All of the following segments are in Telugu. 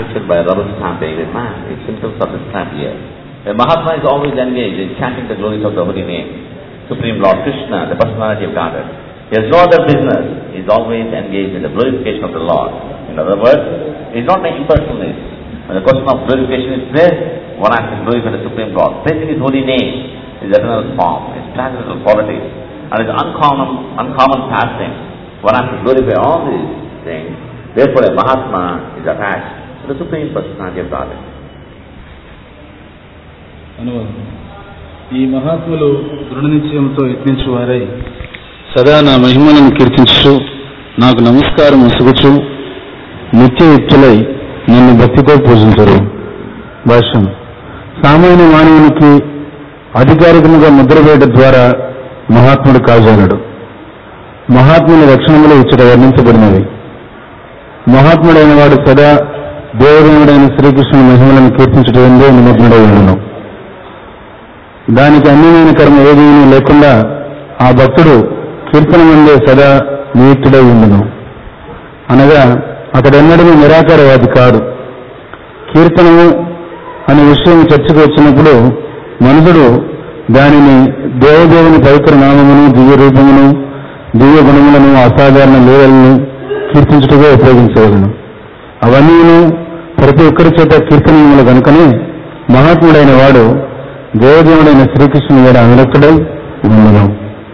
affected by rubber stamping in man. It's symptoms of the stamp here. The Mahatma is always engaged in chanting the glories of the holy name. Supreme Lord Krishna, the personality of Godhead. He has no other business. He is always engaged in the glorification of the Lord. In other words, he is not an impersonalist. When the question of glorification is there, one has to glorify the Supreme Lord. Praising His holy name, His eternal form, His transcendental qualities, and His uncommon, uncommon pastime. One has to glorify all these things. Therefore, a Mahatma is attached to the Supreme Personality of Godhead. అనువాదం ఈ మహాత్ములు దృఢ నిశ్చయంతో యత్నించు వారై సదా నా మహిమలను కీర్తించు నాకు నమస్కారం ముసుగుచు నిత్యయుక్తులై నన్ను భక్తితో పూజించరు భాష్యం సామాన్య మానవునికి అధికారికంగా ముద్ర వేయడం ద్వారా మహాత్ముడు కాజాలడు మహాత్ముని లక్షణములు ఇచ్చట వర్ణించబడినవి మహాత్ముడైన వాడు సదా దేవదేవుడైన శ్రీకృష్ణుని మహిమలను కీర్తించడం ఎందే నిమగ్నుడై ఉండను దానికి అన్యమైన కర్మ ఏదీ లేకుండా ఆ భక్తుడు కీర్తన ముందే సదా నియుక్తుడై ఉండును అనగా అతడెన్నడూ నిరాకారవాది కాడు కీర్తనము అనే విషయం చర్చకు వచ్చినప్పుడు మనుషుడు దానిని దేవదేవుని పవిత్ర నామమును దివ్య రూపమును దివ్య గుణములను అసాధారణ లీలలను కీర్తించుటగా ఉపయోగించవలను అవన్నీను ప్రతి ఒక్కరి చేత కీర్తనీయములు కనుకనే మహాత్ముడైన వాడు దేవదేవుడైన శ్రీకృష్ణుని మీద అనురక్తుడై ఉండను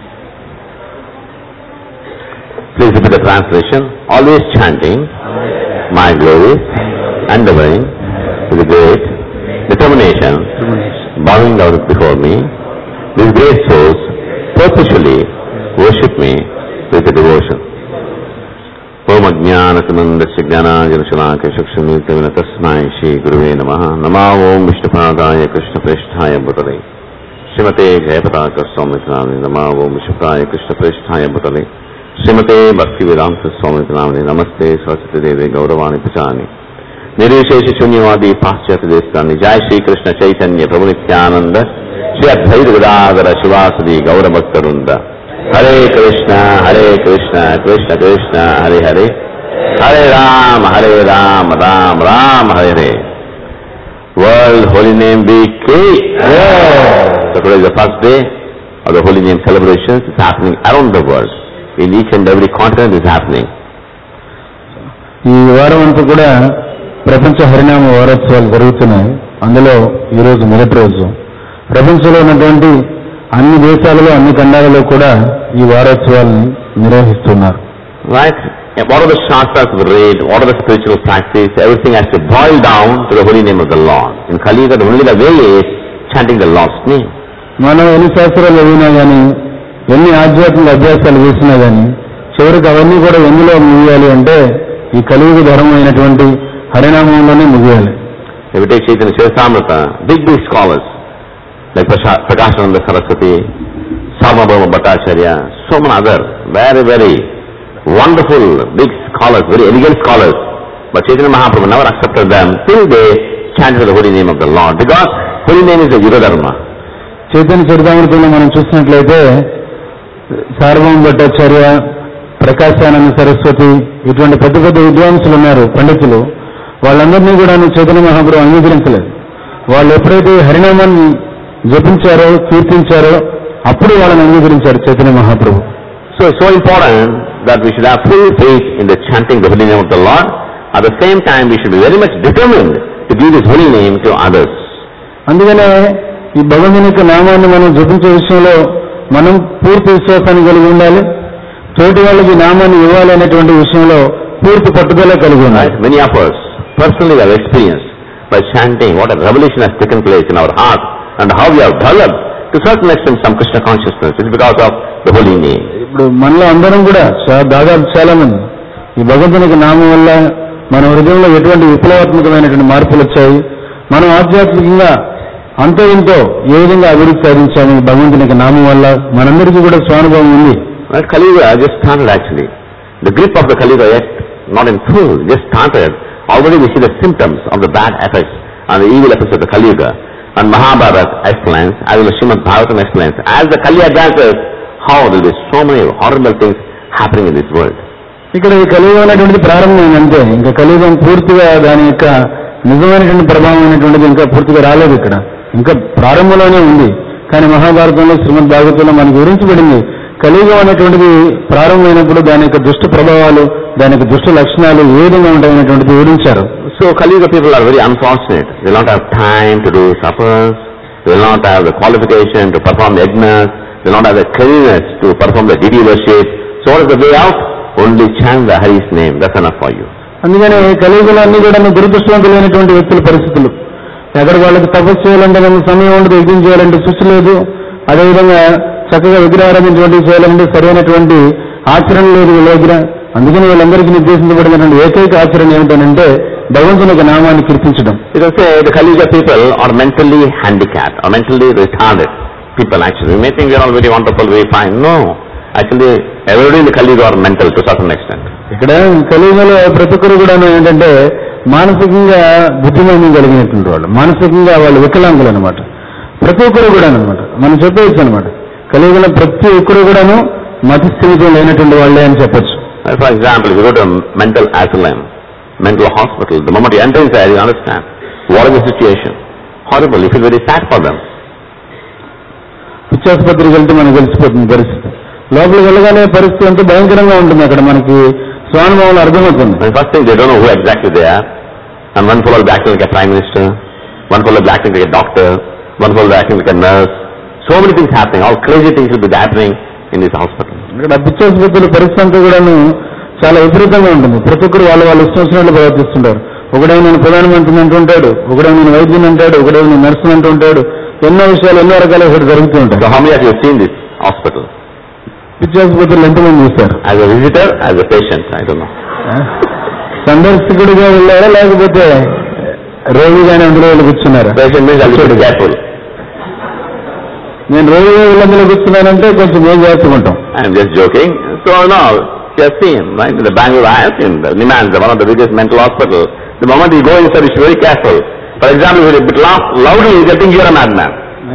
Please repeat the translation. Always chanting my glories and divine with great determination, bowing down before me. These great souls perpetually worship me with the devotion. ఓం అజ్ఞానసమందస్య జ్ఞానాజనశలాక చక్షుమీర్తమిన తస్మై శ్రీ గురువే నమ నమా ఓం విష్ణుపాదాయ కృష్ణప్రేష్ఠాయ బుతలే శ్రీమతే జయపతాక స్వామినామి నమా ఓం విష్ణుపాయ కృష్ణప్రేష్ఠాయ బుతలే శ్రీమతే భక్తి వేదాంత స్వామినామి నమస్తే సరస్వతి దేవి గౌరవాన్ని పిచాని నిర్విశేష శూన్యవాది పాశ్చాత్య దేశాన్ని జయ శ్రీకృష్ణ చైతన్య ప్రభు నిత్యానంద శ్రీ అద్వైత Gadadhara శివాసది గౌరభక్తరుంద Hare Krishna Hare Krishna Krishna Krishna Hare Hare Hare Rama Hare Rama Rama Rama Hare Hare World Holy Name Week. So today is the first day of the Holy Name celebrations. It's happening around the world. In each and every continent is happening. ఈ వారం అంతా కూడా ప్రపంచ హరినామ వారోత్సవాలు జరుగుతున్నాయి అందులో ఈరోజు మొదటి రోజు ప్రపంచంలో ఉన్నటువంటి అన్ని దేశాలలో అన్ని ఖండాలలో కూడా ఈ వారోత్సవాలను నిర్వహిస్తున్నారు Right? And what are the shastras we read? What are the spiritual practice? Everything has to boil down to the holy name of the Lord. In Kali Yuga, the only the way is chanting the Lord's name. మనం ఎన్ని శాస్త్రాలు చదివినా కానీ ఎన్ని ఆధ్యాత్మిక అభ్యాసాలు చేసినా కానీ చివరికి అవన్నీ కూడా ఎందులో ముగియాలి అంటే ఈ కలియుగ ధర్మం అయినటువంటి హరినామంలోనే ముగియాలి If you take Chaitanya Charitamrita, big, big scholars like Prasha- Prakashananda Saraswati, Sarvabhauma Bhattacharya, so many other very, very wonderful, big scholars, very elegant scholars. But Chaitanya Mahaprabhu never accepted them till they chanted the holy name of the Lord. Because holy name is the Yuga Dharma. Chaitanya చరితామృతంలో మనం చూసినట్లయితే సార్వభౌమ భట్టాచార్య ప్రకాశానంద సరస్వతి ఇటువంటి పెద్ద పెద్ద విద్వాంసులు ఉన్నారు పండితులు వాళ్ళందరినీ కూడా చైతన్య మహాప్రభు అంగీకరించలేదు వాళ్ళు ఎప్పుడైతే హరినామాన్ని జపించారో కీర్తించారో అప్పుడు వాళ్ళని అంగీకరించారు చైతన్య మహాప్రభు So it's so important that we should have full faith in the chanting the holy name of the Lord. At the same time, we should be very much determined to give this holy name to others. అందుకనే ఈ భగవంతుని యొక్క నామాన్ని మనం జపించే విషయంలో మనం పూర్తి విశ్వాసాన్ని కలిగి ఉండాలి తోటి వాళ్ళకి నామాన్ని ఇవ్వాలి అనేటువంటి విషయంలో పూర్తి పట్టుదల కలిగి ఉండాలి Right? Many of us personally have experienced by chanting what a revelation has taken place in our heart and how we have developed to a certain extent some Krishna consciousness. It's because of the holy name. ఇప్పుడు మనలో అందరం కూడా చా- దాదాపు చాలా మంది ఈ భగవంతునికి నామం వల్ల మన హృదయంలో ఎటువంటి విప్లవాత్మకమైనటువంటి మార్పులు వచ్చాయి మనం ఆధ్యాత్మికంగా అంతో ఇంతో ఏ విధంగా అభివృద్ధి సాధించాము ఈ భగవంతునికి నామం వల్ల మనందరికీ కూడా స్వానుభవం ఉంది Right? Kali Yuga just started actually. The grip of the Kali Yuga yet not in full, just started. Already we see the symptoms of the bad effects and the evil effects of the Kali Yuga. And Mahabharata explains, as well as Srimad Bhagavatam explains, as the Kali advances, how there will be so many horrible things happening in this world. ఇక్కడ ఈ కలియుగం అనేటువంటిది ప్రారంభం అంతే ఇంకా కలియుగం పూర్తిగా దాని యొక్క నిజమైనటువంటి ప్రభావం అనేటువంటిది ఇంకా పూర్తిగా రాలేదు ఇక్కడ ఇంకా ప్రారంభంలోనే ఉంది కానీ మహాభారతంలో శ్రీమద్ భాగవతంలో మనకు వివరించబడింది కలియుగం అనేటువంటిది ప్రారంభమైనప్పుడు దాని యొక్క దుష్ట ప్రభావాలు దాని యొక్క దుష్ట లక్షణాలు ఏ విధంగా ఉంటాయనేటువంటిది వివరించారు So Kali Yuga people are very unfortunate. They will not have time to do suppers. They will not have the qualification to perform yajnas. They will not have the cleanliness to perform the deity worship. So what is the way out? Only chant the Hari's name. That's enough for you. అందుకని కలియుగంలో అన్ని కూడా దురదృష్టవంతులైనటువంటి వ్యక్తుల పరిస్థితులు ఎక్కడ వాళ్ళకి తపస్సు చేయాలంటే మనకు సమయం ఉండదు యజ్ఞం చేయాలంటే శుచి లేదు అదేవిధంగా చక్కగా విగ్రహారాధించేటువంటి చేయాలంటే సరైనటువంటి ఆచరణ లేదు వీళ్ళ దగ్గర అందుకని వీళ్ళందరికీ నిర్దేశించబడినటువంటి ఏకైక ఆచరణ ఏమిటనంటే భగవంతుని యొక్క నామాన్ని కీర్తించడం You can say the Kali Yuga people are mentally handicapped or mentally retarded people actually. You may think they are all very wonderful, very fine. No. Actually, everybody in the Kali Yuga are mental to a certain extent. ఇక్కడ కలియుగంలో ప్రతి ఒక్కరు కూడా ఏంటంటే మానసికంగా బుద్ధిమాన్యం కలిగినటువంటి వాళ్ళు మానసికంగా వాళ్ళు వికలాంగులు అనమాట ప్రతి ఒక్కరు కూడా అనమాట మనం చెప్పవచ్చు అనమాట కలియుగంలో ప్రతి ఒక్కరు కూడాను మతిస్థిమితం లేనటువంటి వాళ్ళే అని చెప్పొచ్చు Uh, For example, if you go to a mental asylum, mental hospital, the moment you enter inside, you understand what is the situation. Horrible. You feel very sad for them. పిచ్చాసుపత్రికి వెళ్తే మనకు తెలిసిపోతుంది పరిస్థితి లోపలికి వెళ్ళగానే పరిస్థితి ఎంత భయంకరంగా ఉంటుంది అక్కడ మనకి స్వానుభవం అర్థమవుతుంది And first thing, they don't know who exactly they are. And one fellow is acting like a prime minister, one fellow is acting like a doctor, one fellow is acting like a nurse. So many things happening. All crazy things will be happening in this hospital. ఇక్కడ పిచ్చాసుపత్రుల పరిస్థితి అంతా కూడాను చాలా విపరీతంగా ఉంటుంది ప్రతి ఒక్కరు వాళ్ళు వాళ్ళు ఇష్టం వచ్చినట్లు ప్రవర్తిస్తుంటారు ఒకడేమో నేను ప్రధానమంత్రిని అంటుంటాడు ఒకడేమో నేను వైద్యుని అంటాడు ఒకడేమో నేను నర్సుని అంటూ ఉంటాడు ఎన్నో విషయాలు ఎన్నో రకాల ఇక్కడ జరుగుతూ So ఉంటాయి how many of you have seen this hospital? పిచ్చాసుపత్రులు ఎంతమంది చూస్తారు As a visitor, as a patient? I don't know. సందర్శకుడిగా వెళ్ళారా లేకపోతే రోగిగానే అందులో వెళ్ళి కూర్చున్నారా Patient means I have to be careful. నేను రోగిగా వెళ్ళి అందులో కూర్చున్నానంటే కొంచెం ఏం జాగ్రత్తగా ఉంటాం I'm just joking. So now, you have seen, right, in the Bangalore, I have seen the Niman, the one of the biggest mental hospital. The moment you go inside, you should be very careful. For example, if you bit laugh loudly, you think you're a madman.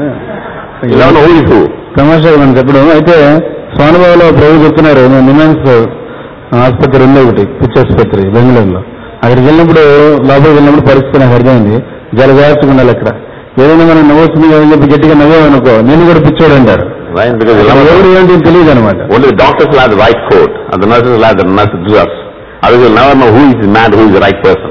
You don't know who is who. తమాషాగా మనం చెప్పడం అయితే స్వానుభావలో ప్రభు చెప్తున్నారు నేను నిమాన్స్ ఆసుపత్రి ఉంది ఒకటి పిచ్చి ఆసుపత్రి బెంగళూరులో అక్కడికి వెళ్ళినప్పుడు లోపలికి వెళ్ళినప్పుడు పరిస్థితి నాకు అర్థమైంది జల జాగ్రత్తగా ఉండాలి అక్కడ ఏదైనా మనం నవ్వుతుంది అని చెప్పి గట్టిగా నవ్వామనుకో నేను కూడా పిచ్చోడు అంటారు Right? Because you never ఎవరు ఏంటి తెలియదు అనమాట only the doctors will have the right coat, and the nurses will have the nurse gloves. Otherwise, you'll never know who is mad, who is the right person.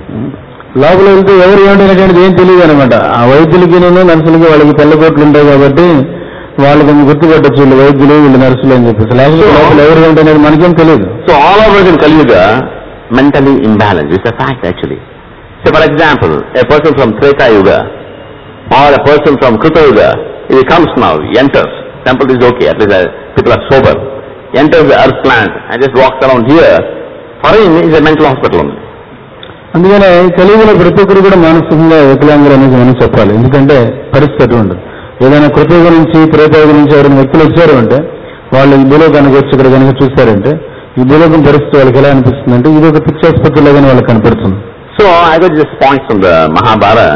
లోపల వెళ్తే ఎవరు ఏంటి అనేటువంటిది ఏం తెలియదు అనమాట ఆ వైద్యులకి నేను నర్సులకి వాళ్ళకి తెల్ల కోట్లు ఉంటాయి కాబట్టి వాళ్ళకి గుర్తుపట్టచ్చు వీళ్ళు వైద్యులు వీళ్ళు నర్సులు అని చెప్పేసి లేకపోతే లోపల ఎవరు ఏంటి అనేది మనకేం తెలియదు So all of us in Kali Yuga, mentally imbalanced. It's a fact actually. Say for example, a person from Treta Yuga or a person from Kruta Yuga, if he comes now, he enters, temple is okay, at least uh, people are sober, he enters the earth plant and just walks around here, for him is a mental hospital only. అందుకనే కలియుగలో ప్రతి ఒక్కరు కూడా మానసికంగా వికలాంగులు అనేది మనం చెప్పాలి ఎందుకంటే పరిస్థితి అటువంటి ఏదైనా కృతయుగం నుంచి త్రేతాయుగం నుంచి ఎవరైనా వ్యక్తులు వచ్చారు అంటే వాళ్ళు ఈ భూలోకానికి వచ్చి ఇక్కడ కనుక చూశారంటే ఈ భూలోకం పరిస్థితి వాళ్ళకి ఎలా అనిపిస్తుందంటే ఇది ఒక పిచ్చాసుపత్రిలాగానే వాళ్ళకి కనపడుతుంది So I got just points from the Mahabharata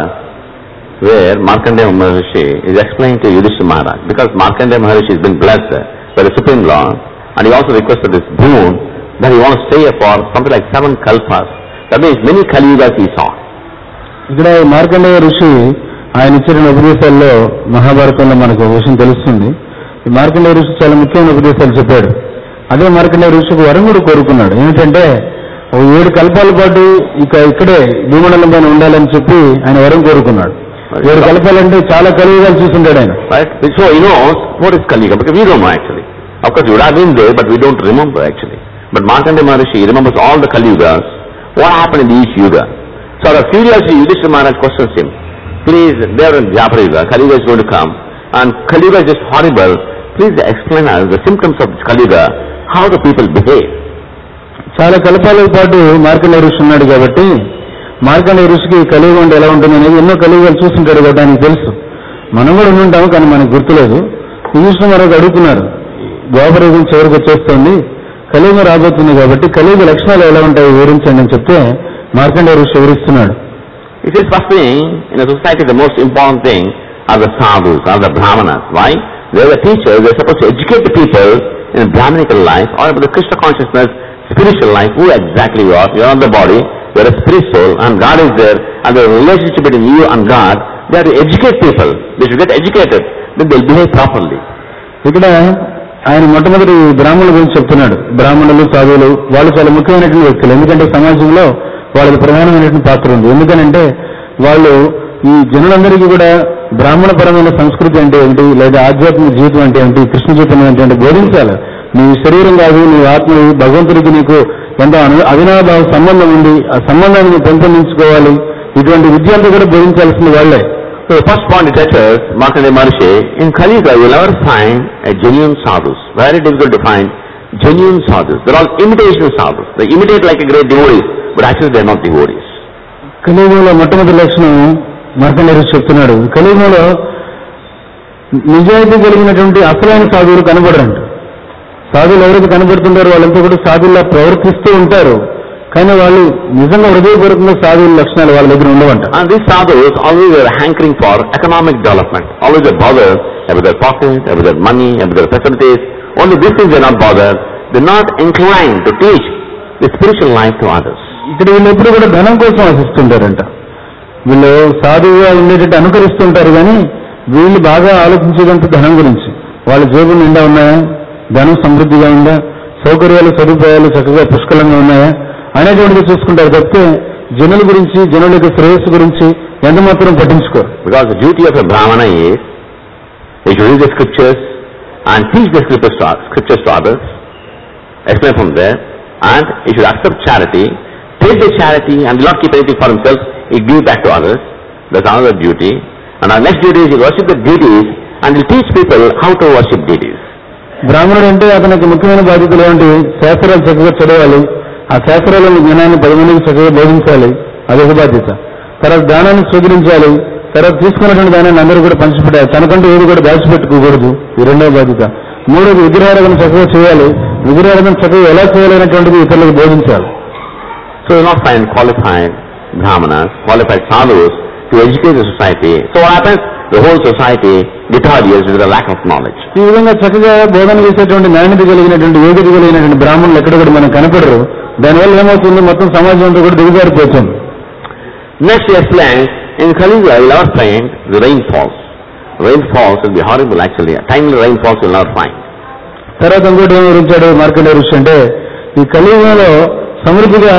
where Markandeya Maharishi is explaining to Yudhishthira Maharaj because Markandeya Maharishi has been blessed by the Supreme Lord and he also requested this boon that he wants to stay for something like seven kalpas. That means many Kali Yugas he saw. ఇక్కడ ఈ మార్కండేయ ఋషి ఆయన ఇచ్చిన ఉపదేశాల్లో మహాభారతంలో మనకు ఒక విషయం తెలుస్తుంది ఈ మార్కండేయ ఋషి చాలా ముఖ్యమైన ఉపదేశాలు చెప్పాడు అదే మార్కండేయ ఋషి ఒక వరం కూడా కోరుకున్నాడు ఏమిటంటే ఓ ఏడు కల్పాల పాటు ఇక ఇక్కడే భూమండలం పైన ఉండాలని చెప్పి ఆయన వరం కోరుకున్నాడు ఏడు కల్పాలంటే చాలా కలియుగాలు చూసుంటాడు ఆయన Right? So he knows what is Kali Yuga because we don't know actually. Of course, you would have been there, but we don't remember actually. But Markandeya Maharishi remembers all the Kali Yugas, what happened in each Yuga. So out of curiosity, Yudhishthira Maharaj questions him, please, they are in Dwapara Yuga, Kali Yuga is going to come, and Kali Yuga is just horrible. Please explain us the symptoms of this Kali Yuga, how the people behave. చాలా కల్పాల పాటు మార్కండేయ ఋషి ఉన్నాడు కాబట్టి మార్కండేయ ఋషికి కలియుగం అంటే ఎలా ఉంటుంది అనేది ఎన్నో కలియుగాలు చూస్తుంటాడు కాబట్టి ఆయనకు తెలుసు మనం కూడా ఉంటాము కానీ మనకు గుర్తులేదు యుధిష్ణ మరొక అడుగుతున్నారు ద్వాపరయుగం చివరికి వచ్చేస్తుంది కలియుగం రాబోతుంది కాబట్టి కలియుగ లక్షణాలు ఎలా ఉంటాయి వివరించండి అని చెప్తే మార్కండేయ ఋషి వివరిస్తున్నాడు He says, first thing, in a society, the most important thing are the sadhus, are the brahmanas. Why? They are the teachers, they are supposed to educate the people in Brahminical life or about the Krishna consciousness, spiritual life, who exactly you are. You are not the body, you are a spirit soul, and God is there, and the relationship between you and God, they have to educate people. They should get educated, then they'll behave properly. ఇక్కడ ఆయన మొట్టమొదటి బ్రాహ్మణుల గురించి చెప్తున్నాడు బ్రాహ్మణులు సాధువులు వాళ్ళు చాలా ముఖ్యమైనటువంటి వ్యక్తులు ఎందుకంటే సమాజంలో వాళ్ళకి ప్రధానమైనటువంటి పాత్ర ఉంది ఎందుకనంటే వాళ్ళు ఈ జనులందరికీ కూడా బ్రాహ్మణపరమైన సంస్కృతి అంటే ఏంటి లేదా ఆధ్యాత్మిక జీవితం అంటే ఏంటి కృష్ణ జీవితం అంటే ఏంటి బోధించాలి నీ శరీరం కాదు నీ ఆత్మ భగవంతుడికి నీకు ఎంతో అను- అవినాభావ సంబంధం ఉంది ఆ సంబంధాన్ని నువ్వు పెంపొందించుకోవాలి ఇటువంటి విద్య అంతా కూడా బోధించాల్సింది వాళ్ళే So the first point it touches, Markandeya Maharishi, in Kali Yuga you will never find a genuine sadhus. Very difficult to find genuine sadhus. They're all imitation sadhus. They imitate like a great devotees, but actually they're not devotees. కలియుగంలో మొట్టమొదటి లక్షణం మార్కండేయ చెప్తున్నాడు కలియుగంలో నిజాయితీ కలిగినటువంటి అసలైన సాధువులు కనబడరంట సాధువులు ఎవరైతే కనబడుతుంటారో వాళ్ళంతా కూడా సాధువులా ప్రవర్తిస్తూ ఉంటారు కానీ వాళ్ళు నిజంగా హృదయపూర్వకంగా సాధువుల లక్షణాలు వాళ్ళ దగ్గర ఉండవంట And these sadhus always are hankering for economic development. Always are bothered about their pocket, about their money, about their facilities. Only these things they're not bothered. They're not inclined to teach the spiritual life to others. ఇక్కడ వీళ్ళు ఎప్పుడు కూడా ధనం కోసం ఆశిస్తుంటారంట వీళ్ళు సాధువుగా ఉండేటట్టు అనుకరిస్తుంటారు కానీ వీళ్ళు బాగా ఆలోచించేదంతా ధనం గురించి వాళ్ళ జేబులు నిండా ఉన్నాయా ధనం సమృద్ధిగా ఉందా సౌకర్యాలు సదుపాయాలు చక్కగా పుష్కలంగా ఉన్నాయా అనేటువంటిది చూసుకుంటారు తప్పితే జనుల గురించి జనుల యొక్క శ్రేయస్సు గురించి ఎంత మాత్రం పట్టించుకోరు Because the duty of a Brahmana is, he should read the scriptures and teach the scriptures to, scriptures to others, explain from there, and he should accept charity, take the charity and will not keep anything for himself, he give back to others. That's another duty. And our next duty is he worship the deities and will teach people how to worship deities. బ్రాహ్మణుడు అంటే అతనికి ముఖ్యమైన బాధ్యతలు ఏంటి శాస్త్రాలు చక్కగా చదవాలి ఆ శాస్త్రాలను జ్ఞానాన్ని పది మందికి చక్కగా బోధించాలి అదొక బాధ్యత తర్వాత దానాన్ని స్వీకరించాలి తర్వాత తీసుకున్నటువంటి దానాన్ని అందరూ కూడా పంచిపెట్టాలి తనకంటూ ఏది కూడా దాచిపెట్టుకోకూడదు ఈ రెండవ బాధ్యత మూడోది విగ్రహారాధన చక్కగా చేయాలి విగ్రహారాధన చక్కగా ఎలా చేయాలనేటువంటిది ఇతరులకు బోధించాలి So you will not find qualified brahmanas, qualified sadhus to educate the society. So what happens? The whole society deteriorates with a lack of knowledge. ఈ విధంగా చక్కగా బోధన చేసేటువంటి నాణ్యత కలిగినటువంటి యోగ్యత కలిగినటువంటి బ్రాహ్మణులు ఎక్కడ కూడా మనకు కనపడరు దానివల్ల ఏమవుతుంది మొత్తం సమాజం అంతా కూడా దిగజారిపోతుంది Next he explains, in Kali Yuga you will never find the rainfalls. Rainfalls will be horrible actually. Timely rainfalls you will never find. తర్వాత ఇంకోటి ఏం వివరించాడు మార్కెట్ ఋషి అంటే ఈ కలియుగంలో సమృద్ధిగా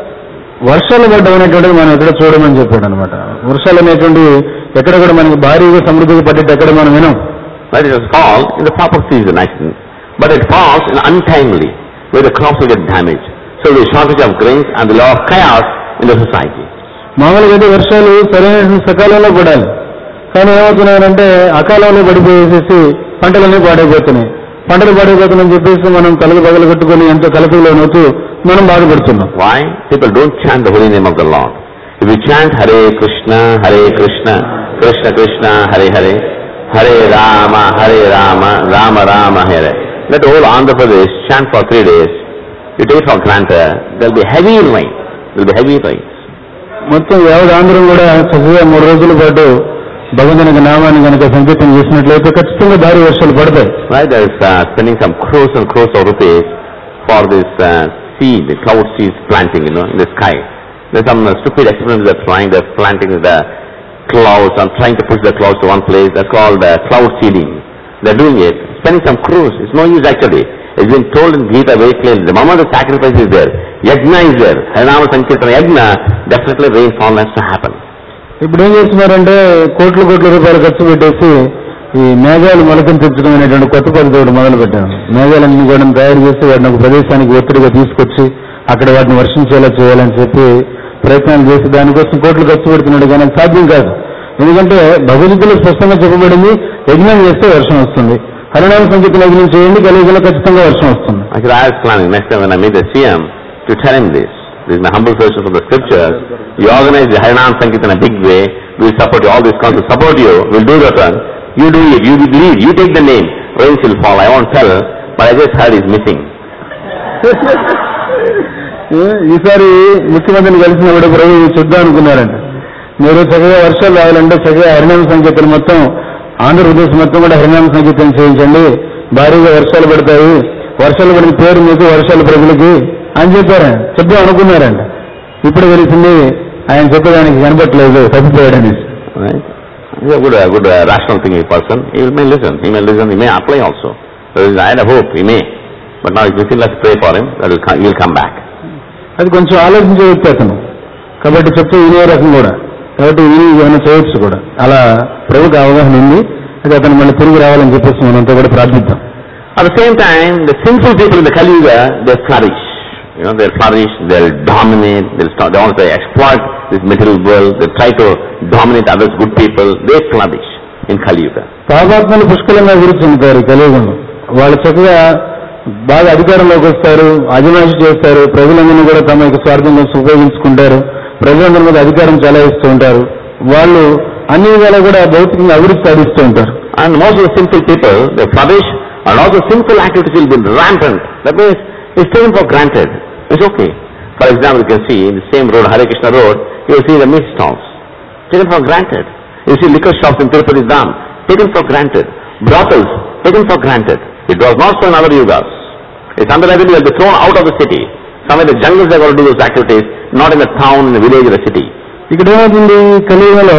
వర్షాలు పడ్డం అనేటువంటిది మనం ఎక్కడ చూడమని చెప్పాడు అనమాట వర్షాలు అనేటువంటి ఎక్కడ కూడా మనకి భారీగా సమృద్ధిగా పడ్డట్టు ఎక్కడ మనం వినం But it is called in the proper season actually. But it falls in untimely, where the crops will get damaged. So there is shortage of grains and the law of chaos in the society. మామూలుగా అయితే వర్షాలు సరైన సకాలంలో పడాలి కానీ ఏమవుతున్నాయంటే అకాలంలో పడిపోయేసేసి పంటలన్నీ పాడైపోతున్నాయి పంటలు పాడైపోతున్నాయని చెప్పేసి మనం తలలు పగలు కట్టుకొని ఎంతో కలతలోనవుతూ మనం బాధపడుతున్నాం Why? People don't chant the holy name of the Lord. If you chant Hare Krishna, Hare Krishna, Krishna Krishna, Hare Hare, Hare Rama, Hare Rama, Rama Rama, Hare. Let all Andhra Pradesh chant for three days. You take it for granted, there will be heavy rain. There will be heavy rain. మొత్తం యావత్ ఆంధ్రం కూడా చక్కగా మూడు రోజుల పాటు భగవంతునికి నామాన్ని కనుక సంకీర్తన చేసినట్లయితే ఖచ్చితంగా భారీ వర్షాలు పడతాయి Right? There is uh, spending some crores and crores of rupees for this uh, seed, the cloud seeds planting, you know, in the sky. There's some uh, stupid experiments they're trying, they're planting the clouds and trying to push the clouds to one place. That's called uh, cloud seeding. They're doing it, spending some crores. It's no use actually. It's been told in Gita very clearly. The moment the sacrifice is there, yajna is there. Harinama Sankirtana yajna, definitely rainfall has to happen. ఇప్పుడు ఏం చేస్తున్నారంటే కోట్ల కోట్ల రూపాయలు ఖర్చు పెట్టేసి ఈ మేఘాలు మొలకెత్తించడం అనేటువంటి కొత్త పద్ధతి ఒకటి మొదలు పెట్టారు మేఘాలన్నీ కూడా తయారు చేసి వాటిని ఒక ప్రదేశానికి ఒత్తిడిగా తీసుకొచ్చి అక్కడ వాటిని వర్షించేలా చేయాలని చెప్పి ప్రయత్నాలు చేసి దానికోసం కోట్లు ఖర్చు పెడుతున్నాడు కానీ అది సాధ్యం కాదు ఎందుకంటే భగవద్గీతలో స్పష్టంగా చెప్పబడింది యజ్ఞం చేస్తే వర్షం వస్తుంది హరినామ సంగీతం యజ్ఞం చేయండి కలియుగంలో ఖచ్చితంగా వర్షం వస్తుంది Actually, I was planning next time when I meet the CM to tell him this. This is my humble suggestion from the scriptures. You organize the Harinam Sankirtan in a big way. We'll support you. All these councils support you. We'll do that one. You do it. You lead. You take the name. Rains will fall. I won't tell. But I just heard he's missing. ఈసారి ముఖ్యమంత్రిని కలిసినప్పుడు ప్రభు చూద్దాం అనుకున్నారంట మీరు చక్కగా వర్షాలు రావాలంటే చక్కగా హరినామ సంగీతం మొత్తం ఆంధ్రప్రదేశ్ మొత్తం కూడా హరినామ సంగీతం చేయించండి భారీగా వర్షాలు పడతాయి వర్షాలు పడిన పేరు మీకు వర్షాలు ప్రజలకి అని చెప్పారు చెప్దాం అనుకున్నారంట ఇప్పుడు తెలిసింది ఆయన చెప్పడానికి కనపట్లేదు తప్పిపోయాడని Right? He's a good, a good uh, rational thinking person. He may listen. He may listen. He may apply also. So I had a hope. He may. But now if you think let's pray for him, that will come, he will come back. అది కొంచెం ఆలోచించే వ్యక్తి అతను కాబట్టి చెప్తే వినే రకం కూడా కాబట్టి విని ఏమైనా చేయొచ్చు కూడా అలా ప్రభుకి అవగాహన ఉంది అది అతను మళ్ళీ తిరిగి రావాలని చెప్పేసి మనంతా కూడా ప్రార్థిద్దాం At the same time, the sinful people in the Kali Yuga, they flourish. You know, they'll flourish, they'll dominate, they'll start, they want to exploit this material world, they try to dominate others, good people, they flourish in Kali Yuga. పాపాత్మలు పుష్కలంగా అభివృద్ధి చెందుతారు ఈ కలియుగంలో వాళ్ళు చక్కగా బాగా అధికారంలోకి వస్తారు అజమాయిషి చేస్తారు ప్రజలందరినీ కూడా తమ యొక్క స్వార్థం కోసం ఉపయోగించుకుంటారు ప్రజలందరి మీద అధికారం చలాయిస్తూ ఉంటారు వాళ్ళు అన్ని విధాలా కూడా భౌతికంగా అభివృద్ధి సాధిస్తూ ఉంటారు And most of the sinful people, they flourish, and also sinful activities will be rampant. That means it's taken for granted. It's okay. For example, you can see in the same road, Hare Krishna road, you will see the meat stalls. Taken for granted. You see liquor shops in Tirupati Dham, taken for granted. Brothels, taken for granted. It was not so in other yugas. It's undeniable they'll be thrown out of the city. Somewhere in the jungles they're going to do those activities, not in the town, in the village, or the city. ఇక్కడ ఏమవుతుంది కలియుగంలో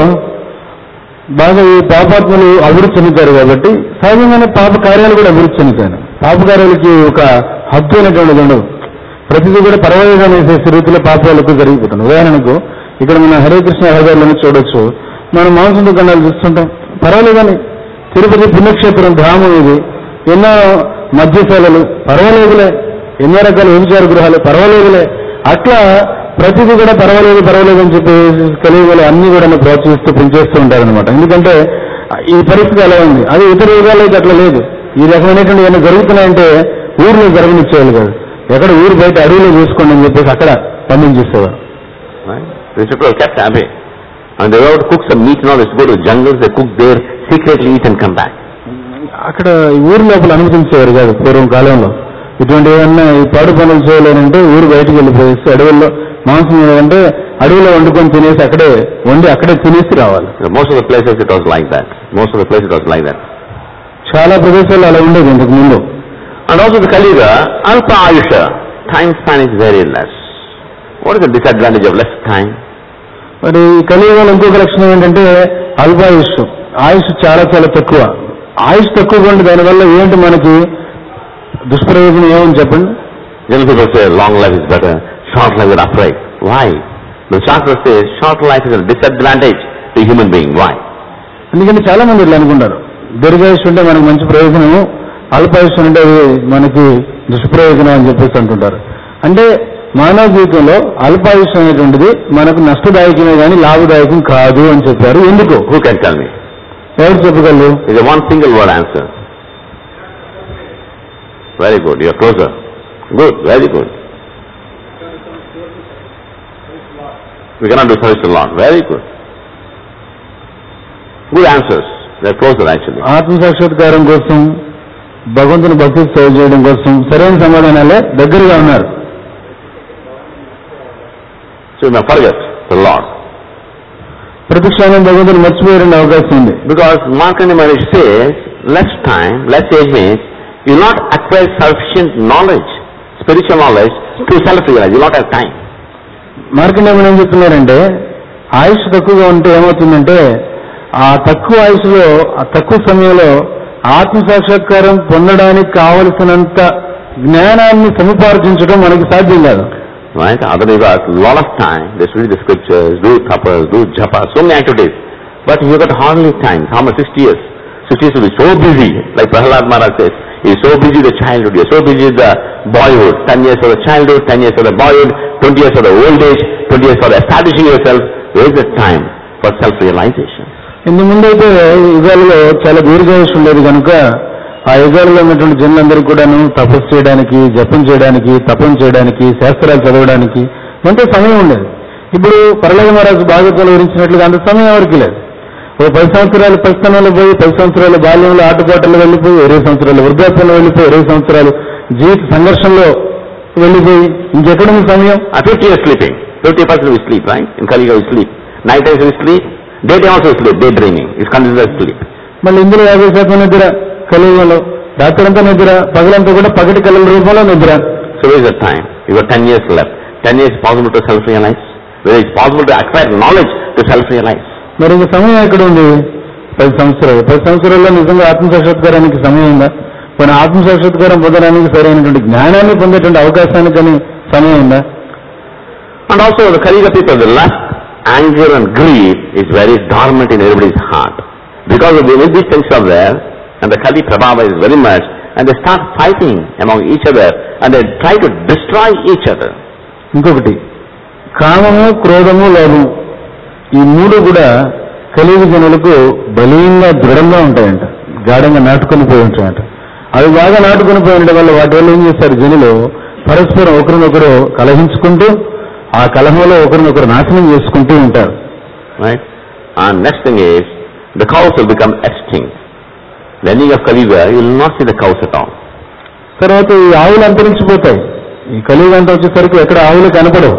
బాగా ఈ పాపాత్మలు అభివృద్ధి చెందుతారు కాబట్టి సహజంగానే పాప కార్యాలు కూడా అభివృద్ధి చెందుతాయి పాప కార్యాలకి ఒక హద్దు అనేటువంటిది ఉండదు ప్రతిదీ కూడా పర్వాలేదని వేసే రీతిలో పాపాలకు జరిగిపోతుంది ఉదాహరణకు ఇక్కడ మన హరే కృష్ణ హరిదారులను చూడొచ్చు మనం మాంసం దుకాణాలు చూస్తుంటాం పర్వాలేదని తిరుపతి పుణ్యక్షేత్రం ధామం ఇది ఎన్నో మద్యశాలలు పర్వాలేదులే ఎన్నో రకాల వ్యభిచార గృహాలు పర్వాలేదులే అట్లా ప్రతిదీ కూడా పర్వాలేదు పర్వాలేదు అని చెప్పి కలియుగలు అన్ని కూడా ప్రోత్సహిస్తూ పెంచేస్తూ ఉంటారనమాట ఎందుకంటే ఈ పరిస్థితి అలా ఉంది అది ఇతర యుగాల్లో అయితే అట్లా లేదు ఈ రకమైనటువంటి ఏమైనా జరుగుతున్నాయంటే ఊర్లో జరగనిచ్చేవాళ్ళు కాదు ఎక్కడ ఊరు బయట అడవిలో చూసుకోండి అని చెప్పేసి అక్కడ పండించేసేవారు Right? These people are kept away. And they don't cook some meat now, they go to the jungles, they cook there, secretly eat and come back. అక్కడ ఈ ఊరు లోపల అనుమతించేవారు కాదు పూర్వం కాలంలో ఇటువంటి ఏమన్నా ఈ పాడు పనులు చేయాలంటే ఊరు బయటకు వెళ్ళిపోయేసి అడవుల్లో మాంసం అంటే అడవిలో వండుకొని తినేసి అక్కడే వండి అక్కడే తినేసి రావాలి So most of the places it was like that. Most of the places it was like that. చాలా ప్రదేశాల్లో అలా ఉండేది ఇంతకు ముందు And also the Kali Yuga, Alpa Ayusha, time span is very less. What is the disadvantage of less time? మరి ఈ కలియుగంలో ఇంకొక లక్షణం ఏంటంటే అల్పాయుష్ ఆయుష్ చాలా చాలా తక్కువ ఆయుష్ తక్కువగా ఉంటే దానివల్ల ఏంటి మనకి దుష్ప్రయోజనం ఏమని చెప్పండి General people say long life is better, short life is upright. Why? The Shastra says short life is a disadvantage to a human being. Why? ఎందుకంటే చాలా మంది ఇట్లా అనుకుంటారు దీర్ఘాయుష్ ఉంటే మనకు మంచి ప్రయోజనము అల్పాయుష్ అంటే అది మనకి దుష్ప్రయోజనం అని చెప్పేసి అంటుంటారు అంటే మానవ జీవితంలో అల్పాయుష్ అనేటువంటిది మనకు నష్టదాయకమే కానీ లాభదాయకం కాదు అని చెప్పారు ఎందుకు Who can tell me? ఎవరు చెప్పగలరు It's a one single word answer. Very good, you're closer. Good, very good. We cannot do service to Lord. Very good. Good answers. They're closer actually. ఆత్మ సాక్షాత్కారం కోసం భగవంతుని భక్తి సేవ చేయడం కోసం సరైన సమాధానాలే దగ్గరగా ఉన్నారు So you may forget the Lord. ప్రతి క్షణం భగవంతుని మర్చిపోయే అవకాశం ఉంది Because Markandeya Maharaj says, less time, less age means you will not acquire sufficient knowledge, spiritual knowledge to self-realize. You will not have time. మార్కండేమని ఏం చెప్తున్నారంటే ఆయుష్ తక్కువగా ఉంటే ఏమవుతుందంటే ఆ తక్కువ ఆయుష్లో ఆ తక్కువ సమయంలో ఆత్మ సాక్షాత్కారం పొందడానికి కావలసినంత జ్ఞానాన్ని సముపార్జించడం మనకి సాధ్యం కాదు Right? Other they got a lot of time. They study the scriptures, do tapas, do japa, so many activities. But you got hardly time. How much? 60 years. 60 years will be so busy. Like Prahlad Maharaj says, he's so busy with the childhood, you're so busy with the boyhood. 10 years for the childhood, 10 years for the boyhood, 20 years for the old age, 20 years for establishing yourself. Where is the time for self-realization? ఇంత ముందైతే యుగాలలో చాలా దీర్ఘాయుష్ ఉండేది కనుక ఆ యుగాలలో ఉన్నటువంటి జనులందరూ కూడాను తపస్సు చేయడానికి జపం చేయడానికి తపం చేయడానికి శాస్త్రాలు చదవడానికి ఎంతో సమయం ఉండేది ఇప్పుడు పరలోక మహారాజు భాగవతంలో వివరించినట్లుగా అంత సమయం ఎవరికి లేదు ఓ పది సంవత్సరాలు పసితనంలో పోయి పది సంవత్సరాలు బాల్యంలో ఆటపాటల్లో వెళ్ళిపోయి ఇరవై సంవత్సరాలు వృద్ధాప్యంలో వెళ్ళిపోయి ఇరవై సంవత్సరాలు జీవిత సంఘర్షంలో వెళ్ళిపోయి ఇంకెక్కడుంది సమయం At 50 years sleeping. 50% we sleep, right? In Kali Yuga we sleep. Night times we sleep. Daytime also we sleep. Daydreaming is considered as sleep. మళ్ళీ ఇందులో యాభై శాతం నిద్ర కలియుగంలో రాత్రంతా నిద్ర పగలంతా కూడా పగటి కళల రూపంలో నిద్ర So where is the time? You got 10 years left. 10 years is possible to self-realize. Whether it's possible to acquire knowledge to self-realize. మరి ఇంక సమయం ఎక్కడ ఉంది పది సంవత్సరాలు పది సంవత్సరాల్లో నిజంగా ఆత్మసాక్షాత్కారానికి సమయం ఉందా కొన్ని ఆత్మసాక్షాత్కారం పొందడానికి సరైనటువంటి జ్ఞానాన్ని పొందేటువంటి అవకాశానికి కానీ సమయం ఉందా And also the Kaliga people, the lust, anger and greed is very dormant in everybody's heart. Because of the, these things are there, and the Kali Prabhava is very much, and they start fighting among each other, and they try to destroy each other. ఇంకొకటి కామము క్రోధము లోభము ఈ మూడు కూడా కలిగి జనులకు బలీయంగా దృఢంగా ఉంటాయంట గాఢంగా నాటుకొని పోయి ఉంటాయంట అవి బాగా నాటుకొని పోయి ఉండడం వల్ల వాటి వల్ల ఏం చేస్తారు జనులు పరస్పరం ఒకరినొకరు కలహించుకుంటూ ఆ కలహంలో ఒకరినొకరు నాశనం చేసుకుంటూ ఉంటారు Right? And next thing is, the cows will become extinct. The ending of Kaliga, you will not see the cows at all. తర్వాత ఈ ఆవులు అంతరించిపోతాయి ఈ కలియుగం అంతా వచ్చేసరికి ఎక్కడ ఆవులు కనపడవు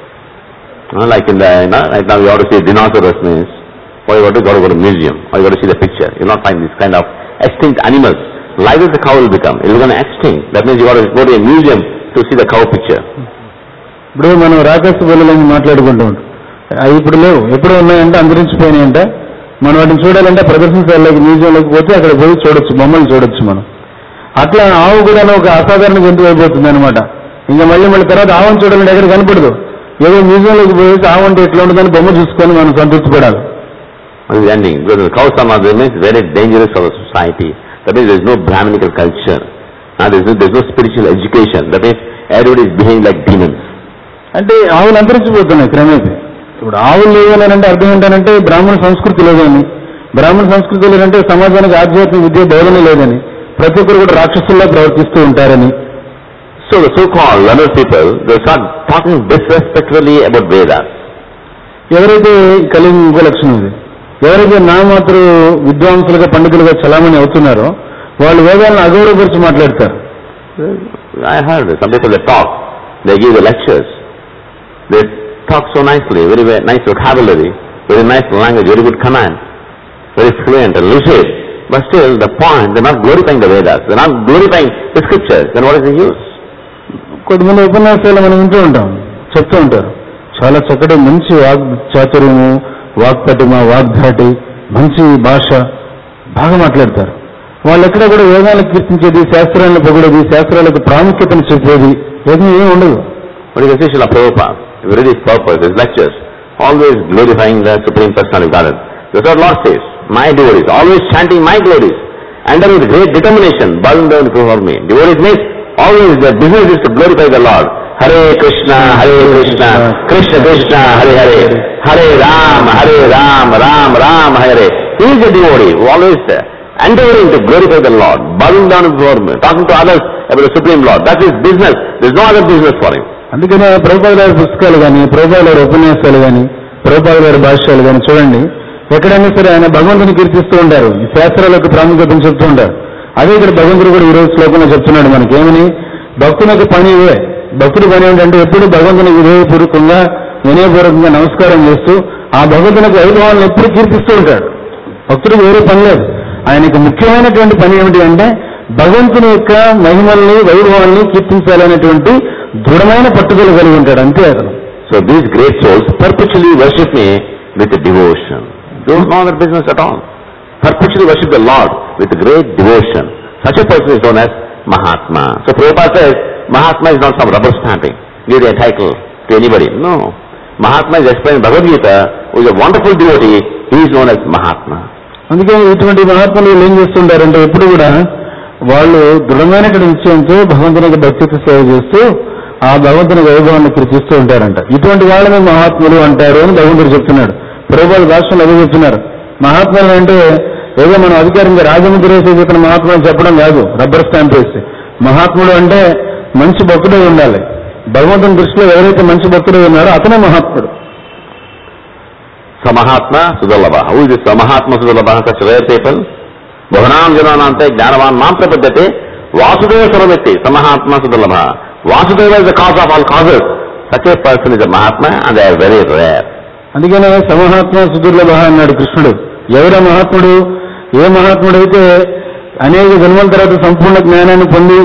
Uh, like in the, you know, right now you ought to see dinosaurs means, or you got to go to, go to museum, or you got to see the picture. You will not find this kind of extinct animals. Like as the cow will become, it will become extinct. That means you got to go to a museum to see the cow picture. ఇప్పుడు మనం రాకాశ బలులని మాట్లాడుకుంటూ ఉంటాం అవి ఇప్పుడు లేవు ఎప్పుడు ఉన్నాయంటే అంతరించిపోయినాయంట మనం వాటిని చూడాలంటే ప్రదర్శనశాలలోకి మ్యూజియంలోకి పోతే అక్కడ పోయి చూడొచ్చు బొమ్మలు చూడొచ్చు మనం అట్లా ఆవు కూడా ఒక అసాధారణ జంతువు అయిపోతుంది అనమాట ఇంకా మళ్ళీ మళ్ళీ తర్వాత ఆవును చూడాలంటే ఎక్కడ కనపడదు ఏదో మ్యూజియంలోకి పోయేసి ఆవు అంటే ఎట్లా ఉంటుందని బొమ్మ చూసుకొని మనం సంతృప్తి పడాలి What is the ending? Because the cows are not there means very dangerous for the society. That means there is no Brahminical culture. Now there is no, there is no spiritual education. That means everybody is behaving like demons. అంటే ఆవులు అంతరించిపోతున్నాయి క్రమేపీ ఇప్పుడు ఆవులు లేవని అంటే అర్థం ఏంటంటే బ్రాహ్మణ సంస్కృతి లేదని బ్రాహ్మణ సంస్కృతి లేదంటే సమాజానికి ఆధ్యాత్మిక విద్య బోధన లేదని ప్రతి ఒక్కరు కూడా రాక్షసుల్లా ప్రవర్తిస్తూ ఉంటారని So the so-called learned people, they start talking disrespectfully about Vedas. ఎవరైతే ఈ కలిగి ఇంకో లక్షణం ఇది ఎవరైతే నామాత్ర విద్వాంసులుగా పండితులుగా చలామణి అవుతున్నారో వాళ్ళు వేదాలను అగౌరవపరిచి మాట్లాడతారు I heard some people they talk, they give the lectures. They talk so nicely, very, very nice vocabulary, very nice language, very good command, very fluent and lucid. But still, the point, they're not glorifying the Vedas, they're not glorifying the scriptures. Then what is the use? కొంతమంది ఉపన్యాసాలు మనం వింటూ ఉంటాం చెప్తూ ఉంటారు చాలా చక్కటి మంచి వాగ్ చాతుర్యము వాక్పటిమ వాగ్ధాటి మంచి భాష బాగా మాట్లాడతారు వాళ్ళు ఎక్కడ కూడా వేదాలను కీర్తించేది శాస్త్రాలను పొగిడేది శాస్త్రాలకు ప్రాముఖ్యతను చెప్పేది ఏమీ ఏమి ఉండదు What is the Srila Prabhupada? If you read his purpose, his lectures, always glorifying the Supreme Personality of Godhead. That's what Lord says. My devotees, always chanting my glories. And then with great determination, bowing down before me. Devotees means always their business is to glorify the Lord. Hare Krishna, Hare Krishna, Krishna Krishna, Hare Hare, Hare Ram, Hare Ram, Ram Ram, Hare. He is a devotee who always uh, endeavoring to glorify the Lord, bowing down before me, talking to others about the Supreme Lord. That is business. There is no other business for him. అందుకనే ప్రభుపాద గారి పుస్తకాలు కానీ ప్రభుపాద గారి ఉపన్యాసాలు కానీ ప్రభుపాద గారి భాష్యాలు కానీ చూడండి ఎక్కడైనా సరే ఆయన భగవంతుని కీర్తిస్తూ ఉంటారు ఈ శాస్త్రాలకు ప్రాముఖ్యతను చెప్తూ ఉంటారు అదే ఇక్కడ భగవంతుడు కూడా ఈ రోజు శ్లోకంలో చెప్తున్నాడు మనకి ఏమని భక్తుని యొక్క పని ఇవే భక్తుడి పని ఏంటంటే ఎప్పుడు భగవంతునికి విధేయపూర్వకంగా వినయపూర్వకంగా నమస్కారం చేస్తూ ఆ భగవంతునికి వైభవాలను ఎప్పుడు కీర్తిస్తూ ఉంటాడు భక్తుడికి వేరే పని లేదు ఆయనకి ముఖ్యమైనటువంటి పని ఏమిటి అంటే భగవంతుని యొక్క మహిమల్ని వైభవాన్ని కీర్తించాలనేటువంటి దృఢమైన పట్టుదల కలిగి ఉంటాడు అంతే అతను So these great souls perpetually worship me with devotion. Don't know their business at all. Perpetually worship the Lord with great devotion. Such a person is known as Mahatma. So Prabhupada says, Mahatma is not some rubber stamping, give a title to anybody. No. Mahatma is explained in Bhagavad Gita, who is a wonderful devotee, he is known as Mahatma. అందుకే ఇటువంటి మహాత్ములు వీళ్ళు ఏం చేస్తుంటారంటే ఎప్పుడు కూడా వాళ్ళు దృఢమైనటువంటి నిశ్చయంతో భగవంతునికి భక్తితో సేవ చేస్తూ ఆ భగవంతుని వైభవాన్ని కీర్తిస్తూ ఉంటారంట ఇటువంటి వాళ్ళని మహాత్ములు అంటారు అని భగవంతుడు చెప్తున్నాడు ప్రభుత్వ రాష్ట్రంలో అదే చెప్తున్నారు మహాత్ములు అంటే ఏదో మనం అధికారంగా రాజముద్ర వేసి చెప్పిన మహాత్ములు అని చెప్పడం కాదు రబ్బర్ స్టాంప్ వేసి మహాత్ముడు అంటే మంచి భక్తుడే ఉండాలి భగవంతుని దృష్టిలో ఎవరైతే మంచి భక్తుడే ఉన్నారో అతనే మహాత్ముడు Samahatma Sudalabha. Who is this Samahatma Sudalabha? Such rare people. Bhavanam Jananante Jnanavan Mam Prapadyate Vasudeva Saramiti Samahatma Sudalabha. Vasudeva is the cause of all causes. Such a person is a Mahatma and they are very rare. అందుకనే సమహాత్మ సుదుర్లభ అన్నాడు కృష్ణుడు ఎవర మహాత్ముడు ఏ మహాత్ముడైతే అనేక జన్మల తర్వాత సంపూర్ణ జ్ఞానాన్ని పొంది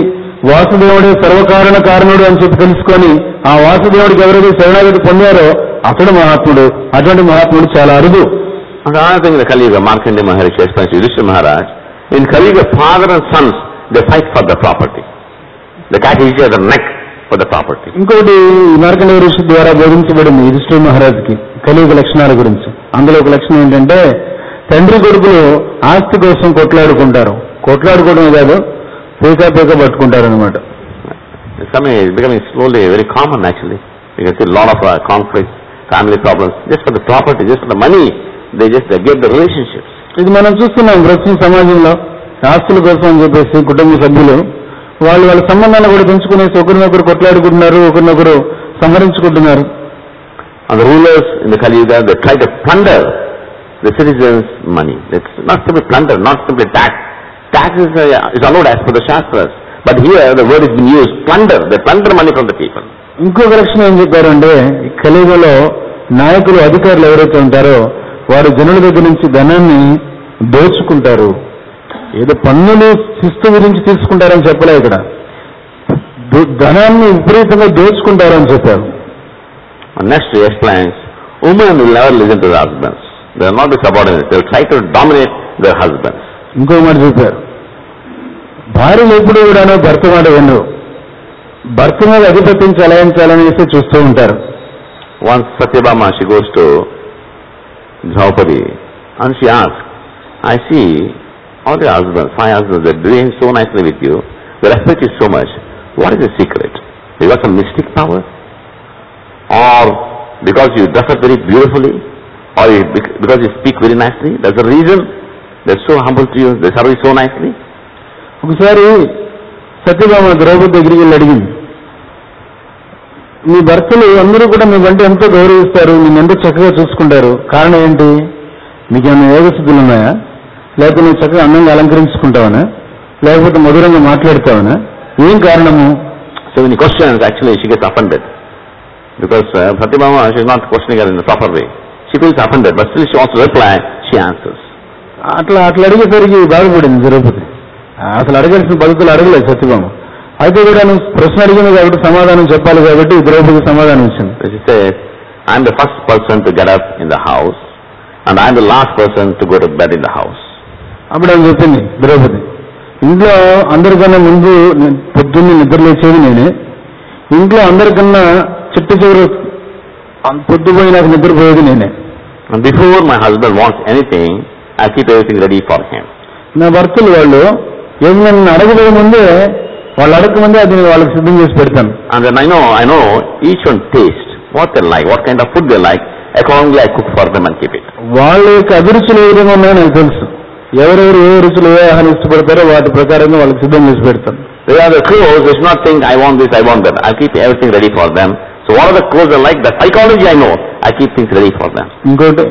వాసుదేవుడే సర్వకారణ కారణుడు అని చెప్పి తెలుసుకొని ఆ వాసుదేవుడికి ఎవరైతే శరణాగతి పొందారో అతడు మహాత్ముడు అటువంటి మహాత్ముడు చాలా అరుదు And another thing in the Kali Yuga, Markandeya Maharishi explains to Yudhishthira Maharaj, in Kali Yuga, father and sons, they fight for the property. They catch each other neck for the property. ఇంకోటి మార్కండేయ ఋషి ద్వారా బోధించబడింది యుధిష్ఠిర మహారాజుకి కలియుగ లక్షణాల గురించి అందులో ఒక లక్షణం ఏంటంటే తండ్రి కొడుకులు ఆస్తి కోసం కొట్లాడుకుంటారు కొట్లాడుకోవడమే కాదు పీకా పీక పట్టుకుంటారు అనమాట It's coming, it's becoming slowly very common actually. You can see a lot of uh, conflicts, family problems, just for the property, just for the money, they just uh, give the relationships. ఇది మనం చూస్తున్నాం ప్రస్తుతం సమాజంలో ఆస్తుల కోసం అని చెప్పేసి కుటుంబ సభ్యులు వాళ్ళు వాళ్ళ సంబంధాన్ని కూడా పెంచుకునేసి ఒకరినొకరు కొట్లాడుకుంటున్నారు ఒకరినొకరు సంహరించుకుంటున్నారు And the rulers in the Kali Yuga, they try to plunder the citizens' money. It's not simply plunder, not simply tax. Tax is, uh, is allowed as per the Shastras. But here the word is being used, plunder. They plunder money from the people. ఇంకొక లక్షణం ఏం చెప్పారంటే ఈ కలియుగంలో నాయకులు అధికారులు ఎవరైతే ఉంటారో వారు జనుల దగ్గర నుంచి ధనాన్ని దోచుకుంటారు ఏదో పన్నులు శిస్తు గురించి తీసుకుంటారని చెప్పలే ఇక్కడ దు- ధనాన్ని విపరీతంగా దోచుకుంటారు అని చెప్పారు And next he explains, women will never listen to their husbands. They will not be subordinate. They will try to dominate their husbands. ఇంకో మాట చెప్పారు భార్యలు ఎప్పుడు కూడాను భర్త మాట వినరు భర్త మీద అధిపత్యం చలాయించాలనేసి చూస్తూ ఉంటారు Once Satyabhama, she goes to Draupadi and she asks, I see all your husbands, five husbands, they're doing so nicely with you, they respect you so much. What is the secret? You got some mystic power? Or because you dress up very beautifully? Or you, bec- because you speak very nicely? That's the reason they're so humble to you, they serve you so nicely? ఒకసారి సత్యభామ ద్రౌపది దగ్గరికి వెళ్ళి అడిగింది మీ భర్తలు అందరూ కూడా మీ వంట ఎంతో గౌరవిస్తారు నేను ఎంతో చక్కగా చూసుకుంటారు కారణం ఏంటి మీకేమైనా యోగసిద్ధులు ఉన్నాయా లేకపోతే నువ్వు చక్కగా అందంగా అలంకరించుకుంటావనా లేకపోతే మధురంగా మాట్లాడతావనా ఏం కారణము So when he questions, actually she gets offended. Because uh, Satyabhama, she's not questioning her in the proper way. She feels offended, but still she wants to reply, she answers. అట్లా అట్లా అడిగేసరికి బాధపడింది ద్రౌపది అసలు అడగాల్సిన పద్ధతులు అడగలేదు సత్యభామ అయితే కూడా నువ్వు ప్రశ్న అడిగింది కాబట్టి సమాధానం చెప్పాలి కాబట్టి ద్రౌపది సమాధానం ఇచ్చింది So she says, I'm the first person to get up in the house, and I'm the last person to go to bed in the house. అప్పుడు ఆమె చెప్పింది ద్రౌపది ఇంట్లో అందరికన్నా ముందు ని- పొద్దున్నే నిద్ర లేచేది నేనే ఇంట్లో అందరికన్నా చిట్ట చివరి అం- పొద్దుపోయినాక నిద్రపోయేది నేనే And before my husband wants anything, I keep everything ready for him. నా భర్తలు వాళ్ళు ఏమి నన్ను అడగబోయే ముందే వాళ్ళు అడగక ముందే అది నేను వాళ్ళకి సిద్ధం చేసి పెడతాను And then I know, I know each one taste, what they like, what kind of food they like. Accordingly, I cook for them and keep it. వాళ్ళ యొక్క అభిరుచులు ఏ విధంగా ఉన్నాయో నాకు తెలుసు ఎవరెవరు ఏ రుచులు ఏ ఆహారం ఇష్టపడతారో వాటి ప్రకారంగా వాళ్ళకి సిద్ధం చేసి పెడతాను They are the clothes, they should not think, I want this, I want that. I keep everything ready for them. So what are the clothes they like? The psychology I know. I keep things ready for them. ఇంకోటి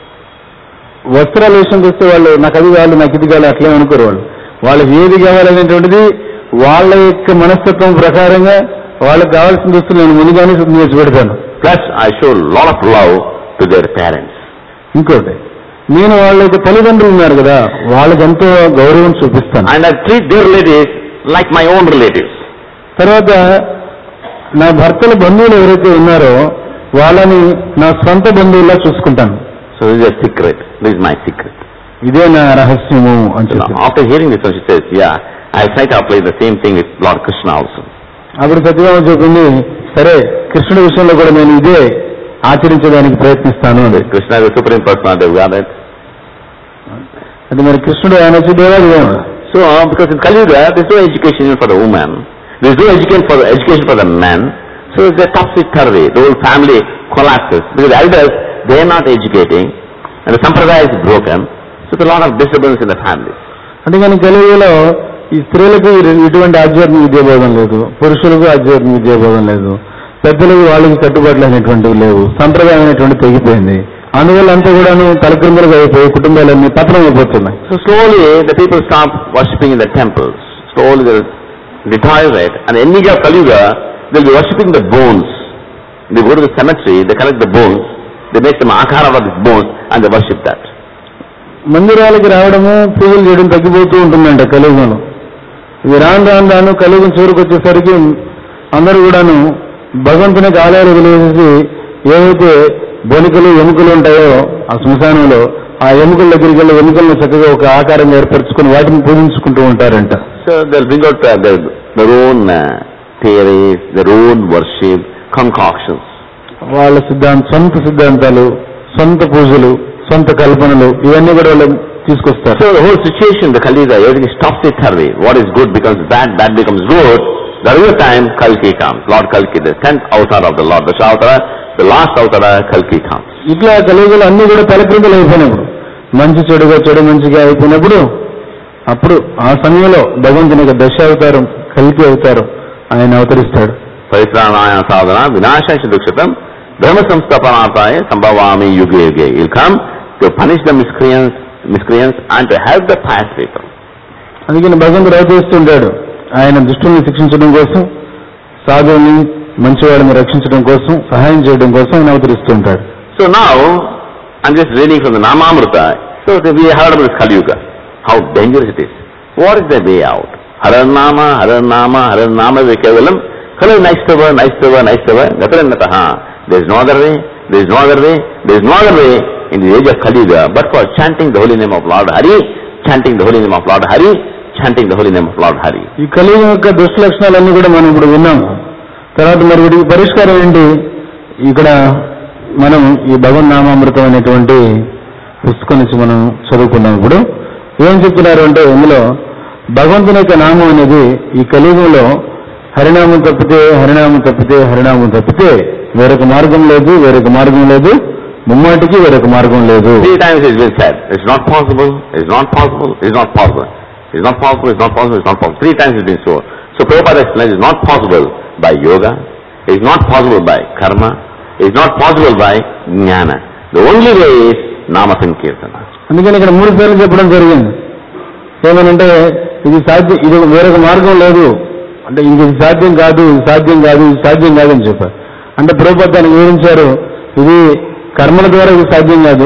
వస్త్రాల విషయంకి వస్తే వాళ్ళు నాకు అది కావాలి నాకు ఇది కావాలి అట్లే అనుకోరు వాళ్ళు వాళ్ళకి ఏది కావాలనేటువంటిది వాళ్ళ యొక్క మనస్తత్వం ప్రకారంగా వాళ్ళకి కావాల్సిన దుస్తులు నేను ముందుగానే సిద్ధం చేసి పెడతాను Plus, I show a lot of love to their parents. ఇంకోటి నేను వాళ్ళ యొక్క తల్లిదండ్రులు ఉన్నారు కదా వాళ్ళకి ఎంతో గౌరవం చూపిస్తాను And I treat their relatives like my own relatives. తర్వాత నా భర్తల బంధువులు ఎవరైతే ఉన్నారో వాళ్ళని నా సొంత బంధువుల్లా చూసుకుంటాను So this is a secret. This is my secret. ఇదే నా రహస్యము అని So now, చెప్పి after hearing this one, she says, yeah, I'll try to apply the same thing with Lord Krishna also. అప్పుడు సత్యభామ చెప్పింది సరే కృష్ణుడి విషయంలో కూడా నేను ఇదే ఆచరించడానికి ప్రయత్నిస్తాను అని Krishna is the supreme personality of Godhead. అది మరి కృష్ణుడు ఆయన వచ్చి దేవాది దేవుడు So, uh, because in Kali Yuga, there's no education even for the woman. There's no education for the, education for the men. So it's a topsy-turvy. The whole family collapses. Because the elders, they're not educating. And the sampradaya is broken. So there's a lot of disturbance in the family. అంటే కానీ కలియుగలో ఈ స్త్రీలకు ఇ- ఇటువంటి ఆధ్యాత్మిక విద్యాబోధం లేదు పురుషులకు ఆధ్యాత్మిక విద్యాబోధం లేదు పెద్దలకు వాళ్ళకి కట్టుబాట్లు అనేటువంటివి లేవు సంప్రదాయం అనేటువంటి తెగిపోయింది అందువల్ల అంతా కూడాను తలక్రిందులుగా అయిపోయి కుటుంబాలన్నీ పతనం అయిపోతున్నాయి So slowly the people stop worshipping in the temples. Slowly they'll deteriorate. And the ending of Kali Yuga, they'll be worshipping the bones. They go to the cemetery, they collect the bones, they make some akara of these bones and they worship that. మందిరాలకి రావడము పూజలు చేయడం తగ్గిపోతూ ఉంటుందంట కలియుగంలో ఇది రాను రాను రాను కలిగి చివరికి వచ్చేసరికి అందరూ కూడాను భగవంతునికి ఆలయాలు వదిలేసి ఏవైతే బొనికలు ఎముకలు ఉంటాయో ఆ శ్మశానంలో ఆ ఎముకల దగ్గరికి వెళ్ళి ఎముకలను చక్కగా ఒక ఆకారంగా ఏర్పరచుకుని వాటిని పూజించుకుంటూ ఉంటారంట So they'll bring out uh, their, their own uh, theories, their own worship, concoctions. వాళ్ళ సిద్ధాంత సొంత సిద్ధాంతాలు సొంత పూజలు సొంత కల్పనలు ఇవన్నీ కూడా వాళ్ళు తీసుకొస్తారు So the whole situation, the Kaliga, everything is topsy-turvy. What is good becomes bad, bad becomes good. There is a time Kalki comes, Lord Kalki, the tenth avatar of the Lord Dashavatara, the last avatar, Kalki comes. ఇట్లా కలియుగలు అన్ని కూడా తలక్రిందులు అయిపోయినప్పుడు మంచి చెడుగా చెడు మంచిగా అయిపోయినప్పుడు అప్పుడు ఆ సమయంలో భగవంతుని యొక్క దశావతారం కలికి అవతారం ఆయన అవతరిస్తాడు Paritranaya sadhana, vinashasya dukshatam, brahma samstapanataya, sambhavami yuge yuge. He'll come to punish the miscreants, miscreants and to help the pious people. అందుకని భగవంతుడు అవతరిస్తుంటాడు ఆయన దుష్టుల్ని శిక్షించడం కోసం సాధువుని మంచివాడిని రక్షించడం కోసం సహాయం చేయడం కోసం ఆయన అవతరిస్తుంటాడు So now, I'm just reading from the Namamrita. So the- we heard about this Kali Yuga, how dangerous it is. What is the way out? Haranama, Haranama, Haranama Vikevalam, Kalu Naistava, Naistava, Naistava, Gatarannataha. There is no other way, there is no other way, there is no other way in the age of Kali Yuga, but for chanting the holy name of Lord Hari, chanting the holy name of Lord Hari, chanting the holy name of Lord Hari. ఈ కలియుగం యొక్క దుష్ట లక్షణాలన్నీ కూడా మనం ఇప్పుడు విన్నాము తర్వాత మరి వీటికి పరిష్కారం ఏంటి ఇక్కడ మనం ఈ భగవన్ నామామృతం అనేటువంటి పుస్తకం నుంచి మనం చదువుకున్నాం ఇప్పుడు ఏం చెప్తున్నారు అంటే ఇందులో భగవంతుని యొక్క నామం అనేది ఈ కలియుగంలో హరినామం తప్పితే హరినామం తప్పితే హరినామం తప్పితే వేరొక మార్గం లేదు వేరొక మార్గం లేదు ముమ్మాటికి వేరొక మార్గం లేదు Three times it's been said, it's not possible, it's not possible, it's not possible. It's not possible, it's not possible, it's not possible. Three times it's been so. So Prabhupada explains it's not possible by yoga, it's not possible by karma, it's not possible by jnana. The only way is nama sankirtana. అందుకని ఇక్కడ మూడు పేర్లు చెప్పడం జరిగింది ఏమనంటే ఇది సాధ్యం ఇది వేరొక మార్గం లేదు అంటే ఇంక ఇది సాధ్యం కాదు ఇది సాధ్యం కాదు ఇది సాధ్యం కాదు అని చెప్పారు అంటే ప్రభుత్వం దానికి వివరించారు ఇది కర్మల ద్వారా ఇది సాధ్యం కాదు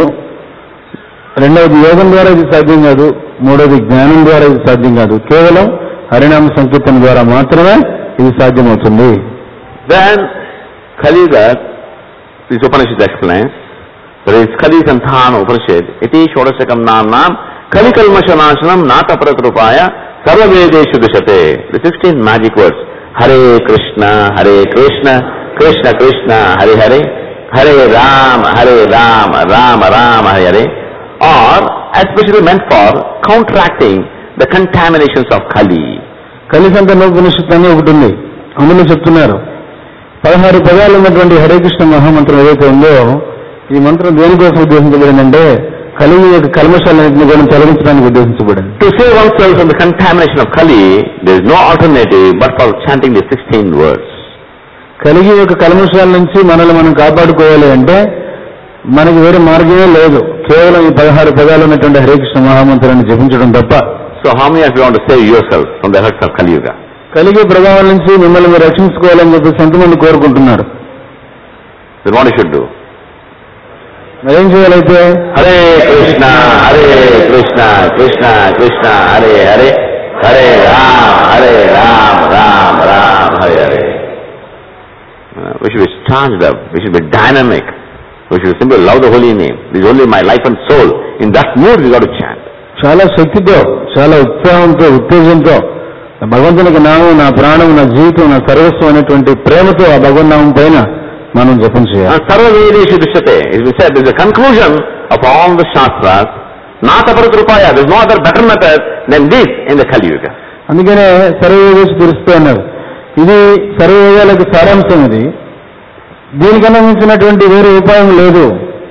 రెండవది యోగం ద్వారా ఇది సాధ్యం కాదు మూడవది జ్ఞానం ద్వారా ఇది సాధ్యం కాదు కేవలం హరినామ సంకీర్తన ద్వారా మాత్రమే ఇది సాధ్యమవుతుంది Then Kali Yuga, this Upanishad explains, there is Kali Santana Upanishad, iti Shodashakam Nam Nam, Kali Kalmasha Nashanam Nata Pratrupaya, Sarva Vedeshu Dishate. The 16 magic words, Hare Krishna, Hare Krishna, Krishna Krishna, Hare Hare, Hare Ram, Hare Ram, Ram Ram, Hare Hare, are especially meant for counteracting the contaminations of Kali. కలిసంత ఉపనిషత్తు అని ఒకటి ఉంది అందులో చెప్తున్నారు పదహారు పదాలు ఉన్నటువంటి హరే కృష్ణ మహామంత్రం ఏదైతే ఉందో ఈ మంత్రం దేనికోసం ఉద్దేశించబడిందంటే కలిగి యొక్క కల్మశాలన్నింటినీ కూడా తొలగించడానికి ఉద్దేశించబడింది To save oneself from the contamination of Kali, there is no alternative but for chanting the 16 words. కలిగి యొక్క కల్మశాల నుంచి మనల్ని మనం కాపాడుకోవాలి అంటే మనకి వేరే మార్గమే లేదు కేవలం ఈ పదహారు పదాలు ఉన్నటువంటి హరే కృష్ణ మహామంత్రాన్ని జపించడం తప్ప So how many of you want to save yourself from the hurts of Kali Yuga? కలిగి ప్రభావం నుంచి మిమ్మల్ని మీరు రక్షించుకోవాలని చెప్పేసి ఎంతమంది కోరుకుంటున్నారు Then what you should do? మరి ఏం చేయాలైతే Hare Krishna, Hare Krishna, Krishna Krishna, Hare Hare, Hare Ram, Hare Ram, Ram Ram, Hare Hare. Uh, we should be charged up, we should be dynamic, we should simply love the holy name. This is only my life and soul. In that mood we got to chant. చాలా శక్తితో చాలా ఉత్సాహంతో ఉత్తేజంతో భగవంతునికి నామం నా ప్రాణం నా జీవితం నా సర్వస్వం అనేటువంటి ప్రేమతో ఆ భగవన్నామం పైన మనం జపం చేయాలి And Sarva Vedeshu Drishyate. It is said, this is the conclusion of all the Shastras. Nata Paratrupaya. There is no other better method than this in the Kali Yuga. అందుకనే సర్వయోగేసి తెలుస్తూ అన్నారు ఇది సర్వయోగాలకు సారాంశం ఇది దీనికన్నా మించినటువంటి వేరే ఉపాయం లేదు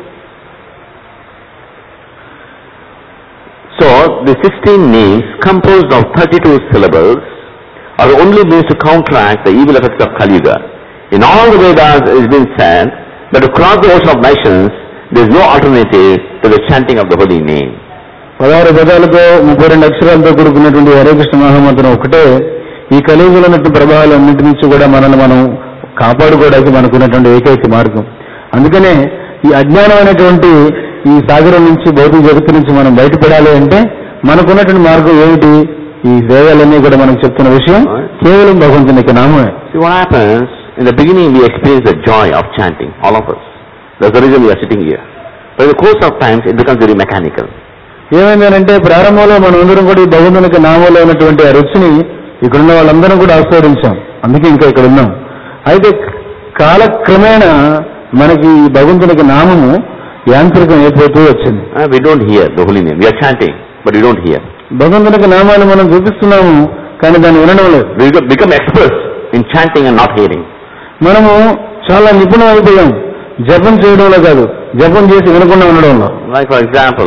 So, the 16 names composed of 32 syllables are the only means to counteract the evil effects of Kali Yuga. In all the Vedas it has been said that to cross the ocean of nations, there is no alternative to the chanting of the holy name. పదహారు పదాలతో ముప్పై రెండు అక్షరాలతో కూడుకున్నటువంటి హరే కృష్ణ మహామంత్రం ఒకటే ఈ కలియుగంలో ఉన్నటువంటి ప్రభావాలన్నింటి నుంచి కూడా మనల్ని మనం కాపాడుకోవడానికి మనకున్నటువంటి ఏకైక మార్గం అందుకనే ఈ అజ్ఞానం అనేటువంటి ఈ సాగరం నుంచి భౌతిక జగత్తు నుంచి మనం బయటపడాలి అంటే మనకున్నటువంటి మార్గం ఏమిటి ఈ వేదాలన్నీ కూడా మనకు చెప్తున్న విషయం కేవలం భగవంతుని యొక్క నామమే See what happens, in the beginning we experience the joy of chanting, all of us. That's the reason we are sitting here. But in the course of times it becomes very mechanical. ఏమైందంటే ప్రారంభంలో మనం అందరం కూడా ఈ భగవంతుని యొక్క నామంలో ఉన్నటువంటి ఆ రుచిని ఇక్కడున్న వాళ్ళందరం కూడా ఆస్వాదించాం అందుకే ఇంకా ఇక్కడ ఉన్నాం అయితే కాలక్రమేణా మనకి ఈ భగవంతుని యొక్క నామము యాంత్రికం అయిపోతూ వచ్చింది Uh, we don't hear the holy name. We are chanting, but we don't hear. భగవంతుని యొక్క నామాన్ని మనం చూపిస్తున్నాము కానీ దాన్ని వినడం లేదు We become- become experts in chanting and not hearing. మనము చాలా నిపుణం అయిపోయాం జపం చేయడంలో కాదు జపం చేసి వినకుండా ఉండడంలో Like for example,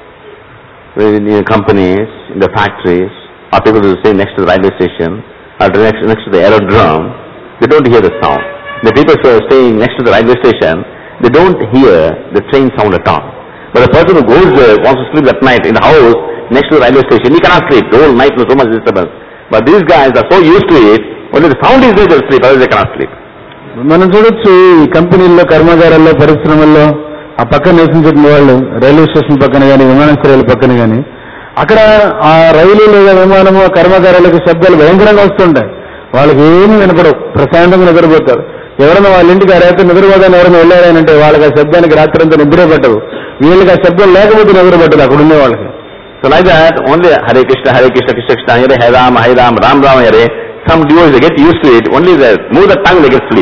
in the companies, in the factories, or people who stay next to the railway station, or next, next to the aerodrome, they don't hear the sound. The people who are staying next to the railway station, they don't hear the train sound at all. But the person who goes there, wants to sleep at night in the house next to the railway station, he cannot sleep. The whole night there's so much disturbance. But these guys are so used to it, only the sound is there, they'll sleep, otherwise they cannot sleep. మనం చూడొచ్చు ఈ కంపెనీల్లో కర్మాగారాల్లో పరిశ్రమల్లో ఆ పక్కన నివసించిన వాళ్ళు రైల్వే స్టేషన్ పక్కన కానీ విమానాశ్రయాల పక్కన కానీ అక్కడ ఆ రైలు లేదా విమానము ఆ కర్మాగారాలకు శబ్దాలు భయంకరంగా వస్తుంటాయి వాళ్ళకి ఏమీ వినపడవు ప్రశాంతంగా నిద్రపోతారు ఎవరైనా వాళ్ళ ఇంటికి ఆ రాత్రి నిద్రపోతాను ఎవరైనా వెళ్ళారనంటే వాళ్ళకి ఆ శబ్దానికి రాత్రి అంతా నిద్ర పట్టదు వీళ్ళకి ఆ శబ్దం లేకపోతే నిద్ర పట్టదు అక్కడ ఉండే వాళ్ళకి So like that, only Hare Krishna, Hare Krishna, Krishna Krishna, Hare Hare Ram, Hare Ram, Ram Ram, Hare. Some devotees they get used to it. Only they move the tongue, they get sleep.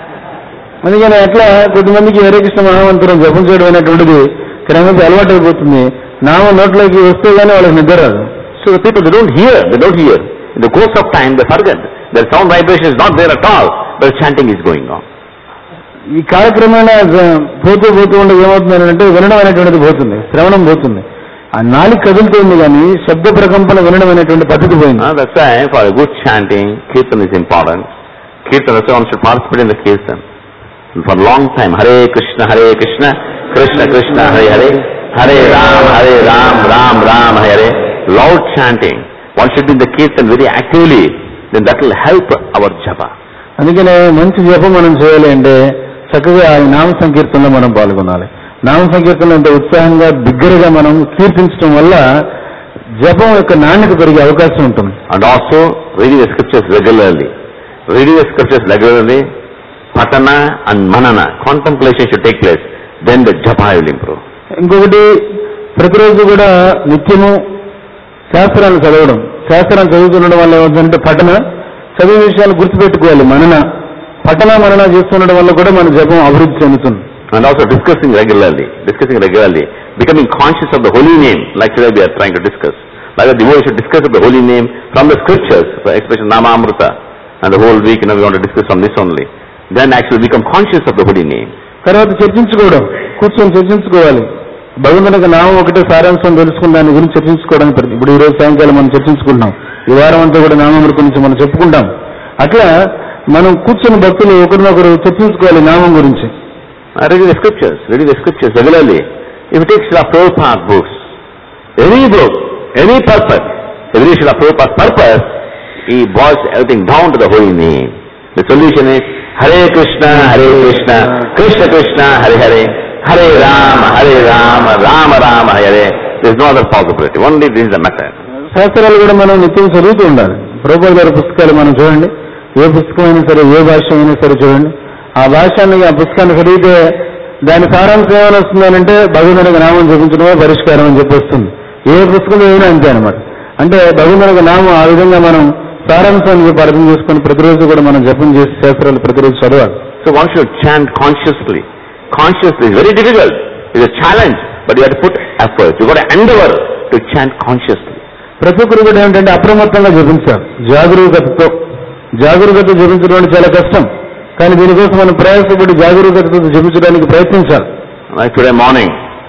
అందుకని అట్లా కొద్దిమందికి హరే కృష్ణ మహామంత్రం జపం చేయడం అనేటువంటిది క్రమంగా అలవాటు అయిపోతుంది నామం నోట్లోకి వస్తే గానీ వాళ్ళకి నిద్ర రాదు So the people they don't hear, they don't hear. In the course of time, they forget. Their sound vibration is not there at all, but chanting is going on. ఈ కాలక్రమేణా జ- పోతూ పోతూ ఉండదు ఏమవుతుంది అంటే వినడం అనేటువంటిది పోతుంది శ్రవణం పోతుంది ఆ నాలుగు కదులుతుంది కానీ శబ్ద ప్రకంపన వినడం అనేటువంటి పద్ధతి పోయింది Uh, that's why for a good chanting, kirtan is important. Kirtan, that's why one should participate in the kirtan. And for a long time, Hare Krishna, Hare Krishna, Krishna Krishna, Hare Hare, Hare Ram, Hare Ram, Ram Ram, Hare. Loud chanting. One should be in the kirtan very actively. Then that will help our japa. అందుకనే మంచి జపం మనం చేయాలి అంటే చక్కగా ఈ నామ సంకీర్తనలో మనం పాల్గొనాలి నామ సంకీర్తనలో ఇంత ఉత్సాహంగా బిగ్గరగా మనం కీర్తించడం వల్ల జపం యొక్క నాణ్యత పెరిగే అవకాశం ఉంటుంది And also reading the scriptures regularly. Reading the scriptures regularly, patana and manana, contemplation should take place. Then the japa will improve. ఇంకొకటి ప్రతిరోజు కూడా నిత్యము శాస్త్రాలు చదవడం శాస్త్రాలు చదువుతుండడం వల్ల ఏమవుతుందంటే పఠన చదివే విషయాలు గుర్తుపెట్టుకోవాలి మనన పఠన మనన చేస్తుండడం వల్ల కూడా మన జపం అభివృద్ధి చెందుతుంది And also discussing regularly, discussing regularly, becoming conscious of the holy name, like today we are trying to discuss. Like the devotee should discuss of the holy name from the scriptures, for especially Nama Amrita, and the whole week, you know, we want to discuss on this only. Then actually become conscious of the holy name. తర్వాత చర్చించుకోవడం కూర్చొని చర్చించుకోవాలి భగవంతుని యొక్క నామం ఒకటే సారాంశం తెలుసుకున్న దాని గురించి చర్చించుకోవడానికి ప్రతి- ఇప్పుడు ఈ రోజు సాయంకాలం మనం చర్చించుకుంటున్నాం ఈ వారం అంతా కూడా నామం గురించి మనం చెప్పుకుంటాం అట్లా మనం కూర్చొని భక్తులు ఒకరినొకరు చర్చించుకోవాలి నామం గురించి Uh, reading the scriptures, reading the scriptures regularly. If you take Srila Prabhupada books, any book, any purpose, if you read Srila Prabhupada's purpose, he boils everything down to the holy name. The solution is Hare Krishna, Hare Krishna, Krishna Krishna, Hare Hare, Hare Rama, Hare Rama, Rama Rama, Hare. There is no other possibility. Only this is the method. శాస్త్రాలు కూడా మనం నిత్యం చదువుతూ ఉండాలి ప్రభుత్వ గారి పుస్తకాలు మనం చూడండి ఏ పుస్తకం అయినా సరే ఏ భాష అయినా సరే చూడండి ఆ భాషని ఆ పుస్తకాన్ని చదివితే దాని సారాంశం ఏమైనా వస్తుందనంటే భగవంతునికి నామం జపించడమే పరిష్కారం అని చెప్పి వస్తుంది ఏ పుస్తకం అయినా అంతే అనమాట అంటే భగవంతునికి నామం ఆ విధంగా మనం సారాంశాన్ని చెప్పి అర్థం చేసుకొని ప్రతిరోజు కూడా మనం జపం చేసి శాస్త్రాలు ప్రతిరోజు చదవాలి So one should chant consciously. Consciously is very difficult. It's a challenge, but you have to put effort. You got to endeavor to chant consciously. ప్రతి ఒక్కరు కూడా ఏంటంటే అప్రమత్తంగా జపించాలి జాగరూకతతో జాగరూకత జపించడం అంటే చాలా కష్టం కానీ దీనికోసం మనం ప్రయాసపడి జాగరూకతతో జపించడానికి ప్రయత్నించాలి Like today morning,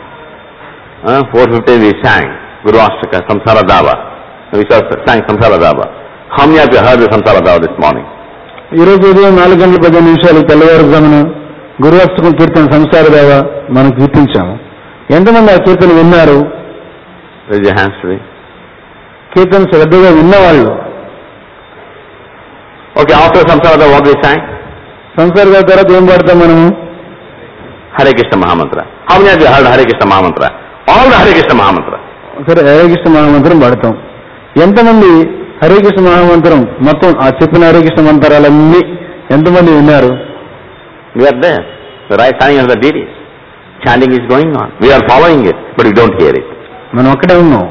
uh, 4.50 we sang Guru Ashtaka, Samsara Dava. We saw, sang Samsara Dava. How many of you heard the Samsara Dava this morning? ఈ రోజు ఉదయం నాలుగు గంటల పదిహేను నిమిషాలు తెల్లవారుజామున గురువాష్టకం కీర్తన సంసార దేవ మనం కీర్తించాము ఎంతమంది ఆ కీర్తన విన్నారు Raise your hands to me. కీర్తన శ్రద్ధగా విన్నవాళ్ళు Okay, after Samsara Dava, what we sang? సంసార దేవ తర్వాత ఏం పాడతాం మనము Hare Krishna Mahamantra. How many of you heard Hare Krishna Mahamantra? All the Hare Krishna Mahamantra. సరే హరే కృష్ణ మహామంత్రం పాడతాం ఎంతమంది హరే కృష్ణ మహామంత్రం మొత్తం ఆ చెప్పిన హరే కృష్ణ మంత్రాలన్నీ ఎంతమంది విన్నారు We are there. The right standing of the deities. Chanting is going on. We are following it, but we don't hear it. మనం అక్కడే ఉన్నాం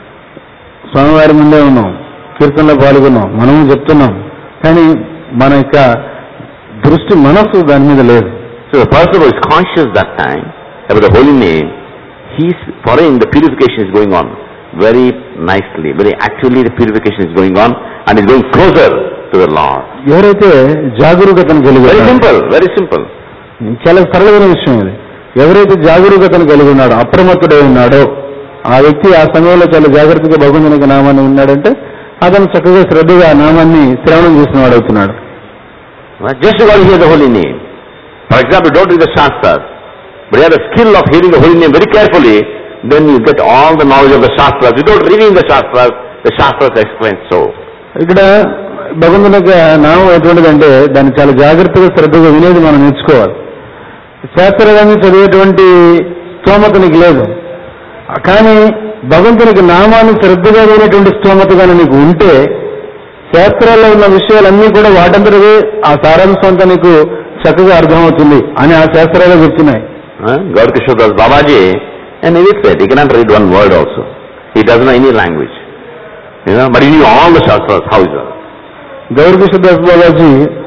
స్వామివారి ముందే ఉన్నాం కీర్తనలో పాల్గొన్నాం మనము చెప్తున్నాం కానీ మన యొక్క దృష్టి మనస్సు దాని మీద లేదు So the person who is conscious that time about the holy name, he's following the purification is going on very nicely, very actively the purification is going on and is going closer to the Lord. ఎవరైతే జాగరూకతను కలిగి Very ఉన్నారో, simple, very simple. చాలా సరళమైన విషయం ఇది ఎవరైతే జాగరూకతను కలిగి ఉన్నాడో అప్రమత్తుడై ఉన్నాడో ఆ వ్యక్తి ఆ సమయంలో చాలా జాగ్రత్తగా భగవంతునికి నామాన్ని ఉన్నాడంటే అతను చక్కగా శ్రద్ధగా ఆ నామాన్ని శ్రవణం చేసిన వాడు అవుతున్నాడు Right? Just you got to hear the holy name. For example, don't read the Shastras, but you have the skill of hearing the holy name very carefully, then you get all the knowledge of the Shastras. Without reading the Shastras, the Shastras explain so. ఇక్కడ భగవంతుని యొక్క నామం ఎటువంటిదంటే దాన్ని చాలా జాగ్రత్తగా శ్రద్ధగా వినేది మనం నేర్చుకోవాలి శాస్త్రాన్ని చదివేటువంటి స్తోమత నీకు లేదు కానీ భగవంతునికి నామాన్ని శ్రద్ధగా వినేటువంటి స్తోమత కానీ నీకు ఉంటే శాస్త్రాల్లో ఉన్న విషయాలన్నీ కూడా వాటంతటివే ఆ సారాంశం అంతా నీకు చక్కగా అర్థమవుతుంది అని ఆ శాస్త్రాలు చెప్తున్నాయి Huh? Gaur Kishore Das Babaji, an illiterate, he cannot read one word also. He doesn't know any language. You know, but he knew all the Shastras, how is that? Gaurakishore Das Babaji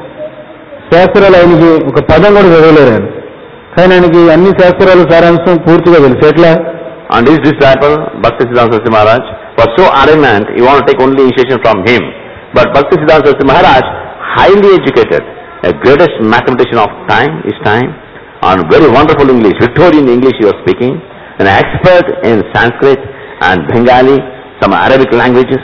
శాస్త్రాలు ఆయనకి ఒక పదం కూడా చదవలేరు ఆయన కానీ ఆయనకి అన్ని శాస్త్రాల సారాంశం పూర్తిగా తెలుసు ఎట్లా And his disciple, Bhakti Siddhanta Saraswati Maharaj, was so adamant, he wanted to take only initiation from him. But Bhakti Siddhanta Saraswati Maharaj, highly educated, a greatest mathematician of time, his time, and very wonderful English, Victorian English he was speaking, an expert in Sanskrit and Bengali, some Arabic languages.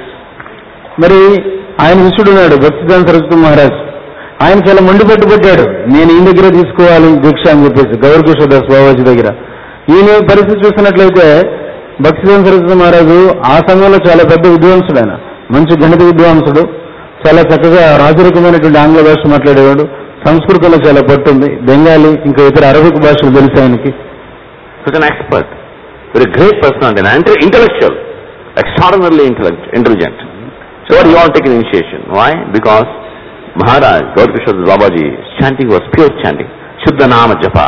మరి ఆయన విషుడున్నాడు భక్తిదాన్ సరస్వతి మహారాజ్ ఆయన చాలా మొండి పట్టుబట్టాడు నేను ఈయన దగ్గర తీసుకోవాలి దీక్ష అని చెప్పేసి గౌర కిషోర్ దాస్ బాబాజీ దగ్గర ఈయన పరిస్థితి చూసినట్లయితే భక్తిదాన్ సరస్వతి మహారాజు ఆ సమయంలో చాలా పెద్ద విద్వాంసుడు ఆయన మంచి గణిత విద్వాంసుడు చాలా చక్కగా రాజరికమైనటువంటి ఆంగ్ల భాష మాట్లాడేవాడు సంస్కృతంలో చాలా పట్టుంది బెంగాలీ ఇంకా ఇతర అరబిక్ భాషలు తెలుసు ఆయనకి Such an expert, very great personality, an inte- intellectual, extraordinarily intellect- intelligent. So what you want to take an initiation? Why? Because Maharaj, Gaurkishore Babaji's chanting was pure chanting. Shuddha Nama Japa.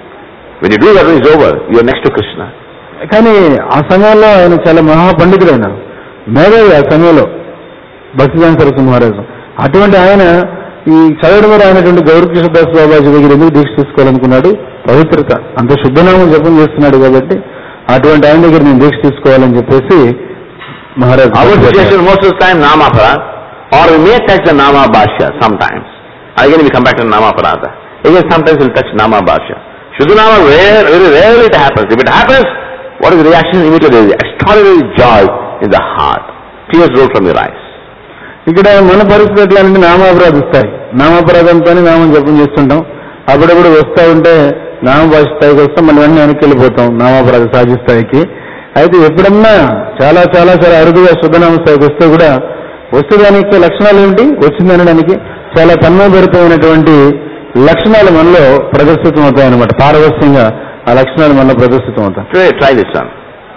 When you do that, it's over. You are next to Krishna. కానీ ఆ సమయంలో ఆయన చాలా మహాపండితుడు ఆయన మేధావి ఆ సమయంలో భక్తిదాన్ సరస్వతి మహారాజు అటువంటి ఆయన ఈ చదవడం మీద అయినటువంటి గౌరకిషోర్ దాస్ బాబాజీ దగ్గర ఎందుకు దీక్ష తీసుకోవాలనుకున్నాడు పవిత్రత అంత శుద్ధనామం జపం చేస్తున్నాడు కాబట్టి అటువంటి ఆయన దగ్గర నేను దీక్ష తీసుకోవాలని చెప్పేసి Maharaj Our situation most of the time Nama Parad, or we may touch the Nama Bhashya sometimes. Again we come back to Nama Parada. Again sometimes we'll touch Nama Bhashya. Shuddha Nama, rare, very rarely it happens. If it happens, what is the reaction? Immediately there is extraordinary joy in the heart. Tears roll from your eyes. ఇక్కడ మన పరిస్థితి ఎట్లా అంటే నామాపరాధం వస్తాయి నామాపరాధంతో నామం జపం చేస్తుంటాం అప్పుడప్పుడు వస్తూ ఉంటే నామభాష స్థాయికి వస్తాం మళ్ళీ వెంటనే వెనక్కి వెళ్ళిపోతాం నామాపరాధ సాధి స్థాయికి అయితే ఎప్పుడన్నా చాలా చాలా చాలా అరుదుగా శుద్ధనామ స్థాయికి వస్తే కూడా వస్తే దాని యొక్క లక్షణాలు ఏమిటి వచ్చింది అనడానికి చాలా తన్మయభరితమైనటువంటి లక్షణాలు మనలో ప్రదర్శితం అవుతాయి అనమాట పారవస్యంగా ఆ లక్షణాలు మనలో ప్రదర్శితం అవుతాయి Today try this one.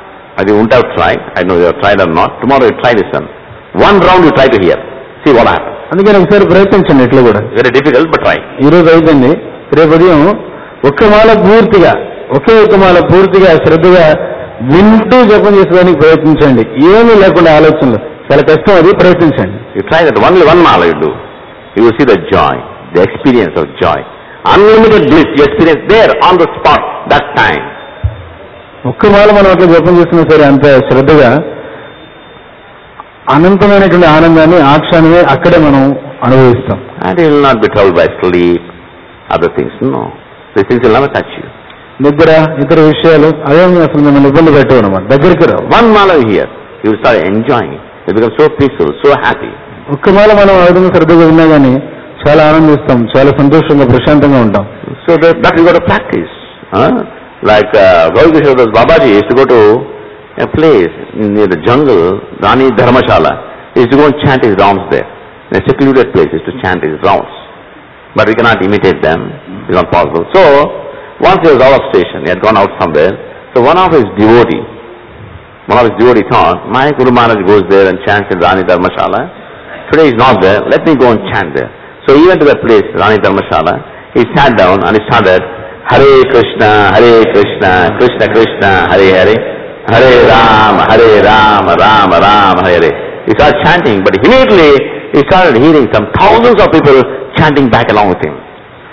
I you won't have tried. I know you have tried or not. Tomorrow you try this one. One round you try to hear. See what happens. అందుకని ఒకసారి ప్రయత్నించండి ఇట్లా కూడా Very difficult but try. ఈ రోజు అయిపోయింది రేపు ఉదయం ఒక్క మాల పూర్తిగా ఒకే ఒక్క మాల పూర్తిగా శ్రద్ధగా వింటూ జపం చేసేదానికి ప్రయత్నించండి ఏమీ లేకుండా ఆలోచనలు చాలా కష్టం అది ప్రయత్నించండి You try that only one mala you do. You will see the joy, the experience of joy. Unlimited bliss you experience there on the spot, that time. ఒక్క మాల మనం అట్లా జపం చేసినా సరే అంత శ్రద్ధగా అనంతమైనటువంటి ఆనందాన్ని ఆ క్షణమే అక్కడే మనం అనుభవిస్తాం And you will not be troubled by sleep, other things. No. These things will never touch you. నిద్ర ఇతర విషయాలు అదేమి అసలు మిమ్మల్ని ఇబ్బంది పెట్టవు అనమాట దగ్గరికి రావు One mala you hear, you will start enjoying it. You become so peaceful, so happy. ఒక్క మాల మనం ఆ విధంగా శ్రద్ధగా విన్నా కానీ చాలా ఆనందిస్తాం చాలా సంతోషంగా ప్రశాంతంగా ఉంటాం So that, that you got to practice. Huh? Like uh, Gaurkishore Das Babaji used to go to a place near the jungle, Rani Dharmashala. He used to go and chant his rounds there. In a secluded place, he used to chant his rounds. But we cannot imitate them. It's not possible. So, once he was out of station, he had gone out somewhere. So one of his devotee, one of his devotee thought, my Guru Maharaj goes there and chants in Rani Dharmashala. Today he's not there, let me go and chant there. So he went to that place, Rani Dharmashala. He sat down and he started, Hare Krishna, Hare Krishna, Krishna Krishna, Hare Hare, Hare Ram, Hare Ram, Ram Ram, Hare Hare. He started chanting, but immediately he started hearing some thousands of people chanting back along with him.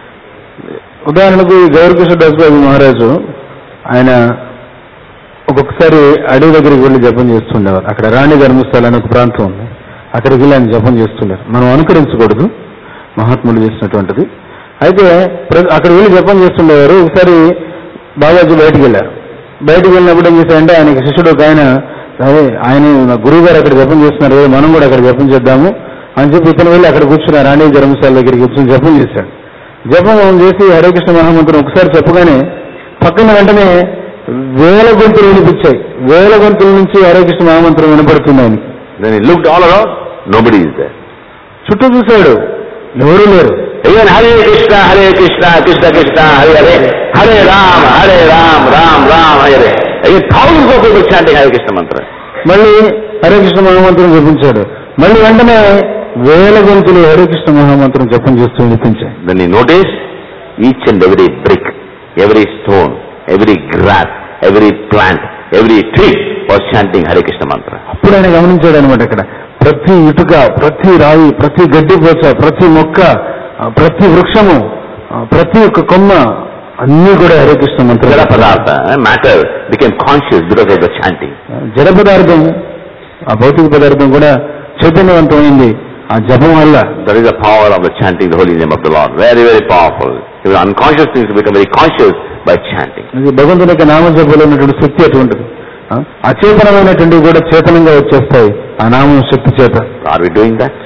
ఉదాహరణకు ఈ గౌరకృష్ణ దాసబాబు మహారాజు ఆయన ఒక్కొక్కసారి అడవి దగ్గరికి వెళ్ళి జపం చేస్తుండేవారు అక్కడ రాణి ధర్మస్థల అనే ఒక ప్రాంతం ఉంది అక్కడికి వెళ్ళి ఆయన జపం చేస్తుండారు మనం అనుకరించకూడదు మహాత్ములు చేసినటువంటిది అయితే ప్ర- అక్కడ వెళ్ళి జపం చేస్తుండేవారు ఒకసారి బాబాజీ బయటికి వెళ్ళారు బయటికి వెళ్ళినప్పుడు ఏం చేశారంటే ఆయనకి శిష్యుడు ఒక ఆయన అదే ఆయన నా గురువు గారు అక్కడ జపం చేస్తున్నారు కదా మనం కూడా అక్కడ జపం చేద్దాము అని చెప్పి ఇతను వెళ్ళి అక్కడ కూర్చున్న రాణి ధర్మశాల దగ్గరికి కూర్చొని జపం చేశాడు జపం చేసి హరే కృష్ణ మహామంత్రం ఒకసారి చెప్పగానే పక్కన వెంటనే వేల గొంతులు వినిపించాయి వేల గొంతుల నుంచి హరే కృష్ణ మహామంత్రం వినపడుతుంది ఆయనకి Then he looked all around, nobody is there. చుట్టూ చూశాడు ఎవరూ లేరు Even Hare Krishna, Hare Krishna, Krishna Krishna, Hare Hare, Hare Ram, Hare Ram, Ram Ram, Hare Hare. Again, thousands of people chanting Hare Krishna mantra. మళ్ళీ హరే కృష్ణ మహామంత్రం జపించాడు మళ్ళీ వెంటనే వేల గొంతులు హరే కృష్ణ మహామంత్రం జపం చేస్తూ వినిపించాయి Then he noticed each and every brick, every stone, every grass, every plant, every tree was chanting Hare Krishna mantra. అప్పుడు ఆయన గమనించాడు అనమాట ఇక్కడ ప్రతి ఇటుక ప్రతి రాయి ప్రతి గడ్డిపోచ ప్రతి మొక్క ఆ, ప్రతి వృక్షము ఆ, ప్రతి ఒక్క కొమ్మ అన్ని కూడా హరే కృష్ణ మంత్రం Jada Padartha, eh, matter, became conscious because of the chanting. జడ పదార్థం ఆ భౌతిక పదార్థం కూడా చైతన్యవంతమైంది ఆ జపం వల్ల That is the power of the chanting the holy name of the Lord. Very, very powerful. Even unconscious things become very conscious by chanting. అది భగవంతుని యొక్క నామజపంలో ఉన్నటువంటి శక్తి అటువంటిది ఆ, అచేతనమైనటువంటివి కూడా చేతనంగా వచ్చేస్తాయి ఆ నామం శక్తి చేత Are we doing that?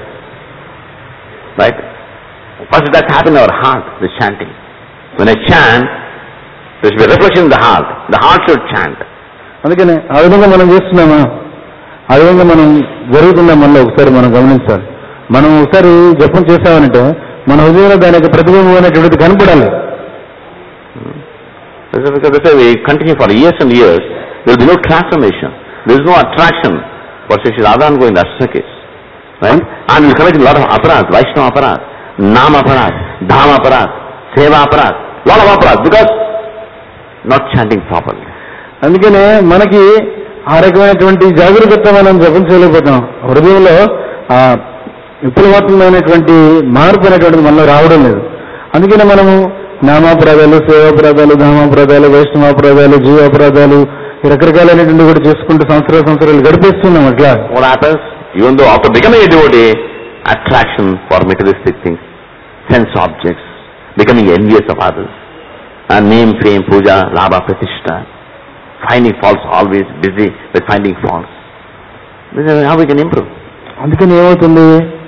Right? First that happen in our heart, the chanting. When I chant, there should be a reflection in the heart. The heart should chant. అందుకని ఆ విధంగా మనం చేస్తున్నామా ఆ విధంగా మనం జరుగుతుందా మనలో ఒకసారి మనం గమనించాలి మనం ఒకసారి జపం చేసామనంటే మన హృదయంలో దాని యొక్క ప్రతిబింబం అనేటువంటిది కనపడాలి This is Because if we continue for years and years, there will be no transformation. There is no attraction for Sri Radha and Govinda Ashtakis. Right? And we commit a lot of aparat, Vaishnava aparat, Nam aparat, Dham aparat, Seva aparat, lot of aparat because not chanting properly. అందుకనే మనకి ఆ రకమైనటువంటి జాగ్రత్త మనం జపం చేయలేకపోతాం హృదయంలో ఆ విప్లవాత్మకమైనటువంటి మార్పు అనేటువంటిది మనలో రావడం లేదు అందుకనే మనము నామాపరాధాలు సేవాపరాధాలు ధామాపరాధాలు వైష్ణవాపరాధాలు జీవాపరాధాలు ఈ రకరకాలైనటువంటి కూడా చేసుకుంటూ సంవత్సరాలు సంవత్సరాలు గడిపేస్తున్నాం అట్లా What happens? Even though after becoming a devotee, attraction for materialistic things, sense objects, becoming envious of others, and name, fame, puja, labha, pratishtha, finding faults, always busy with finding faults. This is how we can improve. అందుకని ఏమవుతుంది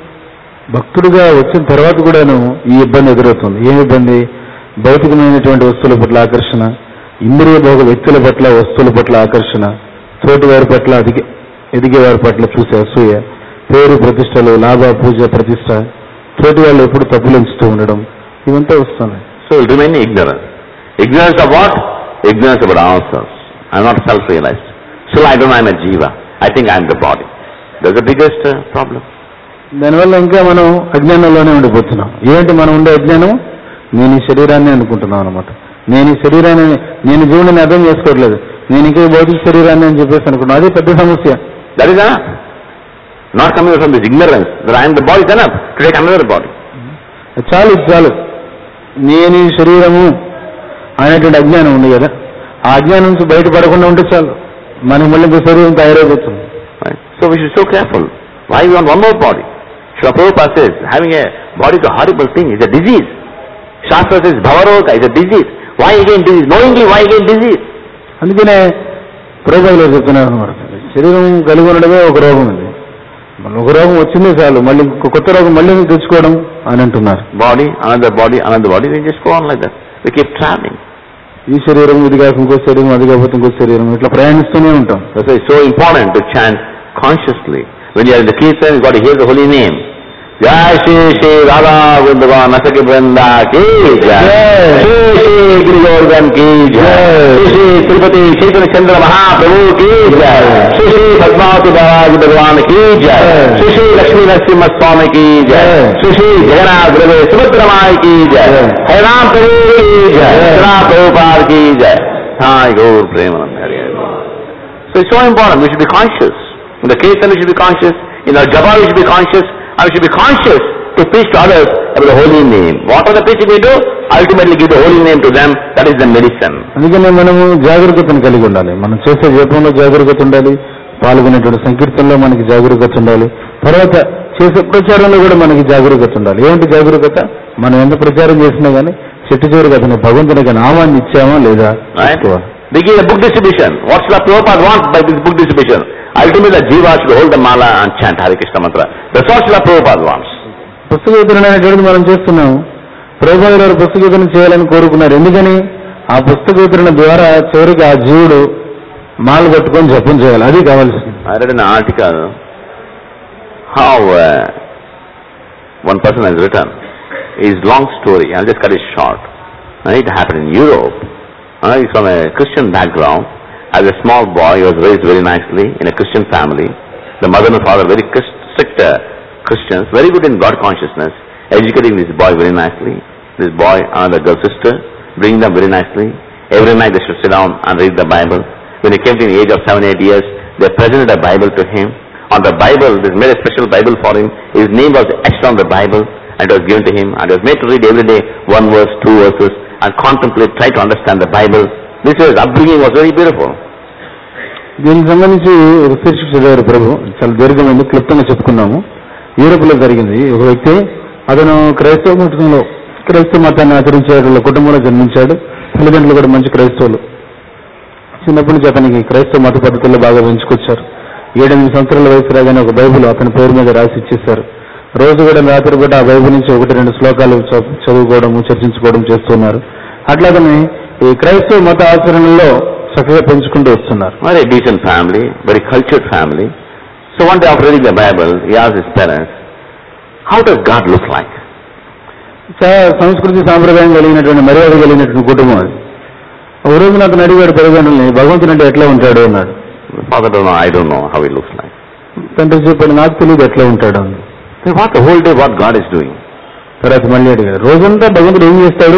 భక్తుడిగా వచ్చిన తర్వాత కూడాను ఈ ఇబ్బంది ఎదురవుతుంది ఏం ఇబ్బంది భౌతికమైనటువంటి వస్తువుల పట్ల ఆకర్షణ ఇంద్రియ భోగ వ్యక్తుల పట్ల వస్తువుల పట్ల ఆకర్షణ తోటి వారి పట్ల అదిగే ఎదిగే వారి పట్ల చూసే అసూయ పేరు ప్రతిష్టలు లాభ పూజ ప్రతిష్ట తోటి వాళ్ళు ఎప్పుడు తప్పులించుతూ ఉండడం ఇవంతా వస్తుంది So we'll remain ignorant. Ignorance of what? Ignorance about ourselves. I'm not self-realized. Still I don't know I'm a jiva. I think I'm the body. That's the biggest uh, problem. దానివల్ల ఇంకా మనం అజ్ఞానంలోనే ఉండిపోతున్నాం ఏంటి మనం ఉండే అజ్ఞానం నేను ఈ శరీరాన్ని అనుకుంటున్నాం అనమాట నేను ఈ శరీరాన్ని నేను జీవుడిని అర్థం చేసుకోవట్లేదు నేను ఇంకా ఈ భౌతిక శరీరాన్ని అని చెప్పేసి అనుకున్నాను అదే పెద్ద సమస్య That is enough. Not coming from this ignorance that I am the body is enough to take another body. చాలు ఇది చాలు నేను ఈ శరీరము అనేటువంటి అజ్ఞానం ఉంది కదా ఆ అజ్ఞానం నుంచి బయటపడకుండా ఉంటే చాలు మనకి మళ్ళీ ఇంకో శరీరం తయారైపోతుంది Right? So we should be so careful. Why we want one more body? Srila Prabhupada says, having a body is a horrible thing, it's a disease. Shastra says, Bhavaroga is a disease. Why again disease? Knowingly, why again disease? అందుకనే ప్రోగ్రాంలో చెప్తున్నారు అనమాట శరీరం కలిగి ఉండడమే ఒక రోగం ఉంది మళ్ళీ ఒక రోగం వచ్చిందే చాలు మళ్ళీ ఇంకో కొత్త రోగం మళ్ళీ తెచ్చుకోవడం అని అంటున్నారు Body, another body, another body, we just go on like that. We keep traveling. ఈ శరీరం ఇది కాక ఇంకో శరీరం అది కాకపోతే ఇంకో శరీరం ఇట్లా ప్రయాణిస్తూనే ఉంటాం That's why it's so important to chant consciously. When you are in the kirtan, you got to hear the holy name. जय श्री श्री राधा वृंदवान नसक वृंदा की जय जय। श्री श्री गिरि गोवर्धन की जय जय। श्री श्री तिरुपति चैतन्य चंद्र महाप्रभु की जय श्री श्री पद्मावती बालाजी भगवान की जय जय। श्री श्री लक्ष्मी नरसिम्हा स्वामी की जय जय। श्री श्री जगन्नाथ गुरु सुभद्रा माई की जय जय। हरिराम प्रभु की जय जय। राम प्रभुपाद की जय हाँ गौर प्रेम Hari Hari So it's so important. We should be conscious. In the kirtan, we should be conscious. In our japa, we should be conscious. And we should be conscious to preach to others about the holy name. What are the preaching we do? Ultimately give the holy name to them. That is the medicine. అందుకనే మనము జాగరూకతను కలిగి ఉండాలి మనం చేసే జపంలో జాగరూకత ఉండాలి పాల్గొనేటువంటి సంకీర్తనలో మనకి జాగరూకత ఉండాలి తర్వాత చేసే ప్రచారంలో కూడా మనకి జాగరూకత ఉండాలి ఏమిటి జాగరూకత మనం ఎంత ప్రచారం చేసినా గానీ చెట్టు చివరికి అతని భగవంతునికి నామాన్ని ఇచ్చామా లేదా Right? చూసుకోవాలి. They give a book distribution. What Srila Prabhupada wants by this book distribution? Ultimately, the jiva should hold the mala and chant Hare Krishna mantra. That's what Srila Prabhupada wants. పుస్తక వితరణ అనేటువంటిది మనం చేస్తున్నాం ప్రభుత్వ గారు పుస్తక వితరణ చేయాలని కోరుకున్నారు ఎందుకని ఆ పుస్తక వితరణ ద్వారా చివరికి ఆ జీవుడు మాలు కట్టుకొని జపం చేయాలి అది కావాల్సింది I read an article how uh, one person has written his long story. I'll just cut it short. Uh, it happened in Europe. Uh, he's from a Christian background. As a small boy, he was raised very nicely in a Christian family. The mother and father very Christ- strict uh, Christians, very good in God consciousness, educating this boy very nicely. This boy and the girl sister, bringing them very nicely. Every night they should sit down and read the Bible. When he came to the age of seven, eight years, they presented a Bible to him. On the Bible, they made a special Bible for him. His name was etched on the Bible and it was given to him and he was made to read every day one verse, two verses and contemplate, try to understand the Bible. This was upbringing was very beautiful. దీనికి సంబంధించి రీసెర్చ్ చదివారు ప్రభు చాలా దీర్ఘమైంది క్లుప్తంగా చెప్పుకున్నాము యూరోప్ లో జరిగింది ఒక వ్యక్తి అతను క్రైస్తవ కుటుంబంలో క్రైస్తవ మతాన్ని ఆచరించే వాళ్ళ కుటుంబంలో జన్మించాడు తల్లిదండ్రులు కూడా మంచి క్రైస్తవులు చిన్నప్పటి నుంచి అతనికి క్రైస్తవ మత పద్ధతుల్లో బాగా పెంచుకొచ్చారు ఏడెనిమిది సంవత్సరాల వయసు రాగానే ఒక బైబిల్ అతని పేరు మీద రాసి ఇచ్చేశారు రోజు కూడా రాత్రి పూట ఆ బైబిల్ నుంచి ఒకటి రెండు శ్లోకాలు చ- చదువుకోవడము చర్చించుకోవడం చేస్తున్నారు అట్లాగనే ఈ క్రైస్తవ మత ఆచరణలో చక్కగా పెంచుకుంటూ వస్తున్నారు Very decent family, very cultured family. So one day after reading the Bible, he asked his parents, how does God look like? చాలా సంస్కృతి సాంప్రదాయం కలిగినటువంటి మర్యాద కలిగినటువంటి కుటుంబం అది ఒక రోజు నాకు అడిగాడు తల్లిదండ్రుల్ని భగవంతుడు అంటే ఎట్లా ఉంటాడు అన్నాడు The father don't know, I don't know how he looks like. తండ్రి చెప్పాడు నాకు తెలియదు ఎట్లా ఉంటాడు అని They what the whole day what God is doing. తర్వాత మళ్ళీ అడిగాడు రోజంతా భగవంతుడు ఏం చేస్తాడు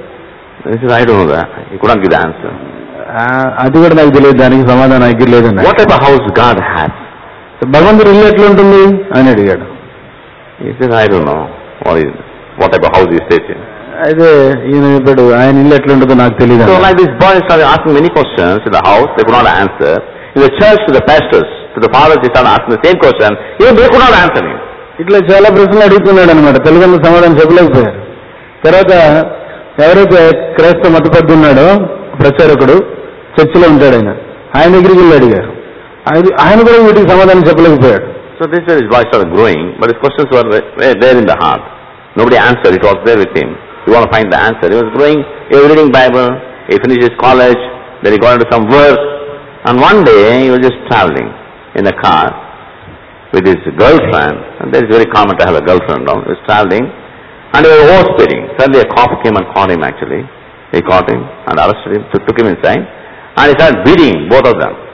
He says, I don't know that. He could not give the answer. "ఆ, అది కూడా నాకు తెలియదు దానికి సమాధానం దగ్గర లేదన్నాడు What type of house God has? భగవంతుడు ఇల్లు ఎట్లా ఉంటుంది అని అడిగాడు He says, I don't know. What is what type of house he stays in. అయితే ఈయన చెప్పాడు ఆయన ఇల్లు ఎట్లా ఉంటుందో నాకు తెలియదు So అన్నాడు. like this boy started asking many questions in the house, they could not answer. In the church to the pastors, to the fathers, they started asking the same question, even they could not answer him. ఇట్లా చాలా ప్రశ్నలు అడుగుతున్నాడు అనమాట తల్లిదండ్రులు సమాధానం చెప్పలేకపోయారు తర్వాత ఎవరైతే క్రైస్తవ మతపద్దు ఉన్నాడో ప్రచారకుడు చర్చిలో ఉంటాడు ఆయన ఆయన దగ్గరికి వెళ్ళి అడిగారు ఆయన- ఆయన కూడా వీటికి సమాధానం చెప్పలేకపోయాడు So this way his voice started growing, but his questions were ve- ve- there in the heart. Nobody answered, it was there with him. You want to find the answer. He was growing, he was reading Bible, he finished his college, then he got into some work, and one day he was just traveling in a car with his girlfriend, and that is very common to have a girlfriend now, he was traveling, and they were overspeeding. Suddenly a cop came and caught him actually. He caught him and arrested him, took took him inside, and he started beating both of them.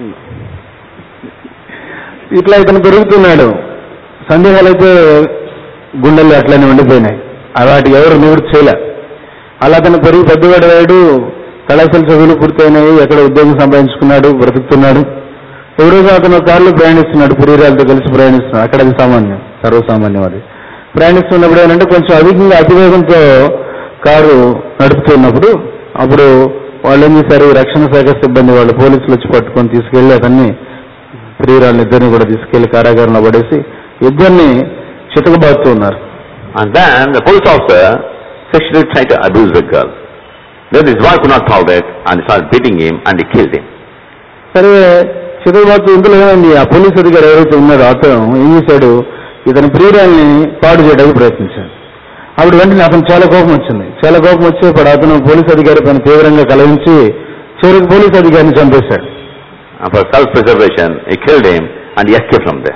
ఇట్లా ఇతను పెరుగుతున్నాడు సందేహాలు అయితే గుండెల్లో అట్లనే ఉండిపోయినాయి ఆ వాటి ఎవరు నివృత్తి చేయలే అలా అతను పెరిగి పెద్దవాడు అయ్యాడు కళాశాల చదువులు పూర్తయినాయి ఎక్కడ ఉద్యోగం సంపాదించుకున్నాడు బ్రతుకుతున్నాడు ఎవరోజు అతను కారులో ప్రయాణిస్తున్నాడు పురీరాలతో కలిసి ప్రయాణిస్తున్నాడు అక్కడ అది సామాన్యం సర్వసామాన్యం అది ప్రయాణిస్తున్నప్పుడు ఏంటంటే కొంచెం అధికంగా అతివేగంతో కారు నడుపుతున్నప్పుడు అప్పుడు వాళ్ళు ఏం చేశారు రక్షణ శాఖ సిబ్బంది వాళ్ళు పోలీసులు వచ్చి పట్టుకొని తీసుకెళ్లి అతన్ని ప్రియురాళ్ళని ఇద్దరిని కూడా తీసుకెళ్లి కారాగారంలో పడేసి ఇద్దరిని చితకబాదుతూ ఉన్నారు And then the police officer sexually tried to abuse the girl. Then his wife could not tolerate and he started beating him and he killed him. సరే చితకబాదుతూ ఇందులో ఏమైంది ఆ పోలీస్ అధికారి ఎవరైతే ఉన్నాడో అతను ఏం చేశాడు ఇతని ప్రియురాల్ని పాడు చేయడానికి ప్రయత్నించాడు అప్పుడు వెంటనే అతను చాలా కోపం వచ్చింది చాలా కోపం వచ్చి ఇప్పుడు అతను పోలీస్ అధికారి పైన తీవ్రంగా కలవించి చివరికి పోలీస్ అధికారిని చంపేశాడు And for self-preservation, he killed him and he escaped from there.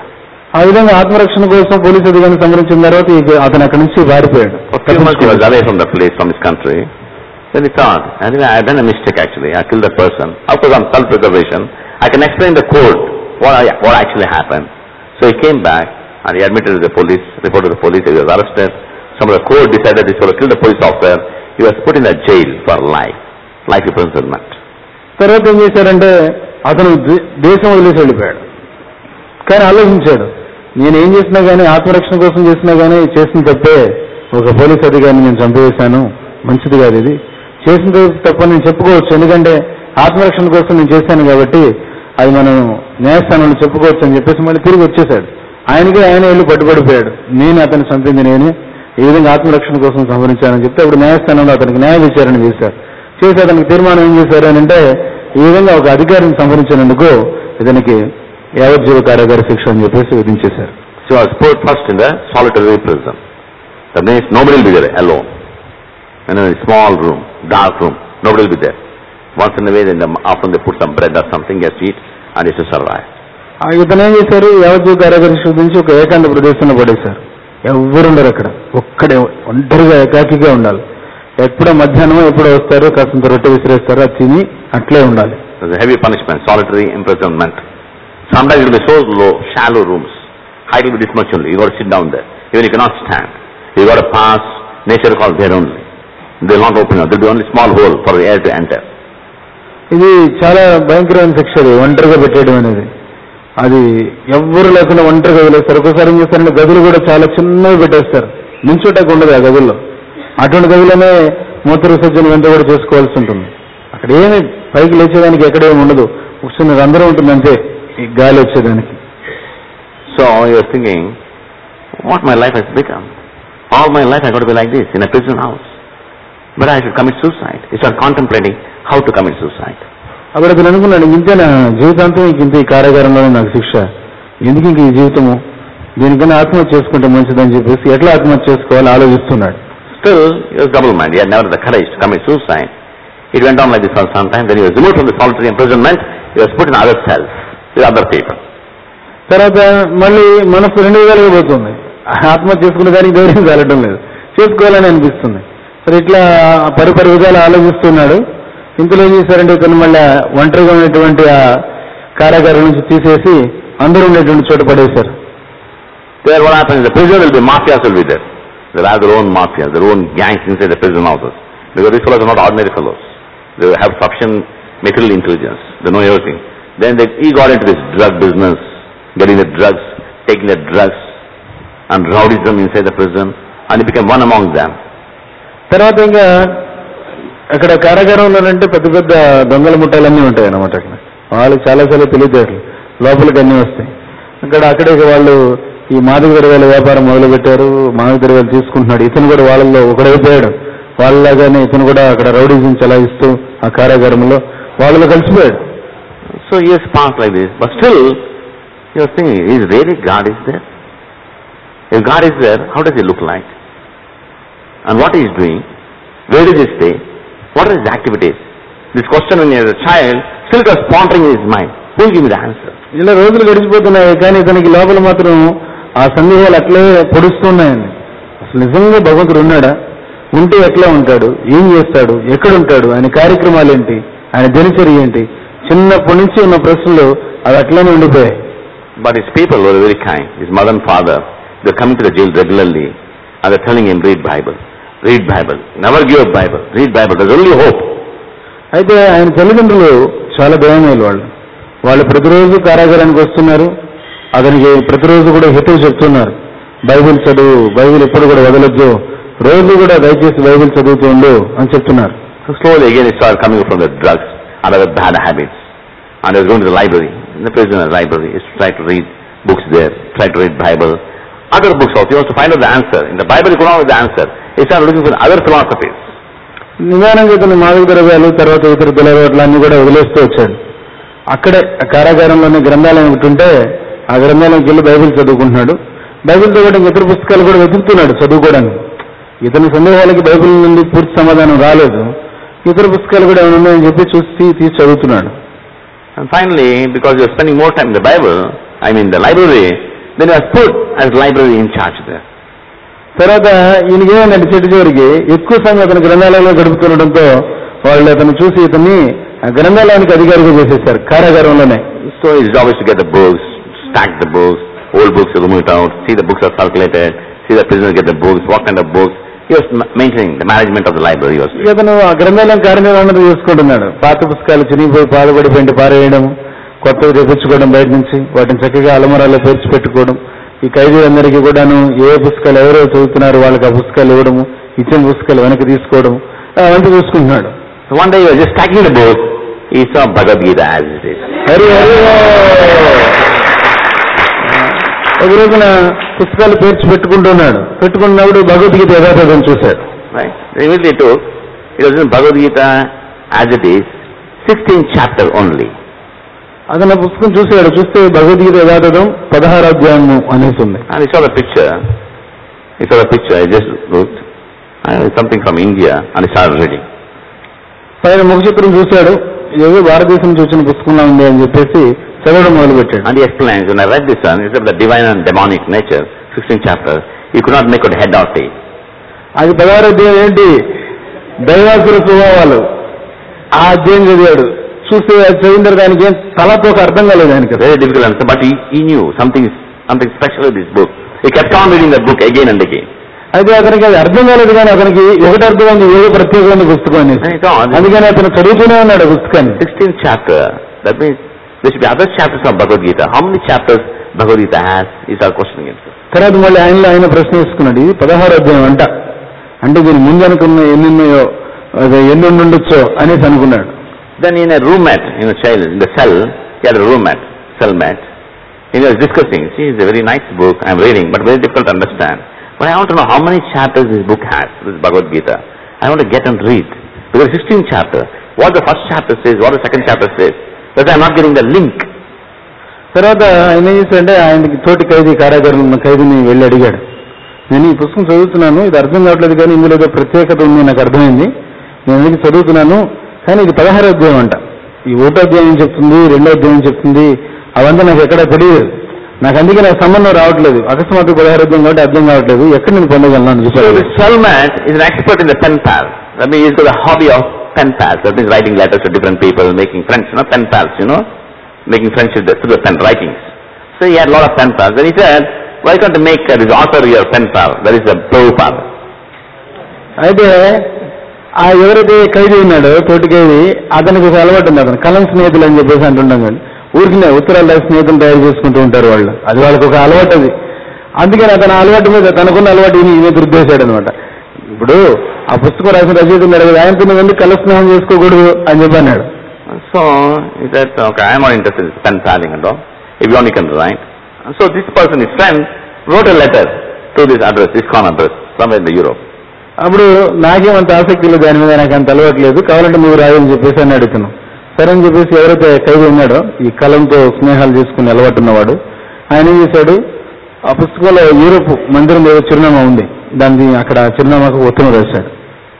ఆ విధంగా ఆత్మరక్షణ కోసం పోలీసు అధికారిని సంహరించిన తర్వాత ఇక అతను అక్కడి నుంచి పారిపోయాడు For a few months he was away from the place, from his country. Then he thought, anyway, I have done a mistake actually. I killed that person. After some self-preservation, I can explain the court what, I, what actually happened. So he came back and he admitted to the police, reported to the police, he was arrested. Some of the court decided this fellow killed the police officer. He was put in a jail for life, life imprisonment. తర్వాత ఏం చేశారంటే అతను దే- దేశం వదిలేసి వెళ్ళిపోయాడు కానీ ఆలోచించాడు నేను ఏం చేసినా కానీ ఆత్మరక్షణ కోసం చేసినా కానీ చేసిన తప్పే ఒక పోలీస్ అధికారిని నేను చంపేశాను మంచిది కాదు ఇది చేసిన తప్ప నేను చెప్పుకోవచ్చు ఎందుకంటే ఆత్మరక్షణ కోసం నేను చేశాను కాబట్టి అది మనం న్యాయస్థానంలో చెప్పుకోవచ్చు అని చెప్పేసి మళ్ళీ తిరిగి వచ్చేసాడు ఆయనకే ఆయన వెళ్ళి పట్టుబడిపోయాడు నేను అతను చంపింది నేనే ఈ విధంగా ఆత్మరక్షణ కోసం సంహరించానని చెప్తే అప్పుడు న్యాయస్థానంలో అతనికి న్యాయ విచారణ చేశారు చేసి అతనికి తీర్మానం ఏం చేశారు అని అంటే ఈ విధంగా ఒక అధికారిని సంహరించినందుకు ఇతనికి యావజ్జీవ కారాగార శిక్ష అని చెప్పేసి విధించేశారు So he was put first in the solitary prison. That means nobody will be there alone. In a small room, dark room, nobody will be there. Once in a way, then the, often they put some bread or something, he has to eat, and he has to survive. ఆ ఇతను ఏం చేశారు యావజ్జీవ కారాగార శిక్ష విధించి ఒక ఏకాంత ప్రదేశంలో పడేశారు ఎవరుండరు అక్కడ ఒక్కడే ఒంటరిగా ఏకాకిగా ఉండాలి ఎప్పుడో మధ్యాహ్నం ఎప్పుడో వస్తారు కాసంత రొట్టె విసిరేస్తారు అది తిని అట్లే ఉండాలి There's a heavy punishment, solitary imprisonment. Sometimes it will be so low, shallow rooms. Height will be this much only. You got to sit down there. Even you cannot stand. You got to pass nature called there only. They will not open up. There will be only small hole for the air to enter. ఇది చాలా భయంకరమైన శిక్ష అది ఒంటరిగా పెట్టేయడం అనేది అది ఎవ్వరు లేకుండా ఒంటరిగా వదిలేస్తారు ఒక్కోసారి ఏం చేస్తారంటే గదులు కూడా చాలా చిన్నవి పెట్టేస్తారు నించోటానికి ఉండదు ఆ గదుల్లో అటువంటి గదిలోనే మూత్ర విసర్జన వెంట కూడా చేసుకోవాల్సి ఉంటుంది అక్కడ ఏమి పైకి లేచేదానికి ఎక్కడేమి ఉండదు ఒక చిన్న రంధ్రం ఉంటుంది అంతే ఈ గాలి వచ్చేదానికి So he was thinking, what my life has become. All my life I got to be like this, in a prison house. But I should commit suicide. He started contemplating how to commit suicide. అప్పుడు అతను అనుకున్నాడు ఇంతే నా జీవితాంతం ఇంక ఇంత ఈ కారాగారంలోనే నాకు శిక్ష ఎందుకు ఇంక ఈ జీవితము దీనికన్నా ఆత్మహత్య చేసుకుంటే మంచిదని చెప్పేసి ఎట్లా ఆత్మహత్య చేసుకోవాలో ఆలోచిస్తున్నాడు Still, he was double-minded. He had never the courage to commit suicide. It went on like this for some time. Then he was removed from the solitary imprisonment. He was put in other cells with other people. తర్వాత మళ్ళీ మనసు రెండు విధాలుగా పోతుంది ఆత్మహత్య చేసుకునే దానికి ధైర్యం చాలటం లేదు చేసుకోవాలని అనిపిస్తుంది సరే ఇట్లా పరిపరి విధాలు ఆలోచిస్తున్నాడు ఇంతలో ఏం చేశారంటే ఇతను మళ్ళీ ఒంటరిగా ఉన్నటువంటి ఆ కారాగారం నుంచి తీసేసి అందరూ ఉండేటువంటి చోట పడేశారు There what happens, the prison will be mafias will be there. They have their own mafias, their own gangs inside the prison houses. Because these fellows are not ordinary fellows. They have sufficient material intelligence. They know everything. Then they, he got into this drug business, getting the drugs, taking the drugs, and rowdyism inside the prison, and he became one among them. తర్వాత ఇంకా అక్కడ కారాగారంలో అంటే పెద్ద పెద్ద దొంగల ముఠాలన్నీ ఉంటాయి అన్నమాట అక్కడ వాళ్ళకి చాలా చాలా తెలియదేరు లోపలికి అన్నీ వస్తాయి అక్కడ అక్కడే వాళ్ళు ఈ మాదక ద్రవ్యాల వ్యాపారం మొదలు పెట్టారు మాదక ద్రవ్యాలు తీసుకుంటున్నాడు ఇతను కూడా వాళ్ళల్లో ఒకడైపోయాడు వాళ్ళలాగానే ఇతను కూడా అక్కడ రౌడీజం చలాయిస్తూ ఆ కారాగారంలో వాళ్ళలో కలిసిపోయాడు So he has passed like this. But still, he was thinking, is really God is there? If God is there, how does he look like? And what he is doing? Where does he stay? What are his activities? This question when he was a child, still it was pondering in his mind. Who will give me the answer? ఇలా రోజులు గడిచిపోతున్నాయి కానీ ఇతనికి లోపల మాత్రం ఆ సందేహాలు అట్లే పొడుస్తున్నాయండి అసలు నిజంగా భగవంతుడు ఉన్నాడా ఉంటే ఎట్లా ఉంటాడు ఏం చేస్తాడు ఎక్కడ ఉంటాడు ఆయన కార్యక్రమాలు ఏంటి ఆయన దినచర్య ఏంటి చిన్నప్పటి నుంచి ఉన్న ప్రశ్నలు అవి అట్లనే ఉండిపోయాయి But his people were very kind. His mother and father, they were coming to the jail regularly and they're telling him, read Bible. Read Bible. Never give up Bible. Read Bible. There's only hope. అయితే ఆయన తల్లిదండ్రులు చాలా దయమేలు వాళ్ళు వాళ్ళు ప్రతిరోజు కారాగారానికి వస్తున్నారు అతనికి ప్రతిరోజు కూడా హితవు చెప్తున్నారు బైబిల్ చదువు బైబిల్ ఎప్పుడు కూడా వదలొద్దు రోజు కూడా దయచేసి బైబిల్ చదువుతూ ఉండు అని చెప్తున్నారు So slowly again he started coming from the drugs and other bad habits. And he was going to the library, in the prisoner library. He used to try to read books there, try to read Bible. Other books also, he wants to find out the answer. In the Bible he could not find the answer. He started looking for other philosophies. నిదానంగా ఇతను మాదక ద్రవ్యాలు తర్వాత ఇతర దులవాట్లు అన్ని కూడా వదిలేస్తూ వచ్చాడు అక్కడే ఆ కారాగారంలోని గ్రంథాలయం ఒకటి ఉంటే ఆ గ్రంథాలయంకి వెళ్ళి బైబిల్ చదువుకుంటున్నాడు బైబిల్తో కూడా ఇతర పుస్తకాలు కూడా వెతుకుతున్నాడు చదువుకోవడానికి ఇతని సందేహాలకి బైబిల్ నుండి పూర్తి సమాధానం రాలేదు ఇతర పుస్తకాలు కూడా ఏమైనా ఉన్నాయని చెప్పి చూసి తీసి చదువుతున్నాడు And finally, because he was spending more time in the Bible, I mean the library, Then he was put as library in charge there. తర్వాత ఈయనకి ఏమైందంటే చెట్టు చివరికి ఎక్కువ సమయం అతను గ్రంథాలయంలో గడుపుతుండటంతో వాళ్ళు అతను చూసి ఇతన్ని ఆ గ్రంథాలయానికి అధికారిగా చేసేసారు కారాగారంలోనే So his job is to get the books, stack the books, old books, remove it out, see the books are circulated, see the prisoners get the books, what kind of books. He was ma- maintaining the management of the library. He was ఇక అతను ఆ గ్రంథాలయం కార్యనిర్వహణ చూసుకుంటున్నాడు పాత పుస్తకాలు చినిగిపోయి పాదపడిపోయింది పారేయడం కొత్తవి తెప్పించుకోవడం బయట నుంచి వాటిని చక్కగా అలమరాలో పేర్చి పెట్టుకోవడం ఈ ఖైదీలందరికీ కూడాను ఏ పుస్తకాలు ఎవరో చదువుతున్నారు వాళ్ళకి ఆ పుస్తకాలు ఇవ్వడము ఇచ్చిన పుస్తకాలు వెనక్కి తీసుకోవడం అవన్నీ చూసుకుంటున్నాడు So one day he was just stacking the books. He saw Bhagavad Gita as it is. Hari Hari ఒక రోజున పుస్తకాలు పేర్చి పెట్టుకుంటున్నాడు పెట్టుకున్నప్పుడు భగవద్గీత యథాతథం చూశాడు Right? They immediately took, it was in Bhagavad Gita as it is, 16th chapter only. అతను ఆ పుస్తకం చూశాడు చూస్తే భగవద్గీత యథాతథం పదహారు అధ్యాయము అనేసి ఉంది And he saw the picture. He saw the picture. I just looked. Uh, it's something from India. And he started reading. పైన ముఖ చిత్రం చూశాడు ఏదో భారతదేశం నుంచి వచ్చిన పుస్తకంలా ఉంది అని చెప్పేసి చదవడం మొదలుపెట్టాడు And he explains, when I read this one, it's about the divine and demonic nature, 16 chapters, you could not make out head or tail. అది పదహారు అధ్యాయం ఏంటి దైవాసుర స్వభావాలు ఆ అధ్యాయం చదివాడు చూస్తే అది చదివిన తర్వాత ఆయనకి ఏం తలతో ఒక అర్థం కాలేదు ఆయనకి Very difficult answer, but he, he knew something, something special with this book. He kept on reading the book again and again. అయితే అతనికి అది అర్థం కాలేదు కానీ అతనికి ఒకటి అర్థమైంది ఏదో ప్రత్యేకమైన పుస్తకం అని And he thought, అందుకని అతను చదువుతూనే ఉన్నాడు ఆ పుస్తకాన్ని 16th chapter, that means there should be other chapters of Bhagavad Gita. How many chapters Bhagavad Gita has is our questioning himself. తర్వాత మళ్ళీ ఆయనలో ఆయన ప్రశ్న వేసుకున్నాడు ఇది పదహారు అధ్యాయం అంట అంటే దీని ముందు అనుకున్న ఎన్ని ఉన్నాయో అదే ఎన్ని ఉండి ఉండొచ్చో అనేసి అనుకున్నాడు Then in a roommate, in a child, in the cell, he had a roommate, cellmate. He was discussing, see, it's a very nice book, I'm reading, but very difficult to understand. But I want to know how many chapters this book has, this Bhagavad Gita. I want to get and read. Because 16 chapter, what the first chapter says, what the second chapter says, but I'm not getting the link. తర్వాత ఆయన ఏం చేశాడంటే ఆయనకి తోటి ఖైదీ కారాగారంలో ఉన్న ఖైదీని వెళ్ళి అడిగాడు నేను ఈ పుస్తకం చదువుతున్నాను ఇది అర్థం కావట్లేదు కానీ ఇందులో ఏదో ప్రత్యేకత ఉంది నాకు అర్థమైంది నేను ఎందుకు చదువుతున్నాను కానీ ఇది పదహారు అధ్యాయం అంట ఈ ఒకటో అధ్యాయం చెప్తుంది రెండో అధ్యాయం చెప్తుంది అవంతా నాకు ఎక్కడ తెలియదు నాకు అందుకే నాకు సంబంధం రావట్లేదు అకస్మాత్తు పదహారు అధ్యాయం కాబట్టి అర్థం కావట్లేదు ఎక్కడ నేను పొందగలను అని So చెప్పాడు this cellmate is an expert in the pen pal. That means he's got a hobby of pen pals. That means writing letters to different people, making friends, you know, pen pals, you know, making friends with the, through the pen writings. So he had a lot of pen pals. And he said, why can't you make uh, this author your pen pal? That is the Prabhupada. అయితే ఆ ఎవరైతే ఖైదీ ఉన్నాడో తోటి ఖైదీ అతనికి ఒక అలవాటు ఉంది అతను కలం స్నేహితులు అని చెప్పేసి అంటుంటాం కానీ ఊరికినే ఉత్తరాలు రాసి స్నేహితులు తయారు చేసుకుంటూ ఉంటారు వాళ్ళు అది వాళ్ళకి ఒక అలవాటు అది అందుకని అతను ఆ అలవాటు మీద తనకున్న అలవాటు ఈయన ఈయన దుర్దేశాడు అనమాట ఇప్పుడు ఆ పుస్తకం రాసిన రచయిత ఉన్నాడు కదా ఆయనతో నువ్వు ఎందుకు కల స్నేహం చేసుకోకూడదు అని చెప్పి అన్నాడు So he said, okay, I'm not interested in pen paling and all. If you only can write. And so this person, his friend, wrote a letter to this address, this con address, somewhere in the Europe. అప్పుడు నాకేమంత ఆసక్తి లేదు దాని మీద నాకు అంత అలవాటు లేదు కావాలంటే నువ్వు రాయని చెప్పేసి అన్నాడు ఇతను సరే అని చెప్పేసి ఎవరైతే ఖైదీ ఉన్నాడో ఈ కలంతో స్నేహాలు చేసుకుని అలవాటు ఉన్నవాడు ఆయన ఏం చేశాడు ఆ పుస్తకంలో యూరోప్ మందిరం ఏదో చిరునామా ఉంది దాన్ని అక్కడ చిరునామాకు ఉత్తరం రాశాడు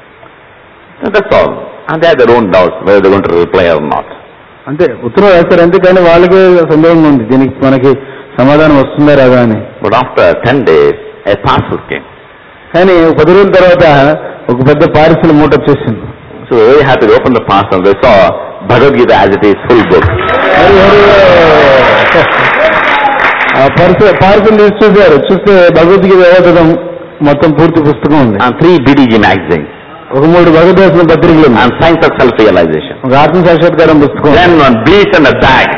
And that's all. And they had their own doubts whether they're going to reply or not. అంతే ఉత్తరం రాశారు అంతే కానీ వాళ్ళకే సందేహం ఉంది దీనికి మనకి సమాధానం వస్తుందా రాదా అని But after 10 days, a parcel came. కానీ ఒక పది రోజుల తర్వాత ఒక పెద్ద పారిశ్రమ మూట వచ్చేసింది So they were very happy to open the parcel. They saw Bhagavad Gita as it is, full book. Hari Hari ఆ పార్సల్ పార్సల్ తీసి చూశారు చూస్తే భగవద్గీత యథాతథం మొత్తం పూర్తి పుస్తకం ఉంది And three BDG magazines. ఒక మూడు భగవద్గీత పత్రికలు ఉన్నాయి And Science of Self-Realization. ఒక ఆత్మ సాక్షాత్కారం పుస్తకం Then one bleach and a bag.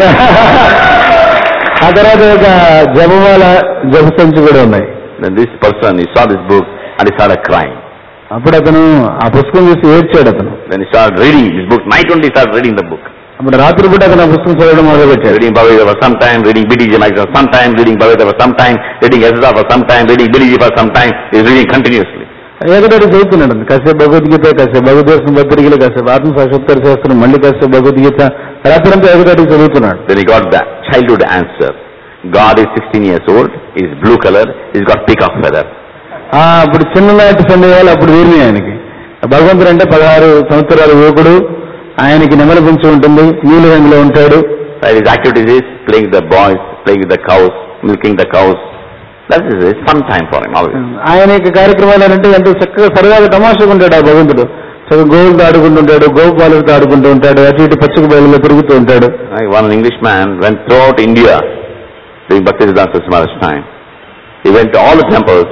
ఆ తర్వాత ఒక జపమాల జప సంచి కూడా ఉన్నాయి Then this person, he saw this book and he started crying. అప్పుడు అతను ఆ పుస్తకం చూసి ఏడ్చాడు అతను Then he started reading this book. Night only he started reading the book. అప్పుడు రాత్రి పూట అతను ఆ పుస్తకం చదవడం మొదలుపెట్టాడు Reading Bhagavad Gita for some time, reading BDG magazine for some time, reading Bhagavad Gita for some time, reading Ezra for some time, reading BDG for some time. He's reading continuously. ఏకదాటి చదువుతున్నాడు కాసేపు భగవద్గీత కాసేపు భగవద్గీత పత్రికలు కాసేపు ఆత్మ సాక్షాత్కార శాస్త్రం మళ్ళీ కాసేపు భగవద్గీత రాత్రంతా ఏకదాటి చదువుతున్నాడు Then he got the childhood answer. God is 16 years old, he's blue color, he's got peacock feather. ఆ, అప్పుడు చిన్ననాటి సందేహాలు అప్పుడు వీరిని ఆయనకి భగవంతుడు అంటే పదహారు సంవత్సరాల యువకుడు ఆయనకి నెమలి పెంచి ఉంటుంది నీలి రంగులో ఉంటాడు Right, his activities is playing with the boys, playing with the cows, milking the cows. That is it's fun time for him always. ఆయన యొక్క కార్యక్రమాలు ఏంటంటే ఎంతో చక్కగా సరదాగా తమాషగా ఉంటాడు ఆ భగవంతుడు చక్కగా గోవులతో ఆడుకుంటుంటాడు గోవు పాలతో ఆడుకుంటూ ఉంటాడు అటు ఇటు పచ్చిక బయలులో తిరుగుతూ ఉంటాడు Like one Englishman went throughout India during Bhaktisiddhanta Maharaj's time. He went to all the temples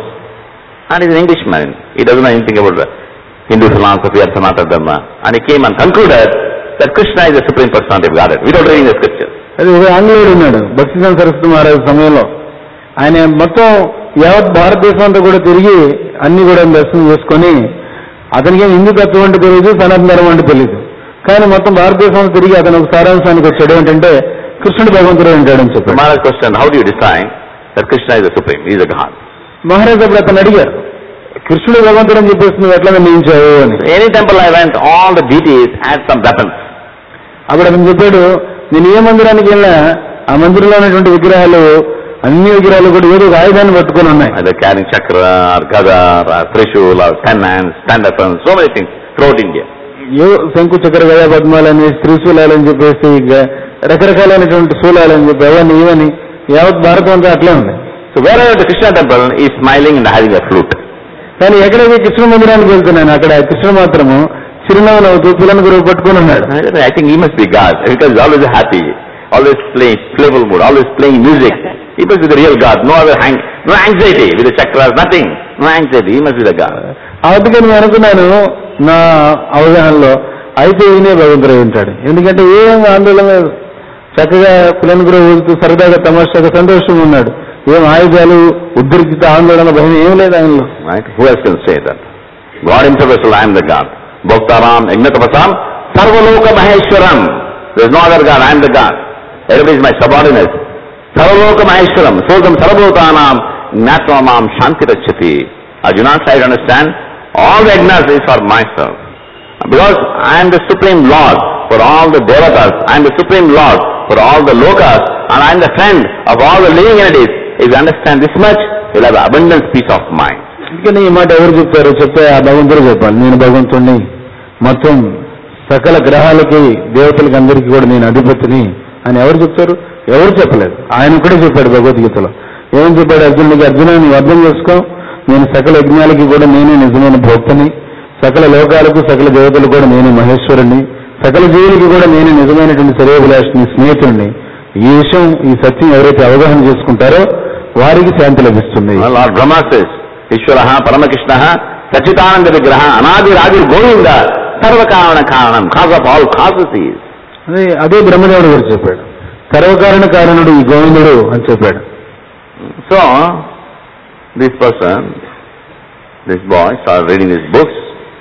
and he's an Englishman. He doesn't know anything about the Hindu philosophy or Sanatana Dharma. And he came and concluded that Krishna is the Supreme Personality of Godhead without reading the scriptures. అది ఒక ఆంగ్లేయుడు ఉన్నాడు భక్తిదాన్ సరస్వతి మహారాజు సమయంలో ఆయన మొత్తం యావత్ భారతదేశం అంతా కూడా తిరిగి అన్ని కూడా దర్శనం చేసుకొని అతనికి ఏం హిందూ తత్వం అంటే తెలియదు సనాతన ధర్మం అంటే తెలియదు కానీ మొత్తం భారతదేశం అంతా తిరిగి అతను ఒక సారాంశానికి వచ్చాడు ఏంటంటే కృష్ణుడు భగవంతుడు అంటాడని So చెప్పాడు Maharaj questioned, how do you decide that Krishna is the Supreme? He is the God. మహారాజు అప్పుడు అతను అడిగారు కృష్ణుడు భగవంతుడు అని చెప్పేసి నువ్వు ఎట్లా నిర్ణయించావు అని So any temple I went, all the deities had some weapons. అప్పుడు అతను చెప్పాడు నేను ఏ మందిరానికి వెళ్ళినా ఆ మందిరంలో ఉన్నటువంటి విగ్రహాలు అన్ని విగ్రహాలు కూడా ఏదో ఒక ఆయుధాన్ని పట్టుకొని ఉన్నాయి Either carrying chakra or gada or trishul or ten hands, ten weapons, so many things throughout India. ఏ శంకు చక్ర గదా పద్మాలని త్రిశూలాలని చెప్పేసి ఇక రకరకాలైనటువంటి శూలాలని చెప్పి అవన్నీ ఇవని యావత్ భారతం అంతా అట్లే ఉంది So wherever the Krishna temple is smiling and having a flute. కానీ ఎక్కడైతే కృష్ణ మందిరానికి వెళ్తున్నాను అక్కడ కృష్ణ మాత్రము చిరునవ్వు నవ్వుతూ పిల్లని గురువు పట్టుకొని ఉన్నాడు I think he must be God because he's always happy, always playing playful mood, always playing music. He must be the real God. No other hang, no anxiety with the chakras, nothing. No anxiety. He must be the God. అందుకని నేను అనుకున్నాను నా అవగాహనలో అయితే ఈయనే భగవంతుడు అయి ఉంటాడు ఎందుకంటే ఏం ఆందోళన లేదు చక్కగా పిల్లని గురువు ఊరుతూ సరదాగా తమాషాగా సంతోషంగా ఉన్నాడు ఏం ఆయుధాలు ఉద్రిక్త ఆందోళన భయం ఏం లేదు ఆయనలో Right? Who else can say that? God himself will say, I am the God. Bhaktaram, Ignatapasam, Sarvaloka Maheshwaram. There is no other God, I am the God. Everybody is my subordinate. Sarvaloka Maheshwaram, Sodam Sarvabhutanam, Gnatramam Shanti Rachati. Arjuna try to understand, all the ignorance is for myself. Because I am the supreme Lord for all the devatas, I am the supreme Lord for all the lokas, and I am the friend of all the living entities. If you understand this much, you will have abundant peace of mind. అందుకని ఈ మాట ఎవరు చెప్తారు చెప్తే ఆ భగవంతుడు చెప్పాలి నేను భగవంతుడిని మొత్తం సకల గ్రహాలకి దేవతలకి అందరికీ కూడా నేను అధిపతిని అని ఎవరు చెప్తారు ఎవరు చెప్పలేదు ఆయన కూడా చెప్పాడు భగవద్గీతలో ఏమని చెప్పాడు అర్జునుడికి అర్జున నువ్వు అర్థం చేసుకో నేను సకల యజ్ఞాలకి కూడా నేనే నిజమైన భక్తుని సకల లోకాలకు సకల దేవతలకు కూడా నేనే మహేశ్వరుణ్ణి సకల జీవులకి కూడా నేనే నిజమైనటువంటి శ్రేయభిలాషిని స్నేహితుడిని ఈ విషయం ఈ సత్యం ఎవరైతే అవగాహన చేసుకుంటారో వారికి శాంతి లభిస్తుంది Well, Lord Brahma says, Ishwaraha Paramakishnaha Sachitananda Vigraha Anadi Radir Govinda Sarva Karana Karanam Cause of all causes he is. అదే అదే బ్రహ్మదేవుడు కూడా చెప్పాడు సర్వకారణ కారణుడు ఈ గోవిందుడు అని చెప్పాడు So, this person, this boy started reading his books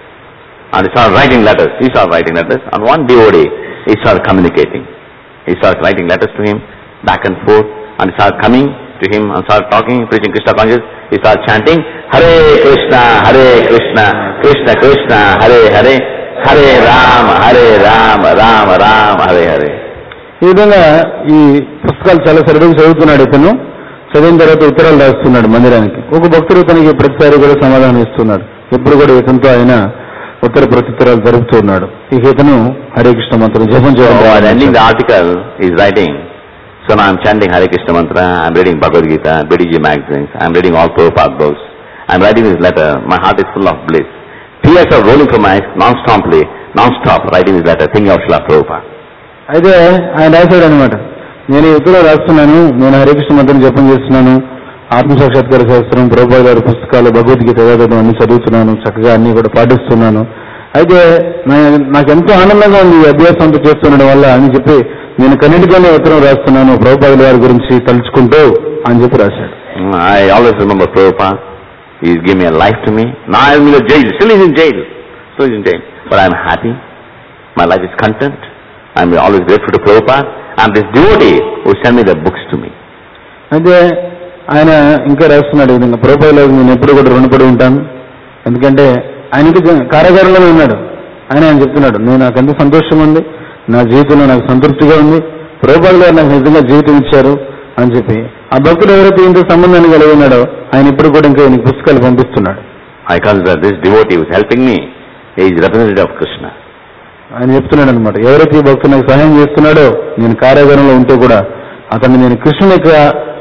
and he started writing letters. He started writing letters and one devotee, he started communicating. He started writing letters to him back and forth and he started coming to him and started talking, preaching Krishna consciousness. He started chanting, Hare Krishna, Hare Krishna, Krishna Krishna, Hare Hare, Hare Rama, Hare Rama, Rama Rama, Hare Hare. ఈ విధంగా ఈ పుస్తకాలు చాలా సరిగ్గా చదువుతున్నాడు ఇతను చదివిన తర్వాత ఉత్తరాలు రాస్తున్నాడు మందిరానికి ఒక భక్తుడు తనకి ప్రతిసారి కూడా సమాధానం ఇస్తున్నాడు ఎప్పుడు కూడా ఇతనితో ఆయన ఉత్తర ప్రత్యుత్తరాలు జరుపుతున్నాడు ఇక ఇతను హరే కృష్ణ మంత్రం జపం So, while చేయడం ending the article, he's writing, so now I'm chanting Hare Krishna mantra, I'm reading Bhagavad Gita, BDG magazines, I'm reading all Prabhupada books, I'm writing this letter, my heart is full of bliss. Tears are rolling from my eyes non-stoply, non-stop writing this letter, thinking of Srila Prabhupada. అయితే ఆయన రాశాడు అనమాట నేను ఇక్కడ రాస్తున్నాను నేను హరికృష్ణ మంత్రం జపం చేస్తున్నాను ఆత్మ సాక్షాత్కార శాస్త్రం ప్రభుపాద గారి పుస్తకాలు భగవద్గీత వేదం అన్ని చదువుతున్నాను చక్కగా అన్ని కూడా పాటిస్తున్నాను అయితే నా- నాకు ఎంతో ఆనందంగా ఉంది ఈ అభ్యాసం అంతా చేస్తుండడం వల్ల అని చెప్పి నేను కన్నిటిగానే ఉత్తరం రాస్తున్నాను ప్రభుపాదుల వారి గురించి తలుచుకుంటూ అని చెప్పి రాశాడు Mm, I always remember Prabhupada, he's given me a life to me. Now I'm in the jail, still he's in jail, still he's in jail. But I'm happy, my life is content, I'm always grateful to Prabhupada, I'm this devotee who sent me the books to me. అయితే ఆయన ఇంకా రాస్తున్నాడు ఈ విధంగా ప్రభుపాదులకు నేను ఎప్పుడు కూడా రుణపడి ఉంటాను ఎందుకంటే ఆయనకి జ- కారాగారంలోనే ఉన్నాడు ఆయన ఆయన చెప్తున్నాడు నేను నాకు ఎంత సంతోషం ఉంది నా జీవితంలో నాకు సంతృప్తిగా ఉంది ప్రభుపాదులు గారు నాకు నిజంగా జీవితం ఇచ్చారు అని చెప్పి ఆ భక్తుడు ఎవరైతే ఇంత సంబంధాన్ని కలిగి ఉన్నాడో ఆయన ఇప్పుడు కూడా ఇంకా ఈయనకి పుస్తకాలు పంపిస్తున్నాడు I consider this devotee who's helping me, he is representative of Krishna. ఆయన చెప్తున్నాడు అనమాట ఎవరైతే ఈ భక్తుడు నాకు సహాయం చేస్తున్నాడో నేను కారాగారంలో ఉంటే కూడా అతన్ని నేను కృష్ణుని యొక్క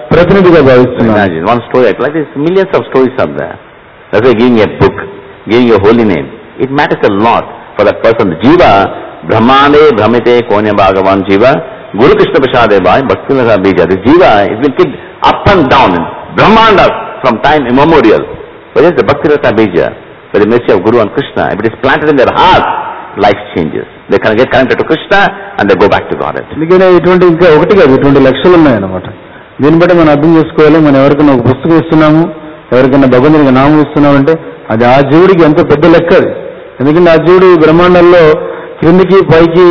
ప్రతినిధిగా భావిస్తున్నాను Imagine one story, like this, millions of stories are there. That's why giving a book, giving a holy name, it matters a lot for that person. Jiva, Brahmane, Brahmite, Konya Bhagavan Jiva, Guru Krishna Prasade Bhai, Bhaktivinoda Bija. This Jiva is been kept up and down in Brahmanda from time immemorial. But yes, the Bhaktivinoda Bija, by the mercy of Guru and Krishna, if it is planted in their heart, life changes. They can get connected to Krishna and they go back to Godhead. అందుకనే ఇటువంటి ఇంకా ఒకటి కాదు ఇటువంటి లక్షలు ఉన్నాయన్నమాట దీన్ని బట్టి మనం అర్థం చేసుకోవాలి మనం ఎవరికైనా ఒక పుస్తకం ఇస్తున్నాము ఎవరికైనా భగవంతునికి నామం ఇస్తున్నామంటే అది ఆ జీవుడికి ఎంతో పెద్ద లెక్క అది ఎందుకంటే ఆ జీవుడు ఈ బ్రహ్మాండంలో క్రిందికి పైకి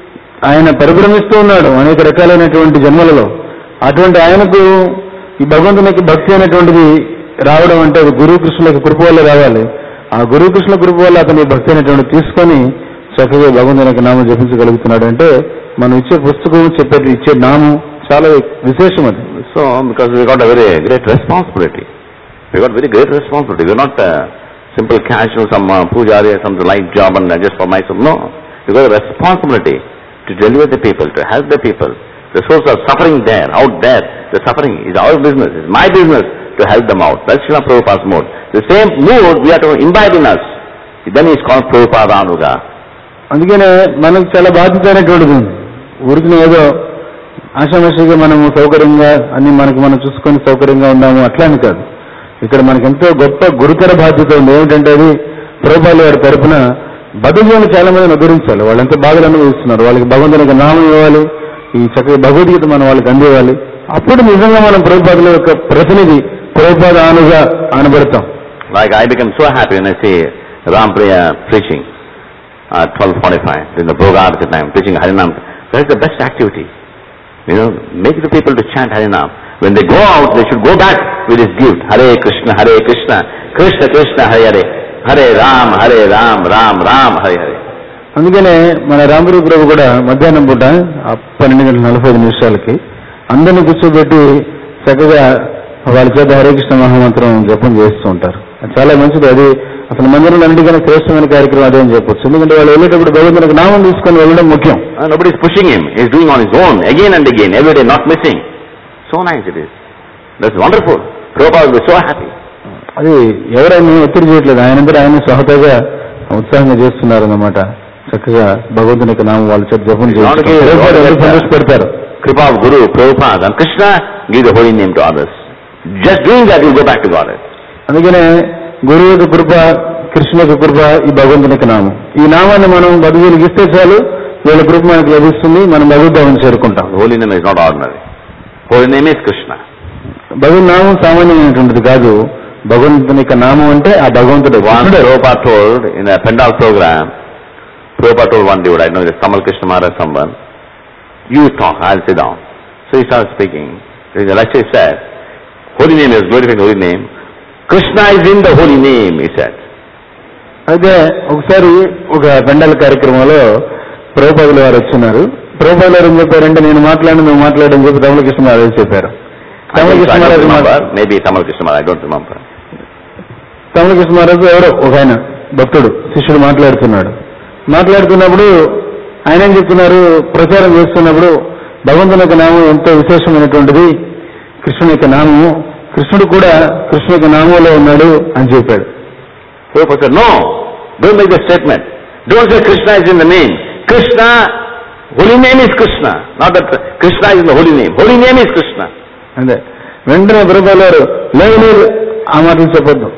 ఆయన పరిభ్రమిస్తూ ఉన్నాడు అనేక రకాలైనటువంటి జన్మలలో అటువంటి ఆయనకు ఈ భగవంతునికి భక్తి అనేటువంటిది రావడం అంటే అది గురు కృష్ణులకి కృప వల్ల రావాలి ఆ గురు కృష్ణుల కృప వల్ల అతని భక్తి అనేటువంటి తీసుకొని చక్కగా భగవంతునికి నామం జపించగలుగుతున్నాడు అంటే మనం ఇచ్చే పుస్తకం చెప్పే ఇచ్చే నామం చాలా విశేషం అది So, because we got a very great responsibility. We got very great responsibility. We're not uh, simple casual, some uh, pujari, some light job and uh, just for myself. No. We got a responsibility to deliver the people, to help the people. The souls are suffering there, out there. The suffering is our business, it's my business to help them out. That's Srila Prabhupada's mood. The same mood we have to imbibe in us. Then it's called Prabhupada Anuga. అందుకనే మనకు చాలా బాధ్యత అనేటువంటిది ఉంది ఊరికి ఏదో ఆశామాషిగా మనము సౌకర్యంగా అన్ని మనకు మనం చూసుకొని సౌకర్యంగా ఉన్నాము అట్లా అని కాదు ఇక్కడ మనకి ఎంతో గొప్ప గురుతర బాధ్యత ఉంది ఏమిటంటే అది ప్రభుపాలు వారి తరపున బతుకులను చాలా మందిని ఉద్ధరించాలి వాళ్ళు ఎంతో బాధలు అనుభవిస్తున్నారు వాళ్ళకి భగవంతునికి నామం ఇవ్వాలి ఈ చక్కగా భగవద్గీత మనం వాళ్ళకి అందివ్వాలి అప్పుడు నిజంగా మనం ప్రభుపాదుల యొక్క ప్రతినిధి Prabhupada ఆనుగా అనబడతాం Like I become so happy when I see Ram Priya preaching at 12.45 in the Bhogad at the time, preaching Harinam. That is the best activity. You know, make the people to chant Harinam. When they go out, they should go back with this gift. Hare Krishna, Hare Krishna, Krishna Krishna, Hare Hare. Hare Ram, Hare Ram, Ram Ram, Hare Hare. అందుకనే మన రామగురు ప్రభు కూడా మధ్యాహ్నం పూట ఆ పన్నెండు గంటల నలభై ఐదు నిమిషాలకి అందరిని కూర్చోబెట్టి చక్కగా వాళ్ళ చేత హరేకృష్ణ మహామంత్రం జపం చేస్తూ ఉంటారు అది చాలా మంచిది అది అసలు మందిరంలో అన్నిటికన్నా శ్రేష్టమైన కార్యక్రమం అదే అని చెప్పొచ్చు ఎందుకంటే వాళ్ళు వెళ్ళేటప్పుడు భగవంతునికి నామం తీసుకొని వెళ్ళడం ముఖ్యం Uh, nobody is pushing him. He is doing on his own, again and again, every day, not missing. So nice it is. That's wonderful. Prabhupada will be so happy. అది ఎవరైనా ఒత్తిడి చేయట్లేదు ఆయన ఆయన సహతగా ఉత్సాహంగా చేస్తున్నారు అన్నమాట చక్కగా భగవంతుని యొక్క నామం వాళ్ళ చేత జపం చేసి Not again. ప్రభుపాదులు ఎంతో సంతోషపెడతారు Kripa of Guru, Prabhupada and Krishna give the holy name to others. Just doing that, you go back to Godhead. అందుకనే గురువు యొక్క కృప కృష్ణ యొక్క కృప ఈ భగవంతుని యొక్క నామం ఈ నామాన్ని మనం బతుకులకు ఇస్తే చాలు వీళ్ళ కృప మనకు లభిస్తుంది మనం భగవద్భావం చేరుకుంటాం The holy name is not ordinary. Holy name is Krishna. భగవన్ నామం సామాన్యమైనటువంటిది కాదు భగవంతుని యొక్క నామం అంటే ఆ భగవంతుడు Once కృష్ణుడే. Prabhupada told in a Pendal program, Prabhupada told one dude, I know it's Kamal Krishna Maharaj someone, you talk, I'll sit down. So he started speaking. The lecture said, holy name is glorified holy name. Krishna is in the holy name, he said. అయితే ఒకసారి ఒక పెండల కార్యక్రమంలో ప్రభుపాదుల వారు వచ్చినారు ప్రభుపాదుల వారు ఏం చెప్పారంటే నేను మాట్లాడి నువ్వు మాట్లాడని చెప్పి రమణకృష్ణ మహారాజు చెప్పారు I think so, రమణకృష్ణ I don't మహారాజు remember. మాట్లా- Maybe Kamal Krishna Maharaj, I don't remember. రమణకృష్ణ మహారాజు ఎవరో ఒక ఆయన భక్తుడు శిష్యుడు మాట్లాడుతున్నాడు మాట్లాడుతున్నప్పుడు ఆయన ఏం చెప్తున్నారు ప్రచారం చేస్తున్నప్పుడు భగవంతుని యొక్క నామం ఎంతో విశేషమైనటువంటిది కృష్ణుని యొక్క నామము కృష్ణుడు కూడా కృష్ణుని యొక్క నామంలో ఉన్నాడు అని చెప్పాడు Prabhupada said, no, don't make the statement. Don't say Krishna is in the name. Krishna, holy name is Krishna. Not that Krishna is in the holy name. Holy name is Krishna. అంతే వెంటనే ప్రభుపాలు వారు లేదు లేదు ఆ మాటలు చెప్పొద్దు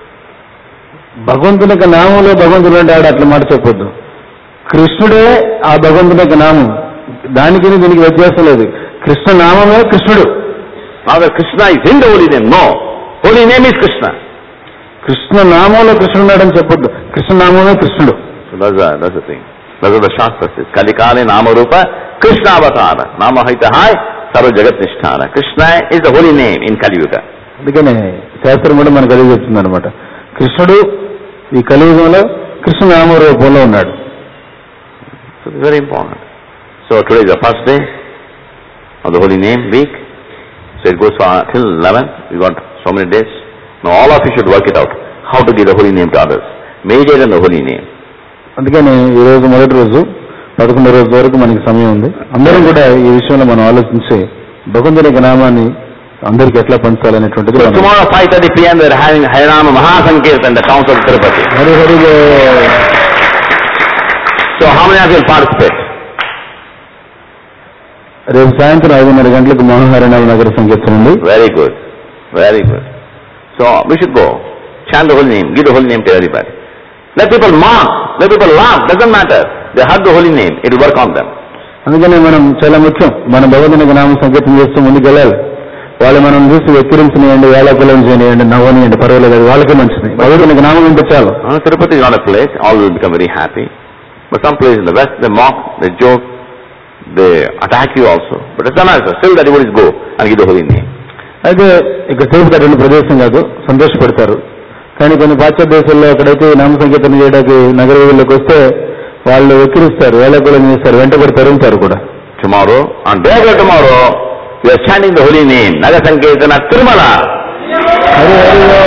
భగవంతుని యొక్క నామంలో భగవంతుడు అంటాడు అట్లా మాట చెప్పొద్దు కృష్ణుడే ఆ భగవంతుని యొక్క నామం దానికి దీనికి వ్యత్యాసం లేదు కృష్ణ నామమే కృష్ణుడు Not that Krishna is in the holy name. No. Holy name is Krishna. Krishna నామంలో కృష్ణుడు ఉన్నాడని చెప్పొద్దు కృష్ణ నామమే కృష్ణుడు So that's the, that's the thing. That's what the Shastra says. Kalikale Nama Rupa Krishna Avatara. Nama Haita Hai Sarva Jagat Nishtana. Krishna is the holy name in Kali Yuga. అందుకనే శాస్త్రం కూడా మనకు అదే చెప్తుంది అనమాట కృష్ణుడు ఈ కలియుగంలో కృష్ణ నామ రూపంలో ఉన్నాడు So it's very important. So today is the first day of the holy name week. So it goes for, till 11th. We got so many days. Now all of you should work it out. How to give the holy name to others. Meditate on the holy name. అందుకని ఈ రోజు మొదటి రోజు పదకొండో రోజు వరకు మనకి సమయం ఉంది అందరం కూడా ఈ విషయంలో మనం ఆలోచించి భగవంతుని యొక్క నామాన్ని అందరికి ఎట్లా పంచాలనేటువంటిది So మనం- tomorrow 5.30 p.m. we are having Harinama Mahasankirtan in the council of Tirupati. Hari Hari boll. So how many of you will participate? రేపు సాయంత్రం ఐదున్నర గంటలకు మోహనహరినామ నగర సంకీర్తన ఉంది Very good. Very good. So we should go. Chant the holy name. Give the holy name to everybody. Let people mock. Let people laugh. Doesn't matter. They heard the holy name. It will work on them. అందుకనే మనం చాలా ముఖ్యం మన భగవంతునికి నామ సంకీర్తన చేస్తూ ముందుకు వెళ్ళాలి వాళ్ళు మనం చూసి వెక్కిరించనియండి వేళాకులం చేయనియండి నవ్వనియండి పర్వాలేదు అది వాళ్ళకే మంచిది భగవంతునికి నామం ఉంటే చాలు Uh, Tirupati is not a place. All will become very happy. But some place in the west, they mock, they joke, they attack you also. But it's not matter. Still the devotees go and give the holy name. అయితే ఇక్కడ తిరుపతి అటువంటి ప్రదేశం కాదు సంతోషపడతారు కానీ కొన్ని పాశ్చాత్య దేశాల్లో ఎక్కడైతే ఈ నామ సంకీర్తన చేయడానికి నగర వీధుల్లోకి వస్తే వాళ్ళు వెక్కిరిస్తారు వేళాకులం చేస్తారు వెంటబడి తరుగుతారు కూడా Tomorrow, on day after tomorrow, we are chanting the holy name. Naga Sankirtana Tirumala. Hari హరిలో.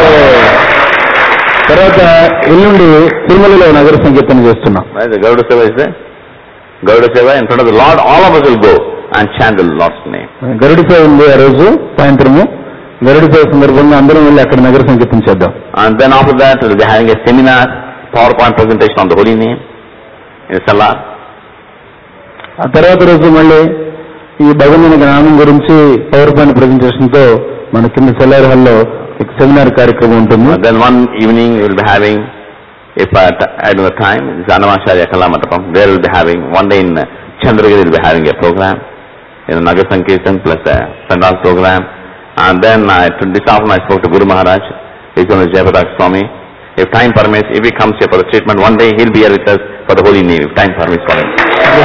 తర్వాత ఎల్లుండి తిరుమలలో నగర సంకీర్తన చేస్తున్నాం Right? The Garuda Seva is there. Garuda Seva in front of the Lord, all of us will go and chant the Lord's name. గరుడి సేవ ఉంది ఆ రోజు సాయంత్రము గరుడి సేవ సందర్భంగా అందరం వెళ్ళి అక్కడ నగర సంకీర్తన చేద్దాం And then after that, we'll be having a seminar, PowerPoint presentation on the holy name in Salah. ఆ తర్వాత రోజు మళ్ళీ ఈ భగవంతునికి నామం గురించి పవర్ పాయింట్ ప్రజెంటేషన్ తో మన కింద సెల్లార్ హాల్లో ఒక సెమినార్ కార్యక్రమం ఉంటుంది And then one evening, we'll be having, if at, at the time, it's Anamacharya Kala Matapam, there we'll be having, one day in uh, Chandragiri we'll be having a program, in Nagar Sankirtan plus a Pandal program. And then I, to- this afternoon I spoke to Guru Maharaj, he's on the Jayapatak Swami. If time permits, if he comes here for the treatment, one day he'll be here with us for the holy name, if time permits for him.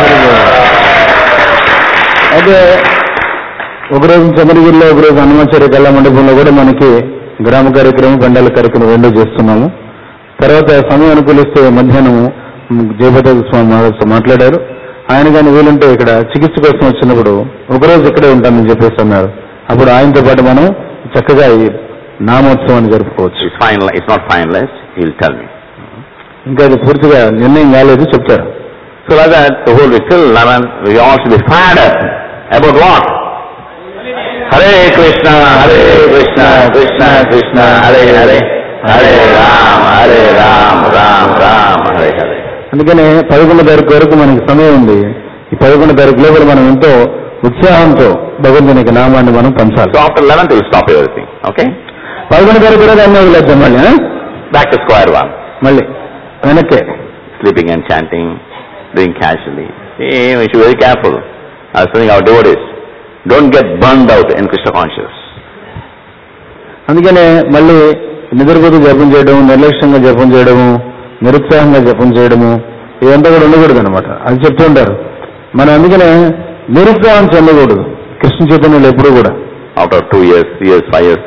అయితే ఒకరోజు చంద్రగిరిలో ఒకరోజు హనుమాచార్య కళా మండపంలో కూడా మనకి గ్రామ కార్యక్రమం పండాల కార్యక్రమం రెండూ చేస్తున్నాము తర్వాత సమయం అనుకూలిస్తే మధ్యాహ్నం జయపతి స్వామి మహారాజుతో మాట్లాడారు ఆయన కానీ వీలుంటే ఇక్కడ చికిత్స కోసం వచ్చినప్పుడు ఒకరోజు ఇక్కడే ఉంటానని చెప్పేసి అన్నారు అప్పుడు ఆయనతో పాటు మనం చక్కగా ఈ నామోత్సవాన్ని జరుపుకోవచ్చు It's final, it's not finalized, he'll tell me. ఇంకా అది పూర్తిగా నిర్ణయం కాలేదు చెప్తారు So like that, the whole week till 11, we all should be fired up about what? Hare Krishna, Hare Krishna, Krishna Krishna, Hare Hare, Hare Ram, Hare Ram, Ram Ram, Hare Hare. అందుకనే పదకొండో తారీఖు వరకు మనకి సమయం ఉంది ఈ పదకొండో తారీఖు లోపల మనం ఎంతో ఉత్సాహంతో భగవంతుని యొక్క నామాన్ని మనం పంచాలి So after 11, we'll stop everything, okay? పదకొండో తారీఖు కూడా దాన్ని వదిలేద్దాం మళ్ళీ ఆ? Back to square one. మళ్ళీ వెనక్కే Sleeping and chanting, doing casually. See, we should be very careful. I was telling our devotees, don't get burned out in Krishna consciousness. అందుకనే మళ్ళీ నిద్రపోతూ జపం చేయడం నిర్లక్ష్యంగా జపం చేయడము నిరుత్సాహంగా జపం చేయడము ఇదంతా కూడా ఉండకూడదు అనమాట అది చెప్తూ ఉంటారు మనం అందుకనే నిరుత్సాహం చెందకూడదు కృష్ణ చైతన్యులు ఎప్పుడు కూడా after two years, three years, five years.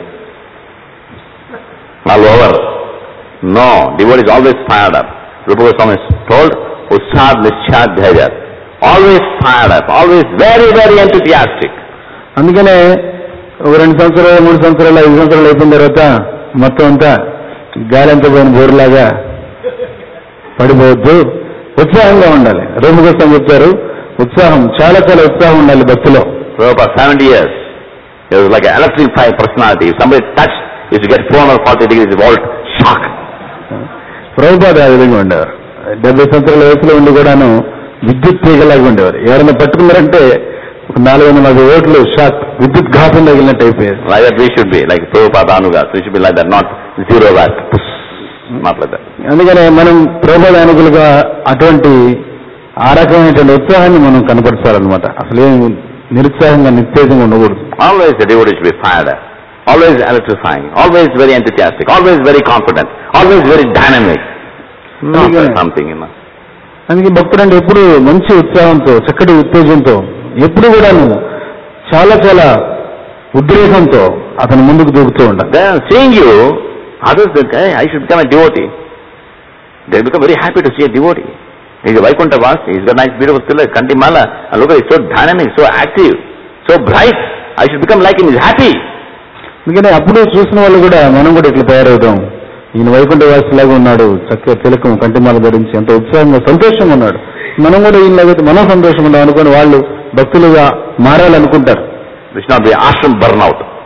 All over. No, devotee is always fired up. Rupa Goswami is told, Ussad Nischad Dhairya. Always fired up, always very, very enthusiastic. అందుకనే ఒక రెండు సంవత్సరాలు మూడు సంవత్సరాలు ఐదు సంవత్సరాలు అయిపోయిన తర్వాత మొత్తం అంతా గాలంతా పోయిన బోరులాగా పడిపోవద్దు ఉత్సాహంగా ఉండాలి రోమగోస్వామి చెప్తారు ఉత్సాహం చాలా చాలా ఉత్సాహం ఉండాలి భక్తిలో Prabhupada, 70 years. He was like an electrified personality. If somebody touched, he used to get 440 degrees volt shock. Prabhupada ఆ విధంగా ఉండేవారు డెబ్బై సంవత్సరాల వయసులో ఉండి కూడాను విద్యుత్ తీగలాగా ఉండేవారు ఎవరైనా పట్టుకున్నారంటే ఒక నాలుగు వందల నలభై ఓట్లు షాక్ విద్యుత్ ఘాతం తగిలినట్టు అయిపోయేది Like that we should be, like Prabhupada Anugas. We should be like that, not zero watt. Puss. Not like that. అందుకనే మనం ప్రోబోధానుకులుగా అటువంటి ఆ రకమైనటువంటి ఉత్సాహాన్ని మనం కనపరచాలన్నమాట అసలు ఏం నిరుత్సాహంగా నిత్యేజంగా ఉండకూడదు Always the devotee should be fired up. Always electrifying. Always very enthusiastic. Always very confident. Always very dynamic. Not Yeah. like something, you know. అందుకే భక్తుడు అంటే ఎప్పుడు మంచి ఉత్సాహంతో చక్కటి ఉత్తేజంతో ఎప్పుడు కూడాను చాలా చాలా ఉద్రేకంతో అతను ముందుకు దూకుతూ ఉండాలి Then seeing you, others think, hey, I should become a devotee. They become very happy to see a devotee. He's a Vaikuntha Vasi. He's got nice beautiful still Kantimala. And look at it, so dynamic, so active, so bright. I should become like him. He's happy. అందుకని అప్పుడు చూసిన వాళ్ళు కూడా మనం కూడా ఇట్లా తయారవుతాం ఈయన వైకుంఠ వాసిలాగా ఉన్నాడు చక్కగా తిలకం కంటిమాల ధరించి ఎంత ఉత్సాహంగా సంతోషంగా ఉన్నాడు మనం కూడా ఈయనలాగైతే మనం సంతోషంగా ఉన్నాం అనుకుని వాళ్ళు భక్తులుగా మారాలనుకుంటారు We should not be ashram burnout.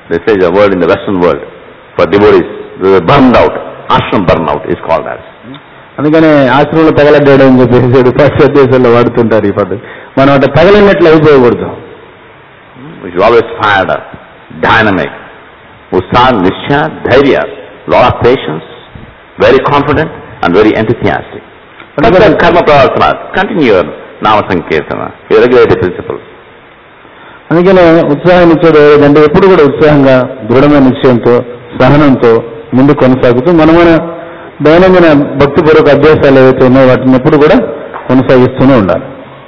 They say the word in the Western world for devotees, they were burned out. Ashram burnout is called as. అందుకనే ఆశ్రమంలో తగలడ్డాడు అని చెప్పేసి పాశ్చాత్య దేశాల్లో వాడుతుంటారు ఈ పద్ధతి మనం అట్లా తగలినట్లు అయిపోకూడదు We should always fired up, dynamic, Utsah, Nishya, Dhairya, lot of patience, very confident and very enthusiastic. That's the karma pravasana. Continue your Nama Sankirtana, your regulated principles. అందుకనే ఉత్సాహం ఇచ్చేది ఏదంటే ఎప్పుడు కూడా ఉత్సాహంగా దృఢమైన నిశ్చయంతో సహనంతో ముందు కొనసాగుతూ మనమైన దైనందిన భక్తిపూర్వక అభ్యాసాలు ఏవైతే ఉన్నాయో వాటిని ఎప్పుడు కూడా కొనసాగిస్తూనే ఉండాలి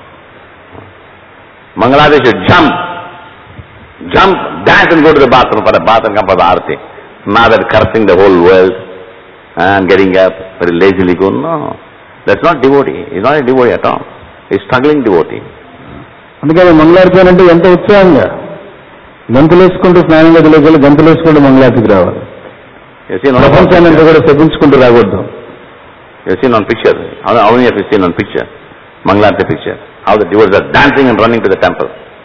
Mangaladi should jump, jump, dance and go to the bathroom for a bath and come for the arati. Now that cursing the whole world and getting up very lazily go, no. That's not devotee. He's not a devotee at all. He's struggling devotee. అందుకని మంగళారతి అంటే ఎంత ఉత్సాహంగా గంతులేసుకుంటూ స్నానం గదిలోకి వెళ్ళి గంతులేసుకుంటూ మంగళారతికి రావాలి You see, on ప్రపంచాన్ని అంతా కూడా శపించుకుంటూ రాకూడదు you seen on picture. How, how many of you seen on picture? Mangalarti picture. How the devotees are dancing and running to the temple.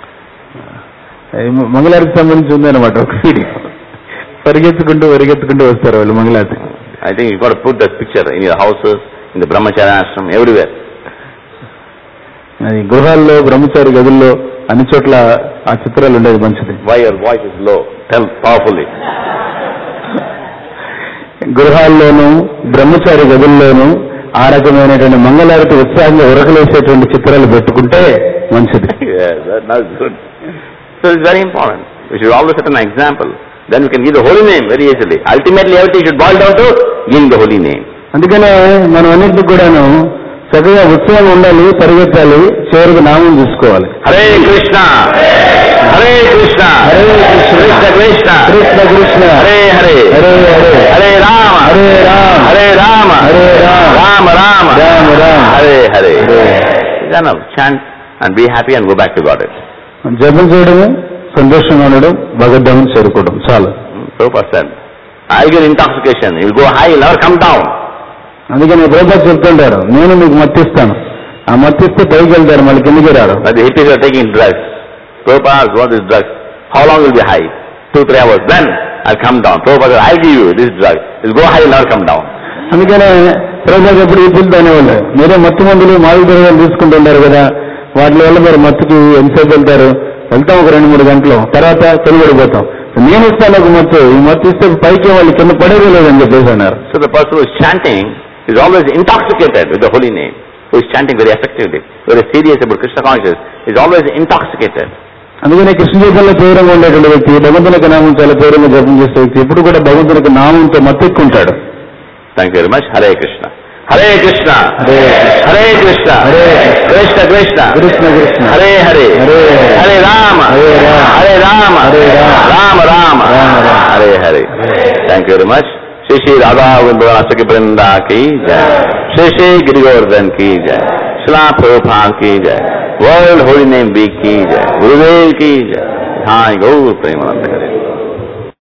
ఈ మంగళారతికి సంబంధించి ఉందన్నమాట ఒక వీడియో పరిగెత్తుకుంటూ పరిగెత్తుకుంటూ వస్తారు వాళ్ళు మంగళారతి I think you've got to put that picture in your houses, in the brahmacharya ashram, everywhere. అది గృహాల్లో బ్రహ్మచారి గదుల్లో అన్ని చోట్ల ఆ చిత్రాలు ఉండేది మంచిది Why your voice is low? Tell powerfully. గృహాల్లోనూ బ్రహ్మచారి గదుల్లోనూ ఆ రకమైనటువంటి మంగళారతి ఉత్సాహంగా ఉరకలేసేటువంటి చిత్రాలు పెట్టుకుంటే మంచిది yes, that, that's good. So it's very important. We should always set an example. Then we can give the holy name very easily. Ultimately everything should boil down to giving the holy name. అందుకనే మనం అన్నింటికి కూడాను చక్కగా ఉత్సాహం ఉండాలి పరిగెత్తాలి చివరికి నామం తీసుకోవాలి Hare Krishna! Hare Krishna! Hare Krishna Krishna Krishna! Krishna Krishna Hare Hare! Hare Hare Hare Rama! Hare Ram Hare Rama! Hare Ram Rama Rama! Rama Ram Hare Hare! Hare. It's enough. Chant and be happy and go back to Godhead. జపం చేయడము సంతోషంగా ఉండడం భగవద్ధామం చేరుకోవడం చాలు Hmm, Prabhupada said, I'll get intoxication. You'll go high, you'll never come down. అందుకని ప్రభుత్వం చెప్తుంటారు నేను మీకు మత్తిస్తాను ఆ మత్తిస్తే పైకి వెళ్తారు మళ్ళీ కిందికి రారు But the hippies are taking drugs. Prabhupada asks, what is drugs? How long will be high? Two, three hours. Then I'll come down. Prabhupada said, I'll give you this drug. You'll go high, you'll never come down. అందుకనే ప్రభుత్వం ఎప్పుడు ఇప్పుడు అనేవాళ్ళు మీరే మత్తు మందులు మావి ద్రవ్యాలు తీసుకుంటుంటారు కదా వాటి వల్ల మీరు మత్తుకి ఎంతసేపు వెళ్తారు వెళ్తాం ఒక రెండు మూడు గంటలు తర్వాత తెలివడిపోతాం నేను ఇస్తాను ఒక మత్తు ఈ మత్తు ఇస్తే పైకి వాళ్ళు కింద పడేదే లేదని చెప్పేసి అన్నారు So the person who is chanting is always intoxicated with the holy name. Who is chanting very effectively, very serious about Krishna consciousness, is always intoxicated. అందుకనే కృష్ణ జీవితంలో తీవ్రంగా ఉండేటువంటి వ్యక్తి భగవంతుని యొక్క నామం చాలా తీవ్రంగా జపం చేసే వ్యక్తి ఎప్పుడు కూడా భగవంతుని యొక్క నామంతో మత్తెక్కుంటాడు Thank you very much. Hare Krishna. Hare Krishna. Hare Krishna. Hare Krishna. Hare Krishna Krishna. Krishna Krishna Hare Hare. Hare Hare. Hare Rama. Hare Rama. Hare Rama. Hare Rama. Rama Rama. Rama Rama. Hare Hare. Thank you very much. Shri Shri Radha Vrindavan Brinda ki jai. Shri Shri Giri Govardhan ki jai. Shla Prabhupada ki jai. World Holy Name Week ki jai. Gurudev ki jai. Hi, Gaur Premananda Hare.